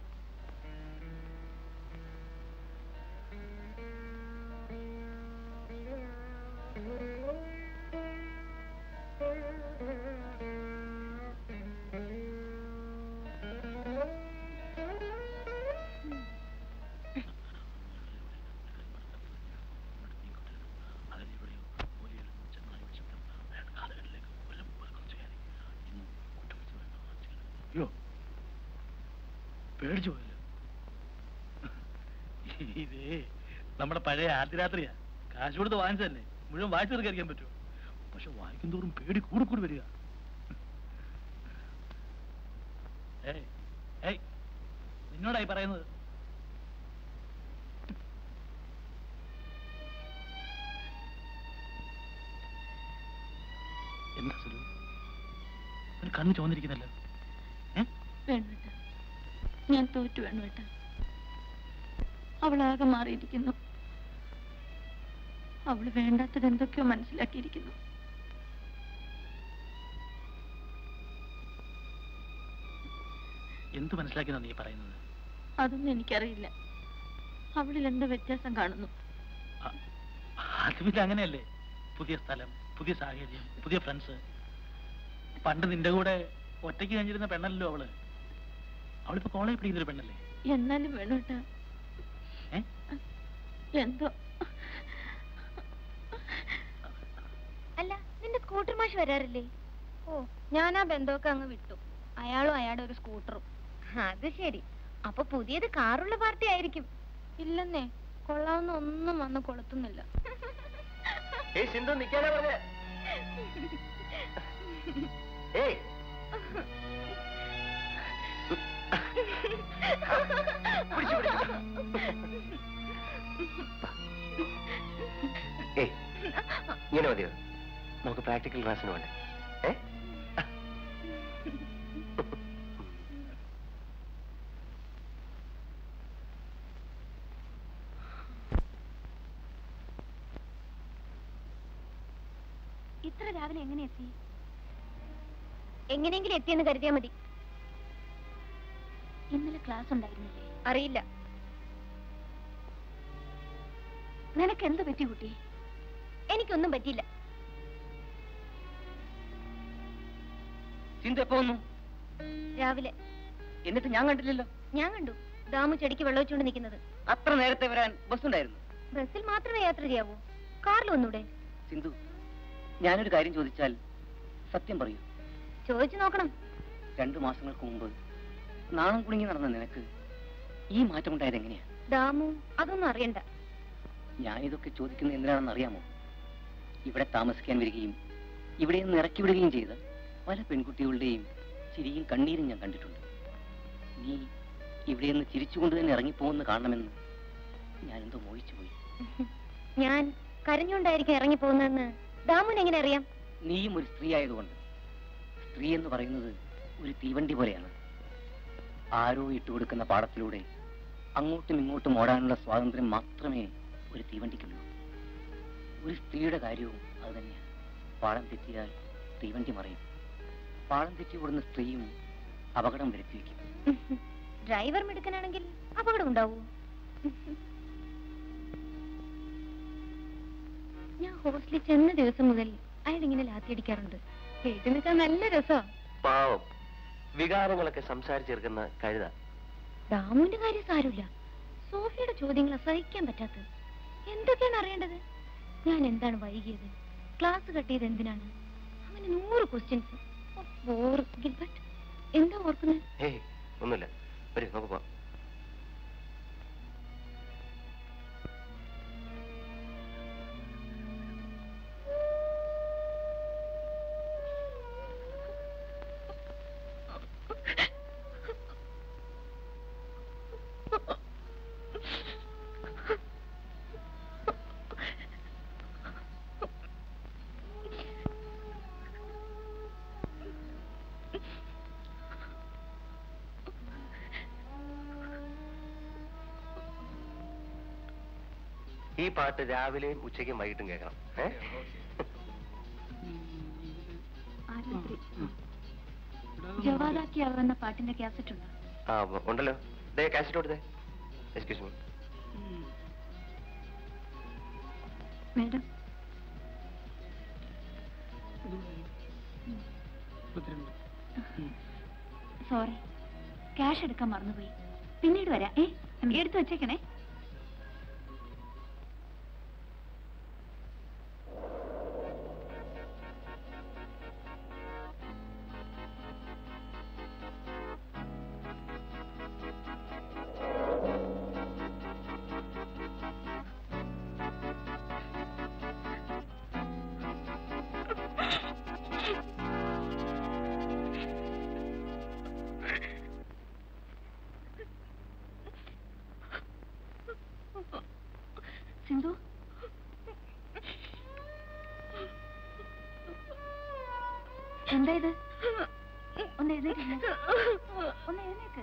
Speaker 5: അയ്യോ പേടിച്ചു പോയല്ലോ ഇതേ നമ്മുടെ പഴയ ആദ്യരാത്രിയാ കാശ് കൊടുത്ത് വാങ്ങിച്ചതല്ലേ മുഴുവൻ വായിച്ചു തീർക്കാതിരിക്കാൻ പറ്റുമോ പക്ഷെ വായിക്കും തോറും പേടി കൂടി കൂടി വരിക ഏയ് ഏയ് നിന്നോടായി പറയുന്നത് എന്താ സുലു ഒരു കണ്ണ് ചോന്നിരിക്കുന്നല്ലോ
Speaker 1: വേണുവേട്ട ഞാൻ തോറ്റു വേണുവേട്ട അവളാകെ മാറിയിരിക്കുന്നു അവള് വേണ്ടാത്തത് എന്തൊക്കെയോ മനസ്സിലാക്കിയിരിക്കുന്നു
Speaker 5: എന്ത് മനസ്സിലാക്കിയെന്നാ നീ പറയുന്നത്
Speaker 1: അതൊന്നും എനിക്കറിയില്ല അവളിൽ എന്തോ വ്യത്യാസം കാണുന്നു
Speaker 5: അത് പിന്നെ അങ്ങനെയല്ലേ പുതിയ സ്ഥലം പുതിയ സാഹചര്യം പുതിയ ഫ്രണ്ട്സ് പണ്ട് നിന്റെ കൂടെ ഒറ്റയ്ക്ക് കഴിഞ്ഞിരുന്ന പെണ്ണല്ലോ അവള് അവളിപ്പോ കോളേജ് പിടിക്കുന്ന ഒരു പെണ്ണല്ലേ
Speaker 1: എന്നാലും വേണുവേട്ട
Speaker 5: ഏ?
Speaker 1: എന്തോ
Speaker 3: അല്ല നിന്റെ സ്കൂട്ടർ മാഷ് വരാറില്ലേ ഓ ഞാൻ ആ ബന്ധമൊക്കെ അങ്ങ് വിട്ടു അയാളും അയാളുടെ ഒരു സ്കൂട്ടറും അത് ശരി അപ്പൊ പുതിയത് കാറുള്ള പാർട്ടി ആയിരിക്കും ഇല്ലെന്നേ കൊള്ളാവുന്ന ഒന്നും വന്ന് കൊളുത്തുന്നില്ല
Speaker 10: ഏയ് സിന്ധു നിക്കാനാ പറഞ്ഞേ ഏയ് പിടിച്ചു, പിടിച്ചു. ഏയ് ഇങ്ങനെ മതിയോ നമുക്ക് പ്രാക്ടിക്കൽ ക്ലാസ്സിന് വേണ്ടേ ഏ
Speaker 3: ഇത്ര രാവിലെ എങ്ങനെ എത്തി എങ്ങനെയെങ്കിലും എത്തിയെന്ന് കരുതിയാ മതി
Speaker 8: ഇന്നലെ ക്ലാസ് ഉണ്ടായിരുന്നില്ലേ
Speaker 3: അറിയില്ല
Speaker 8: നിനക്ക് എന്ത് പറ്റി കുട്ടി
Speaker 3: എനിക്കൊന്നും പറ്റിയില്ല
Speaker 13: സിന്ധു എപ്പോ വന്നു
Speaker 3: രാവിലെ
Speaker 13: എന്നിട്ട് ഞാൻ കണ്ടില്ലല്ലോ
Speaker 3: ഞാൻ കണ്ടു ദാമു ചെടിക്ക് വെള്ളം വെച്ചുകൊണ്ട് നിൽക്കുന്നത്
Speaker 13: അത്ര നേരത്തെ വരാൻ ബസ് ഉണ്ടായിരുന്നു
Speaker 3: ബസ്സിൽ മാത്രമേ യാത്ര ചെയ്യാവൂ കാറിൽ ഒന്നൂടെ
Speaker 13: സിന്ധു ഞാനൊരു കാര്യം ചോദിച്ചാൽ സത്യം പറയൂ
Speaker 3: ചോദിച്ചു നോക്കണം
Speaker 13: രണ്ടു മാസങ്ങൾക്ക് മുമ്പ് നാണം കുടുങ്ങി നടന്ന നിനക്ക് ഈ മാറ്റം ഉണ്ടായത് എങ്ങനെയാ
Speaker 3: ദാമു അതൊന്നും അറിയണ്ട
Speaker 13: ഞാനിതൊക്കെ ചോദിക്കുന്നത് എന്തിനാണെന്ന് അറിയാമോ ഇവിടെ താമസിക്കാൻ വരികയും ഇവിടെ നിന്ന് ഇറക്കി വിടുകയും ചെയ്ത പല പെൺകുട്ടികളുടെയും ചിരിയും കണ്ണീരും ഞാൻ കണ്ടിട്ടുണ്ട് നീ ഇവിടെ നിന്ന് ചിരിച്ചുകൊണ്ട് തന്നെ ഇറങ്ങിപ്പോകുന്ന കാണണമെന്ന് ഞാനെന്തോ മോഹിച്ചു പോയി
Speaker 3: ഞാൻ കരഞ്ഞുകൊണ്ടായിരിക്കും ഇറങ്ങി പോകുന്നതെന്ന് ദാമുന് എങ്ങനെ അറിയാം
Speaker 13: നീയും ഒരു സ്ത്രീ ആയതുകൊണ്ട് സ്ത്രീ എന്ന് പറയുന്നത് ഒരു തീവണ്ടി പോലെയാണ് ആരോ ഇട്ടുകൊടുക്കുന്ന പാടത്തിലൂടെ അങ്ങോട്ടും ഇങ്ങോട്ടും ഓടാനുള്ള സ്വാതന്ത്ര്യം മാത്രമേ ഒരു തീവണ്ടിക്കുള്ളൂ ഒരു സ്ത്രീയുടെ കാര്യവും അത് തന്നെയാണ് പാളം തെറ്റിയാൽ തീവണ്ടി മറയും പാളം തെറ്റി ഓടുന്ന സ്ത്രീയും അപകടം വരുത്തി വയ്ക്കും
Speaker 3: ഡ്രൈവർ മിടുക്കനാണെങ്കിൽ അപകടം ഉണ്ടാവൂ ഞാൻ ഹോസ്റ്റലിൽ ചെന്ന ദിവസം മുതൽ അയാൾ ഇങ്ങനെ ലാത്തിയടിക്കാറുണ്ട് കേട്ടു നിൽക്കാൻ നല്ല രസമാ
Speaker 10: പാവം വികാരങ്ങളൊക്കെ സംസാരിച്ചേർക്കുന്ന കഴുത
Speaker 3: ദാമുവിന്റെ കാര്യം സാരമില്ല സോഫിയുടെ ചോദ്യങ്ങൾ സഹിക്കാൻ പറ്റാത്തത് എന്തൊക്കെയാണ് അറിയേണ്ടത് ഞാൻ എന്താണ് വൈകിയത് ക്ലാസ് കട്ട് ചെയ്ത് എന്തിനാണ് അങ്ങനെ നൂറ് ക്വസ്റ്റ്യൻസ് ബോർ ഗിൽബർട്ട് എന്താ ഓർക്കുന്നത്
Speaker 10: ഏയ് ഒന്നുമില്ല വരൂ നമുക്ക് പോവാം ഈ പാട്ട് രാവിലെയും ഉച്ചയ്ക്കും വൈകിട്ടും കേൾക്കണം ഏ
Speaker 1: ആശുപത്രി ജവാദാക്കിയാകുന്ന പാട്ടിന്റെ കാസറ്റ് ഉണ്ടോ
Speaker 10: ആ ഉ- ഉണ്ടല്ലോ ദേ കാസറ്റ് കൊടുത്തേ excuse me
Speaker 1: madam sorry cash എടുക്കാൻ മറന്നുപോയി പിന്നീട് വരാം ഏ എടുത്തു വെച്ചേക്കണേ സിന്ധു എന്താ ഇത് ഒന്ന് എഴുന്നേറ്റില്ല ഒന്ന് എഴുന്നേക്ക്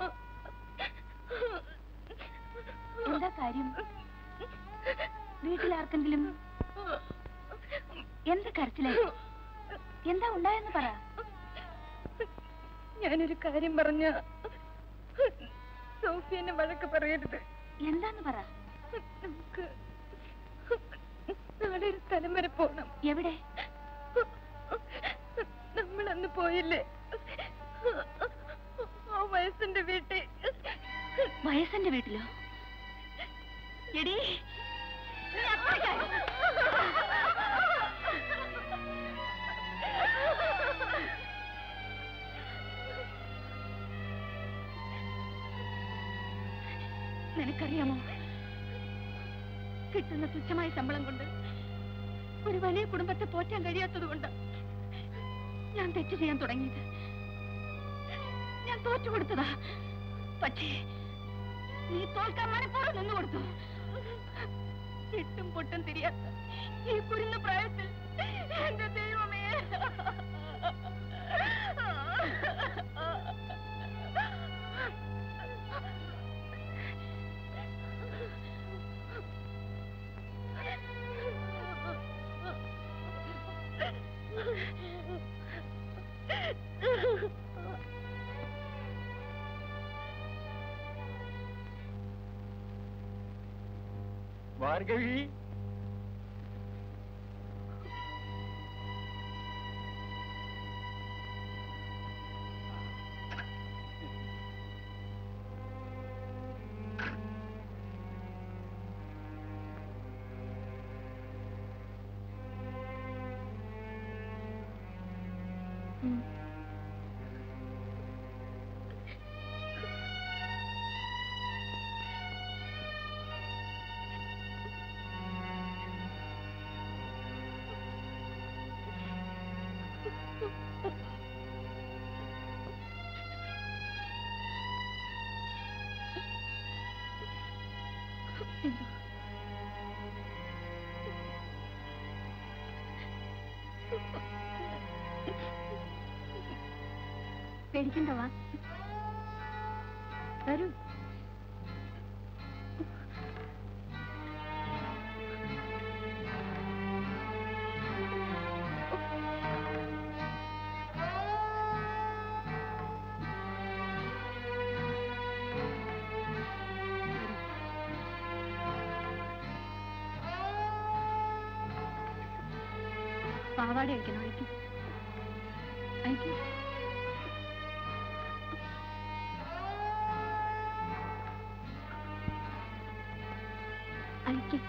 Speaker 1: എന്താ കാര്യം വീട്ടിലാർക്കെങ്കിലും എന്താ കരച്ചിലായി എന്താ ഉണ്ടായെന്ന് പറ
Speaker 3: ഞാനൊരു കാര്യം പറഞ്ഞ സോഫി എന്നെ വഴക്ക് പറയരുത്
Speaker 1: എന്താന്ന് പറ
Speaker 3: നമുക്ക് നാളെ ഒരു സ്ഥലം വരെ പോണം
Speaker 1: എവിടെ
Speaker 3: നമ്മൾ അന്ന് പോയില്ലേ ആ വയസ്സിന്റെ വീട്ടിൽ
Speaker 1: വയസ്സന്റെ വീട്ടിലോ എടീ നീ അത്രയ്ക്കായോ? നിനക്കറിയാമോ കിട്ടുന്ന തുച്ഛമായ ശമ്പളം കൊണ്ട് ഒരു വലിയ കുടുംബത്തെ പോറ്റാൻ കഴിയാത്തത് കൊണ്ട് ഞാൻ തെറ്റ് ചെയ്യാൻ തുടങ്ങിയത് ഞാൻ തോറ്റു കൊടുത്തതാ പക്ഷേ നീ തോൽക്കാൻ മനഃപൂർവ്വം നിന്നു കൊടുത്തു എട്ടും പൊട്ടും തിരിയാത്ത ഈ കുരുന്ന പ്രായത്തിൽ എന്റെ ദൈവമേ
Speaker 11: ഭാർഗവി
Speaker 1: പേടിക്കണ്ട വാ വരൂ പാവാട അയക്കണം അയക്കും അയക്കും അയക്കും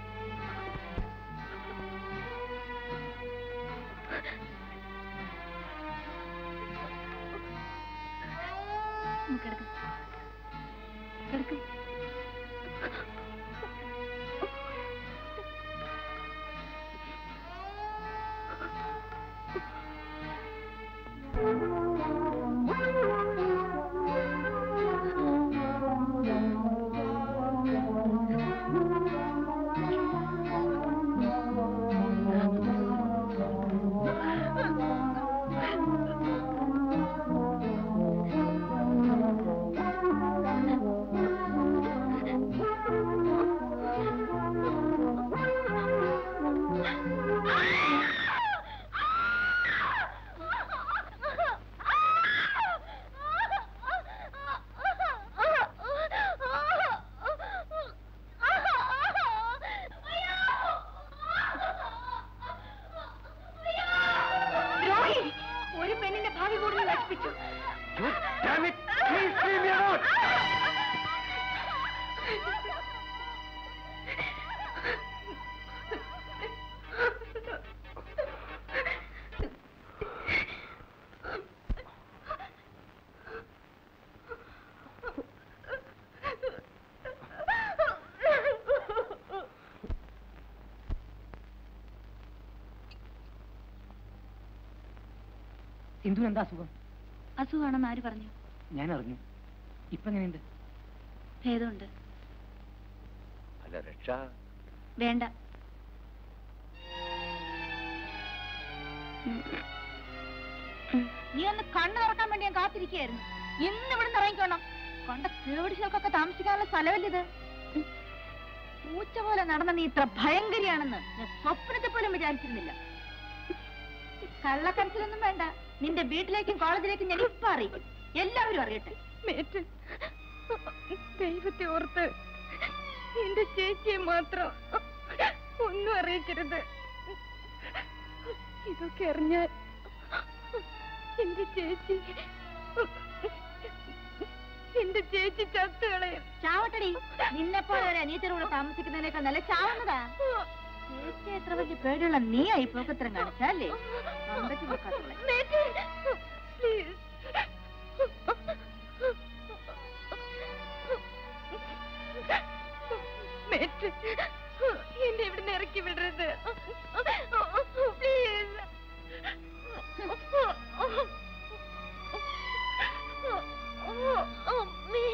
Speaker 1: കിടക്ക് കിടക്ക്
Speaker 3: ആ
Speaker 13: സിന്ധു എന്താ അസുഖം
Speaker 2: അസുഖമാണെന്ന് ആര് പറഞ്ഞു
Speaker 13: ഞാൻ അറിഞ്ഞു ഇപ്പൊ എങ്ങനെയുണ്ട്
Speaker 2: ഭേദമുണ്ട്
Speaker 11: അല്ല രക്ഷ
Speaker 2: വേണ്ട
Speaker 1: നീ ഒന്ന് കണ്ണു തുറക്കാൻ വേണ്ടി ഞാൻ കാത്തിരിക്കുകയായിരുന്നു ഇന്ന് ഇവിടെ നിന്ന് ഇറങ്ങിക്കോണം കൊണ്ട കേടിശകൾക്കൊക്കെ താമസിക്കാനുള്ള സ്ഥലമല്ലിത് പൂച്ച പോലെ നടന്ന നീ ഇത്ര ഭയങ്കരിയാണെന്ന് ഞാൻ സ്വപ്നത്തെ പോലും വിചാരിച്ചിരുന്നില്ല കള്ളക്കരച്ചിലൊന്നും വേണ്ട നിന്റെ വീട്ടിലേക്കും കോളേജിലേക്കും ഞാൻ ഇപ്പൊ അറിയിക്കും എല്ലാവരും അറിയട്ടെ
Speaker 3: മേറ്റ് ദൈവത്തെ ഓർത്ത് എന്റെ ചേച്ചിയെ മാത്രം ഒന്നും അറിയിക്കരുത് ഇതൊക്കെ അറിഞ്ഞാൽ എന്റെ ചേച്ചി എന്റെ ചേച്ചി ചത്തുകളയും
Speaker 1: ചാവട്ടടി നിന്നെ പോലെ ഒരു അനിയത്തിയുടെ കൂടെ താമസിക്കുന്നതിനേക്കാൾ നല്ല ചാവുന്നതാ ചേച്ചി എത്ര വലിയ പേടിയുള്ള നീ ആയി പോക്കത്തരം കാണിച്ചല്ലേ അമ്പത്തി പോക്കാത്തോളെ
Speaker 3: പ്ലീസ് മേറ്റ് എന്നെ ഇവിടുന്ന് ഇറക്കി വിടരുത് പ്ലീസ് അമ്മേ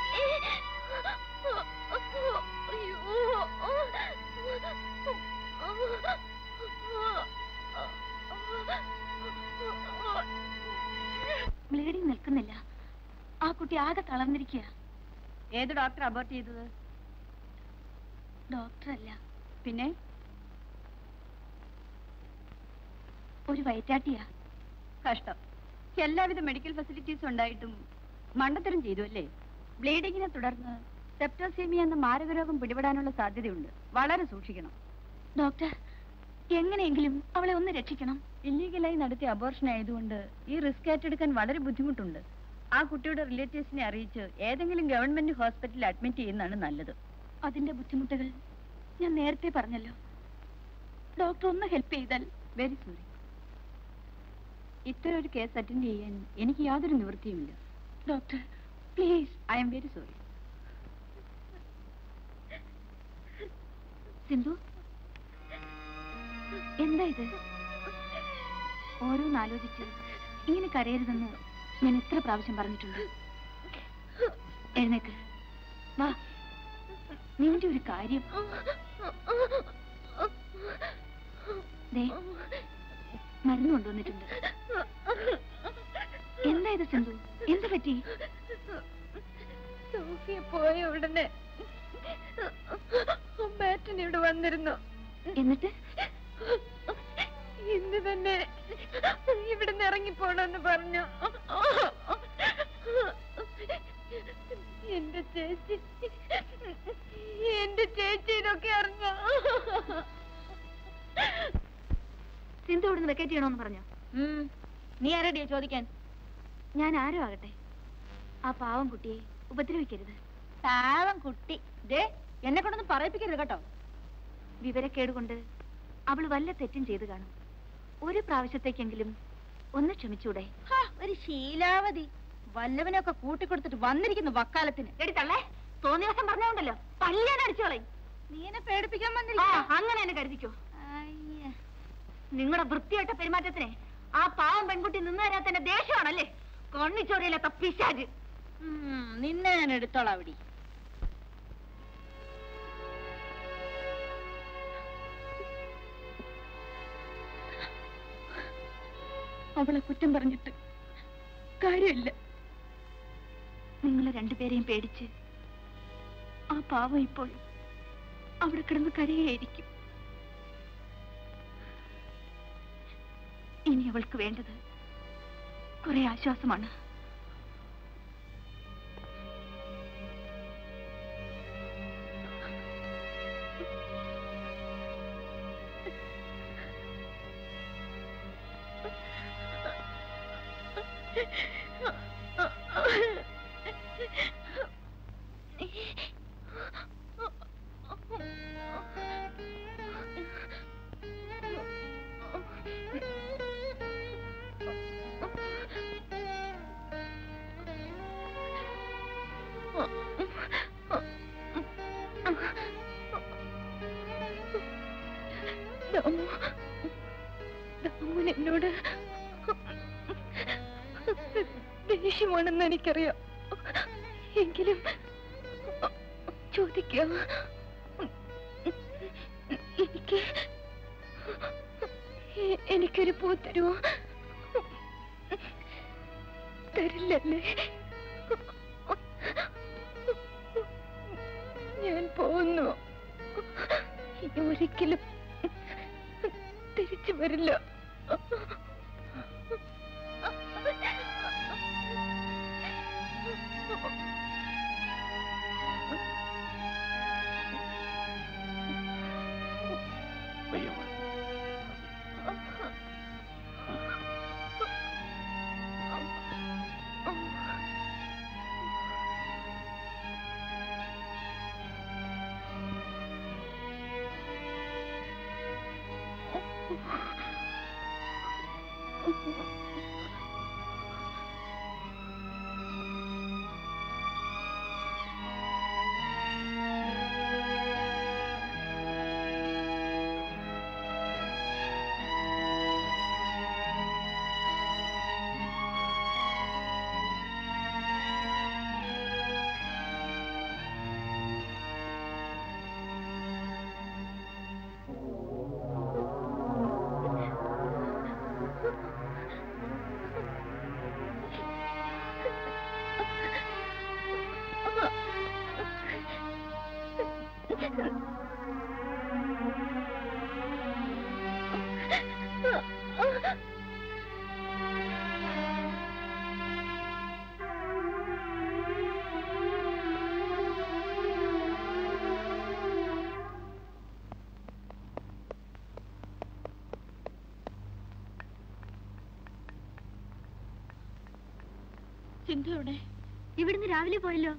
Speaker 2: ബ്ലീഡിംഗ് നിൽക്കുന്നില്ല ആ കുട്ടി ആകെ തളർന്നിരിക്കുക
Speaker 1: ഏത് ഡോക്ടർ അബോർട്ട് ചെയ്തത്
Speaker 2: ഡോക്ടറല്ല
Speaker 1: പിന്നെ
Speaker 2: ഒരു വയറ്റാട്ടിയാ
Speaker 1: കഷ്ടം എല്ലാവിധ മെഡിക്കൽ ഫെസിലിറ്റീസും ഉണ്ടായിട്ടും മണ്ടത്തരം ചെയ്തു അല്ലേ ബ്ലീഡിങ്ങിനെ തുടർന്ന് സെപ്റ്റോസീമിയ എന്ന മാരകരോഗം പിടിപെടാനുള്ള സാധ്യതയുണ്ട് വളരെ സൂക്ഷിക്കണം
Speaker 2: ഡോക്ടർ എങ്ങനെയെങ്കിലും അവളെ ഒന്ന് രക്ഷിക്കണം
Speaker 1: ഇല്ലീഗലായി നടത്തിയ അബോർഷൻ ആയതുകൊണ്ട് ഈ റിസ്ക് ഏറ്റെടുക്കാൻ വളരെ ബുദ്ധിമുട്ടുണ്ട് ആ കുട്ടിയുടെ റിലേറ്റീവ്സിനെ അറിയിച്ച് ഏതെങ്കിലും ഗവൺമെന്റ് ഹോസ്പിറ്റലിൽ അഡ്മിറ്റ് ചെയ്യുന്നതാണ് നല്ലത്
Speaker 2: അതിന്റെ ബുദ്ധിമുട്ടുകൾ ഞാൻ നേരത്തെ പറഞ്ഞല്ലോ ഡോക്ടർ ഒന്ന് ഹെൽപ്പ് ചെയ്താൽ
Speaker 1: വെരി സോറി ഇത്തരം ഒരു കേസ് അറ്റൻഡ് ചെയ്യാൻ എനിക്ക് യാതൊരു നിവൃത്തിയുമില്ല
Speaker 2: doctor please
Speaker 1: I'm very sorry
Speaker 2: Sindhu എന്താ ഇത് ഓരോന്നാലോചിച്ച് ഇങ്ങനെ കരയരുതെന്ന് ഞാൻ എത്ര പ്രാവശ്യം പറഞ്ഞിട്ടുണ്ട് എഴുന്നേക്ക് വാ നിന്റെ ഒരു കാര്യം ദേ മരുന്ന് കൊണ്ടുവന്നിട്ടുണ്ട് എന്താ ഇത് സിന്ധു എന്ത് പറ്റി
Speaker 3: സോഫിയ പോയ ഉടനെ ബാറ്റൻ ഇവിടെ വന്നിരുന്നു
Speaker 2: എന്നിട്ട്
Speaker 3: ഇന്ന് തന്നെ ഇവിടുന്ന് ഇറങ്ങിപ്പോണെന്ന് പറഞ്ഞു എന്റെ ചേച്ചി എന്റെ ചേച്ചി ഇതൊക്കെ അറിഞ്ഞ
Speaker 2: സിന്ധു ഇവിടുന്ന് വെക്കേറ്റ് ചെയ്യണമെന്ന് പറഞ്ഞു
Speaker 1: നീ ആരടിയാ ചോദിക്കാൻ
Speaker 2: ഞാൻ ആരോ ആകട്ടെ ആ പാവം കുട്ടിയെ ഉപദ്രവിക്കരുത്
Speaker 1: പാവം കുട്ടി ദേ എന്നെ കൊണ്ടൊന്നും പറയിപ്പിക്കരുത് കേട്ടോ
Speaker 2: വിവരക്കേട് കൊണ്ട് അവൾ വല്ല തെറ്റും ചെയ്തു കാണും ഒരു പ്രാവശ്യത്തേക്കെങ്കിലും ഒന്ന് ക്ഷമിച്ചൂടെ
Speaker 1: ഹാ, ഒരു ശീലാവതി വല്ലവനൊക്കെ കൂട്ടിക്കൊടുത്തിട്ട് വന്നിരിക്കുന്നു വക്കാലത്തിന്
Speaker 2: എടി തള്ളേ തോന്നിയ ദിവസം പറഞ്ഞോണ്ടല്ലോ പല്ലിയാൻ അടിച്ചോളെ
Speaker 1: നീ എന്നെ പേടിപ്പിക്കാൻ
Speaker 2: ആ
Speaker 1: വന്നിരിക്കുക
Speaker 2: അങ്ങനെ എന്നെ കരുതിക്കോ നിങ്ങളുടെ വൃത്തിയായിട്ട പെരുമാറ്റത്തിനെ ആ പാവം പെൺകുട്ടി നിന്ന് തരാത്തന്നെ ദേഷ്യമാണല്ലേ കണ്ണിച്ചോറിയില്ലാത്ത പിശാജ്
Speaker 1: നിന്നെ ഞാൻ എടുത്തോളാം അവിടെ
Speaker 2: അവളെ കുറ്റം പറഞ്ഞിട്ട് കാര്യമില്ല നിങ്ങളെ രണ്ടുപേരെയും പേടിച്ച് ആ പാവം ഇപ്പോൾ അവിടെ കിടന്ന് കരയായിരിക്കും ഇനി അവൾക്ക് വേണ്ടത് കുറെ ആശ്വാസമാണ് ദാമു ദാമുൻ എന്നോട്
Speaker 3: ദേഷ്യമാണെന്ന് എനിക്കറിയാം എങ്കിലും ചോദിക്കാം എനിക്ക് എ- എനിക്കൊരു പൂ തരുമോ തരില്ലല്ലേ ഞാൻ പോകുന്നു ഇനി ഒരിക്കലും തിരിച്ചു വരില്ല
Speaker 1: സിന്ധു എവിടെ
Speaker 2: ഇവിടുന്ന് രാവിലെ പോയല്ലോ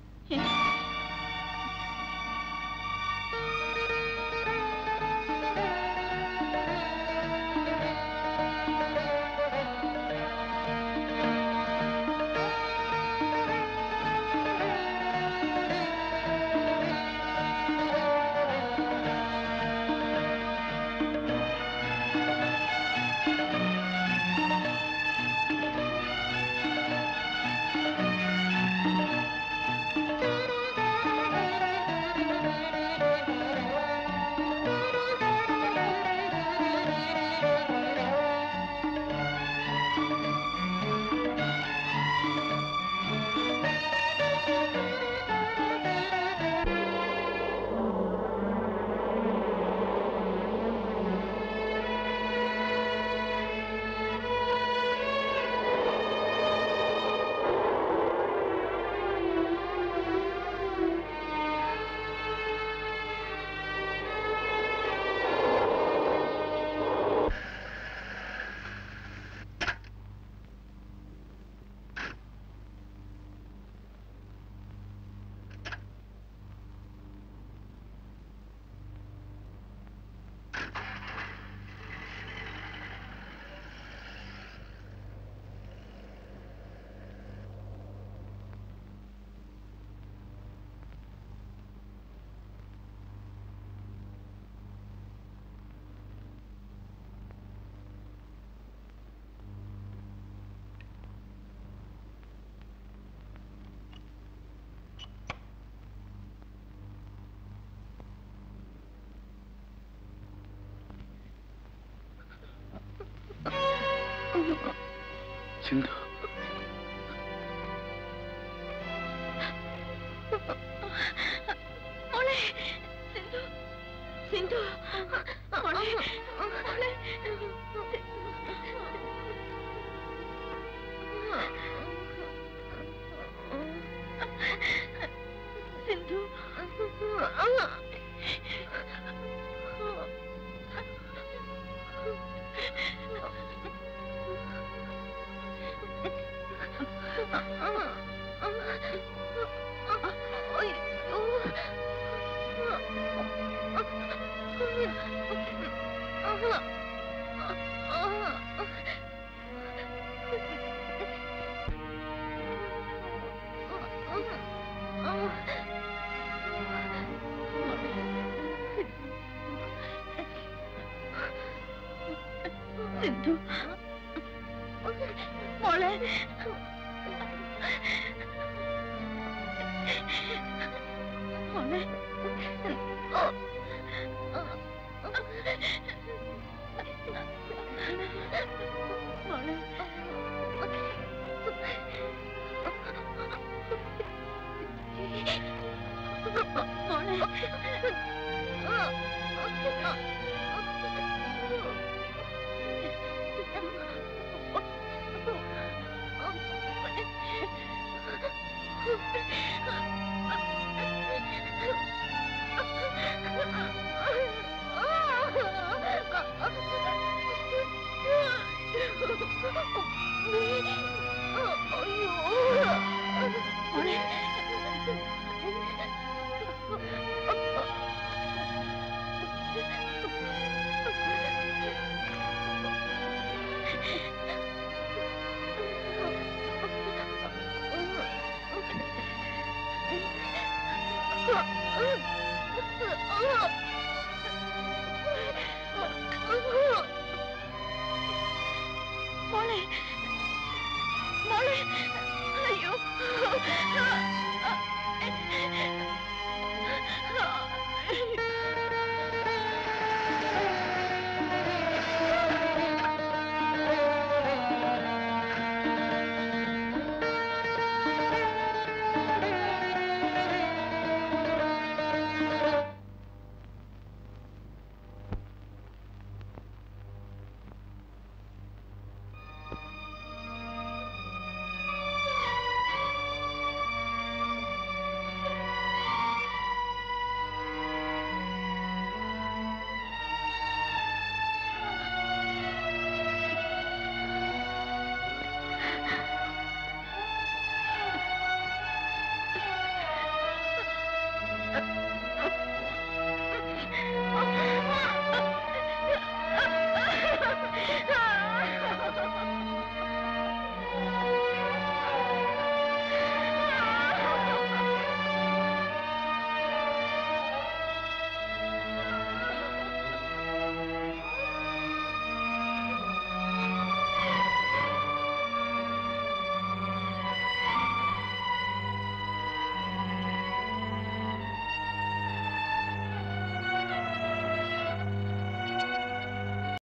Speaker 11: സിന്ധു
Speaker 1: മോളെ സിന്ധു സിന്ധു മോളെ മോളെ സിന്ധു സിന്ധു മോളെ
Speaker 3: മോളെ മോളെ മോളെ മോളെ മോളെ അയ്യോ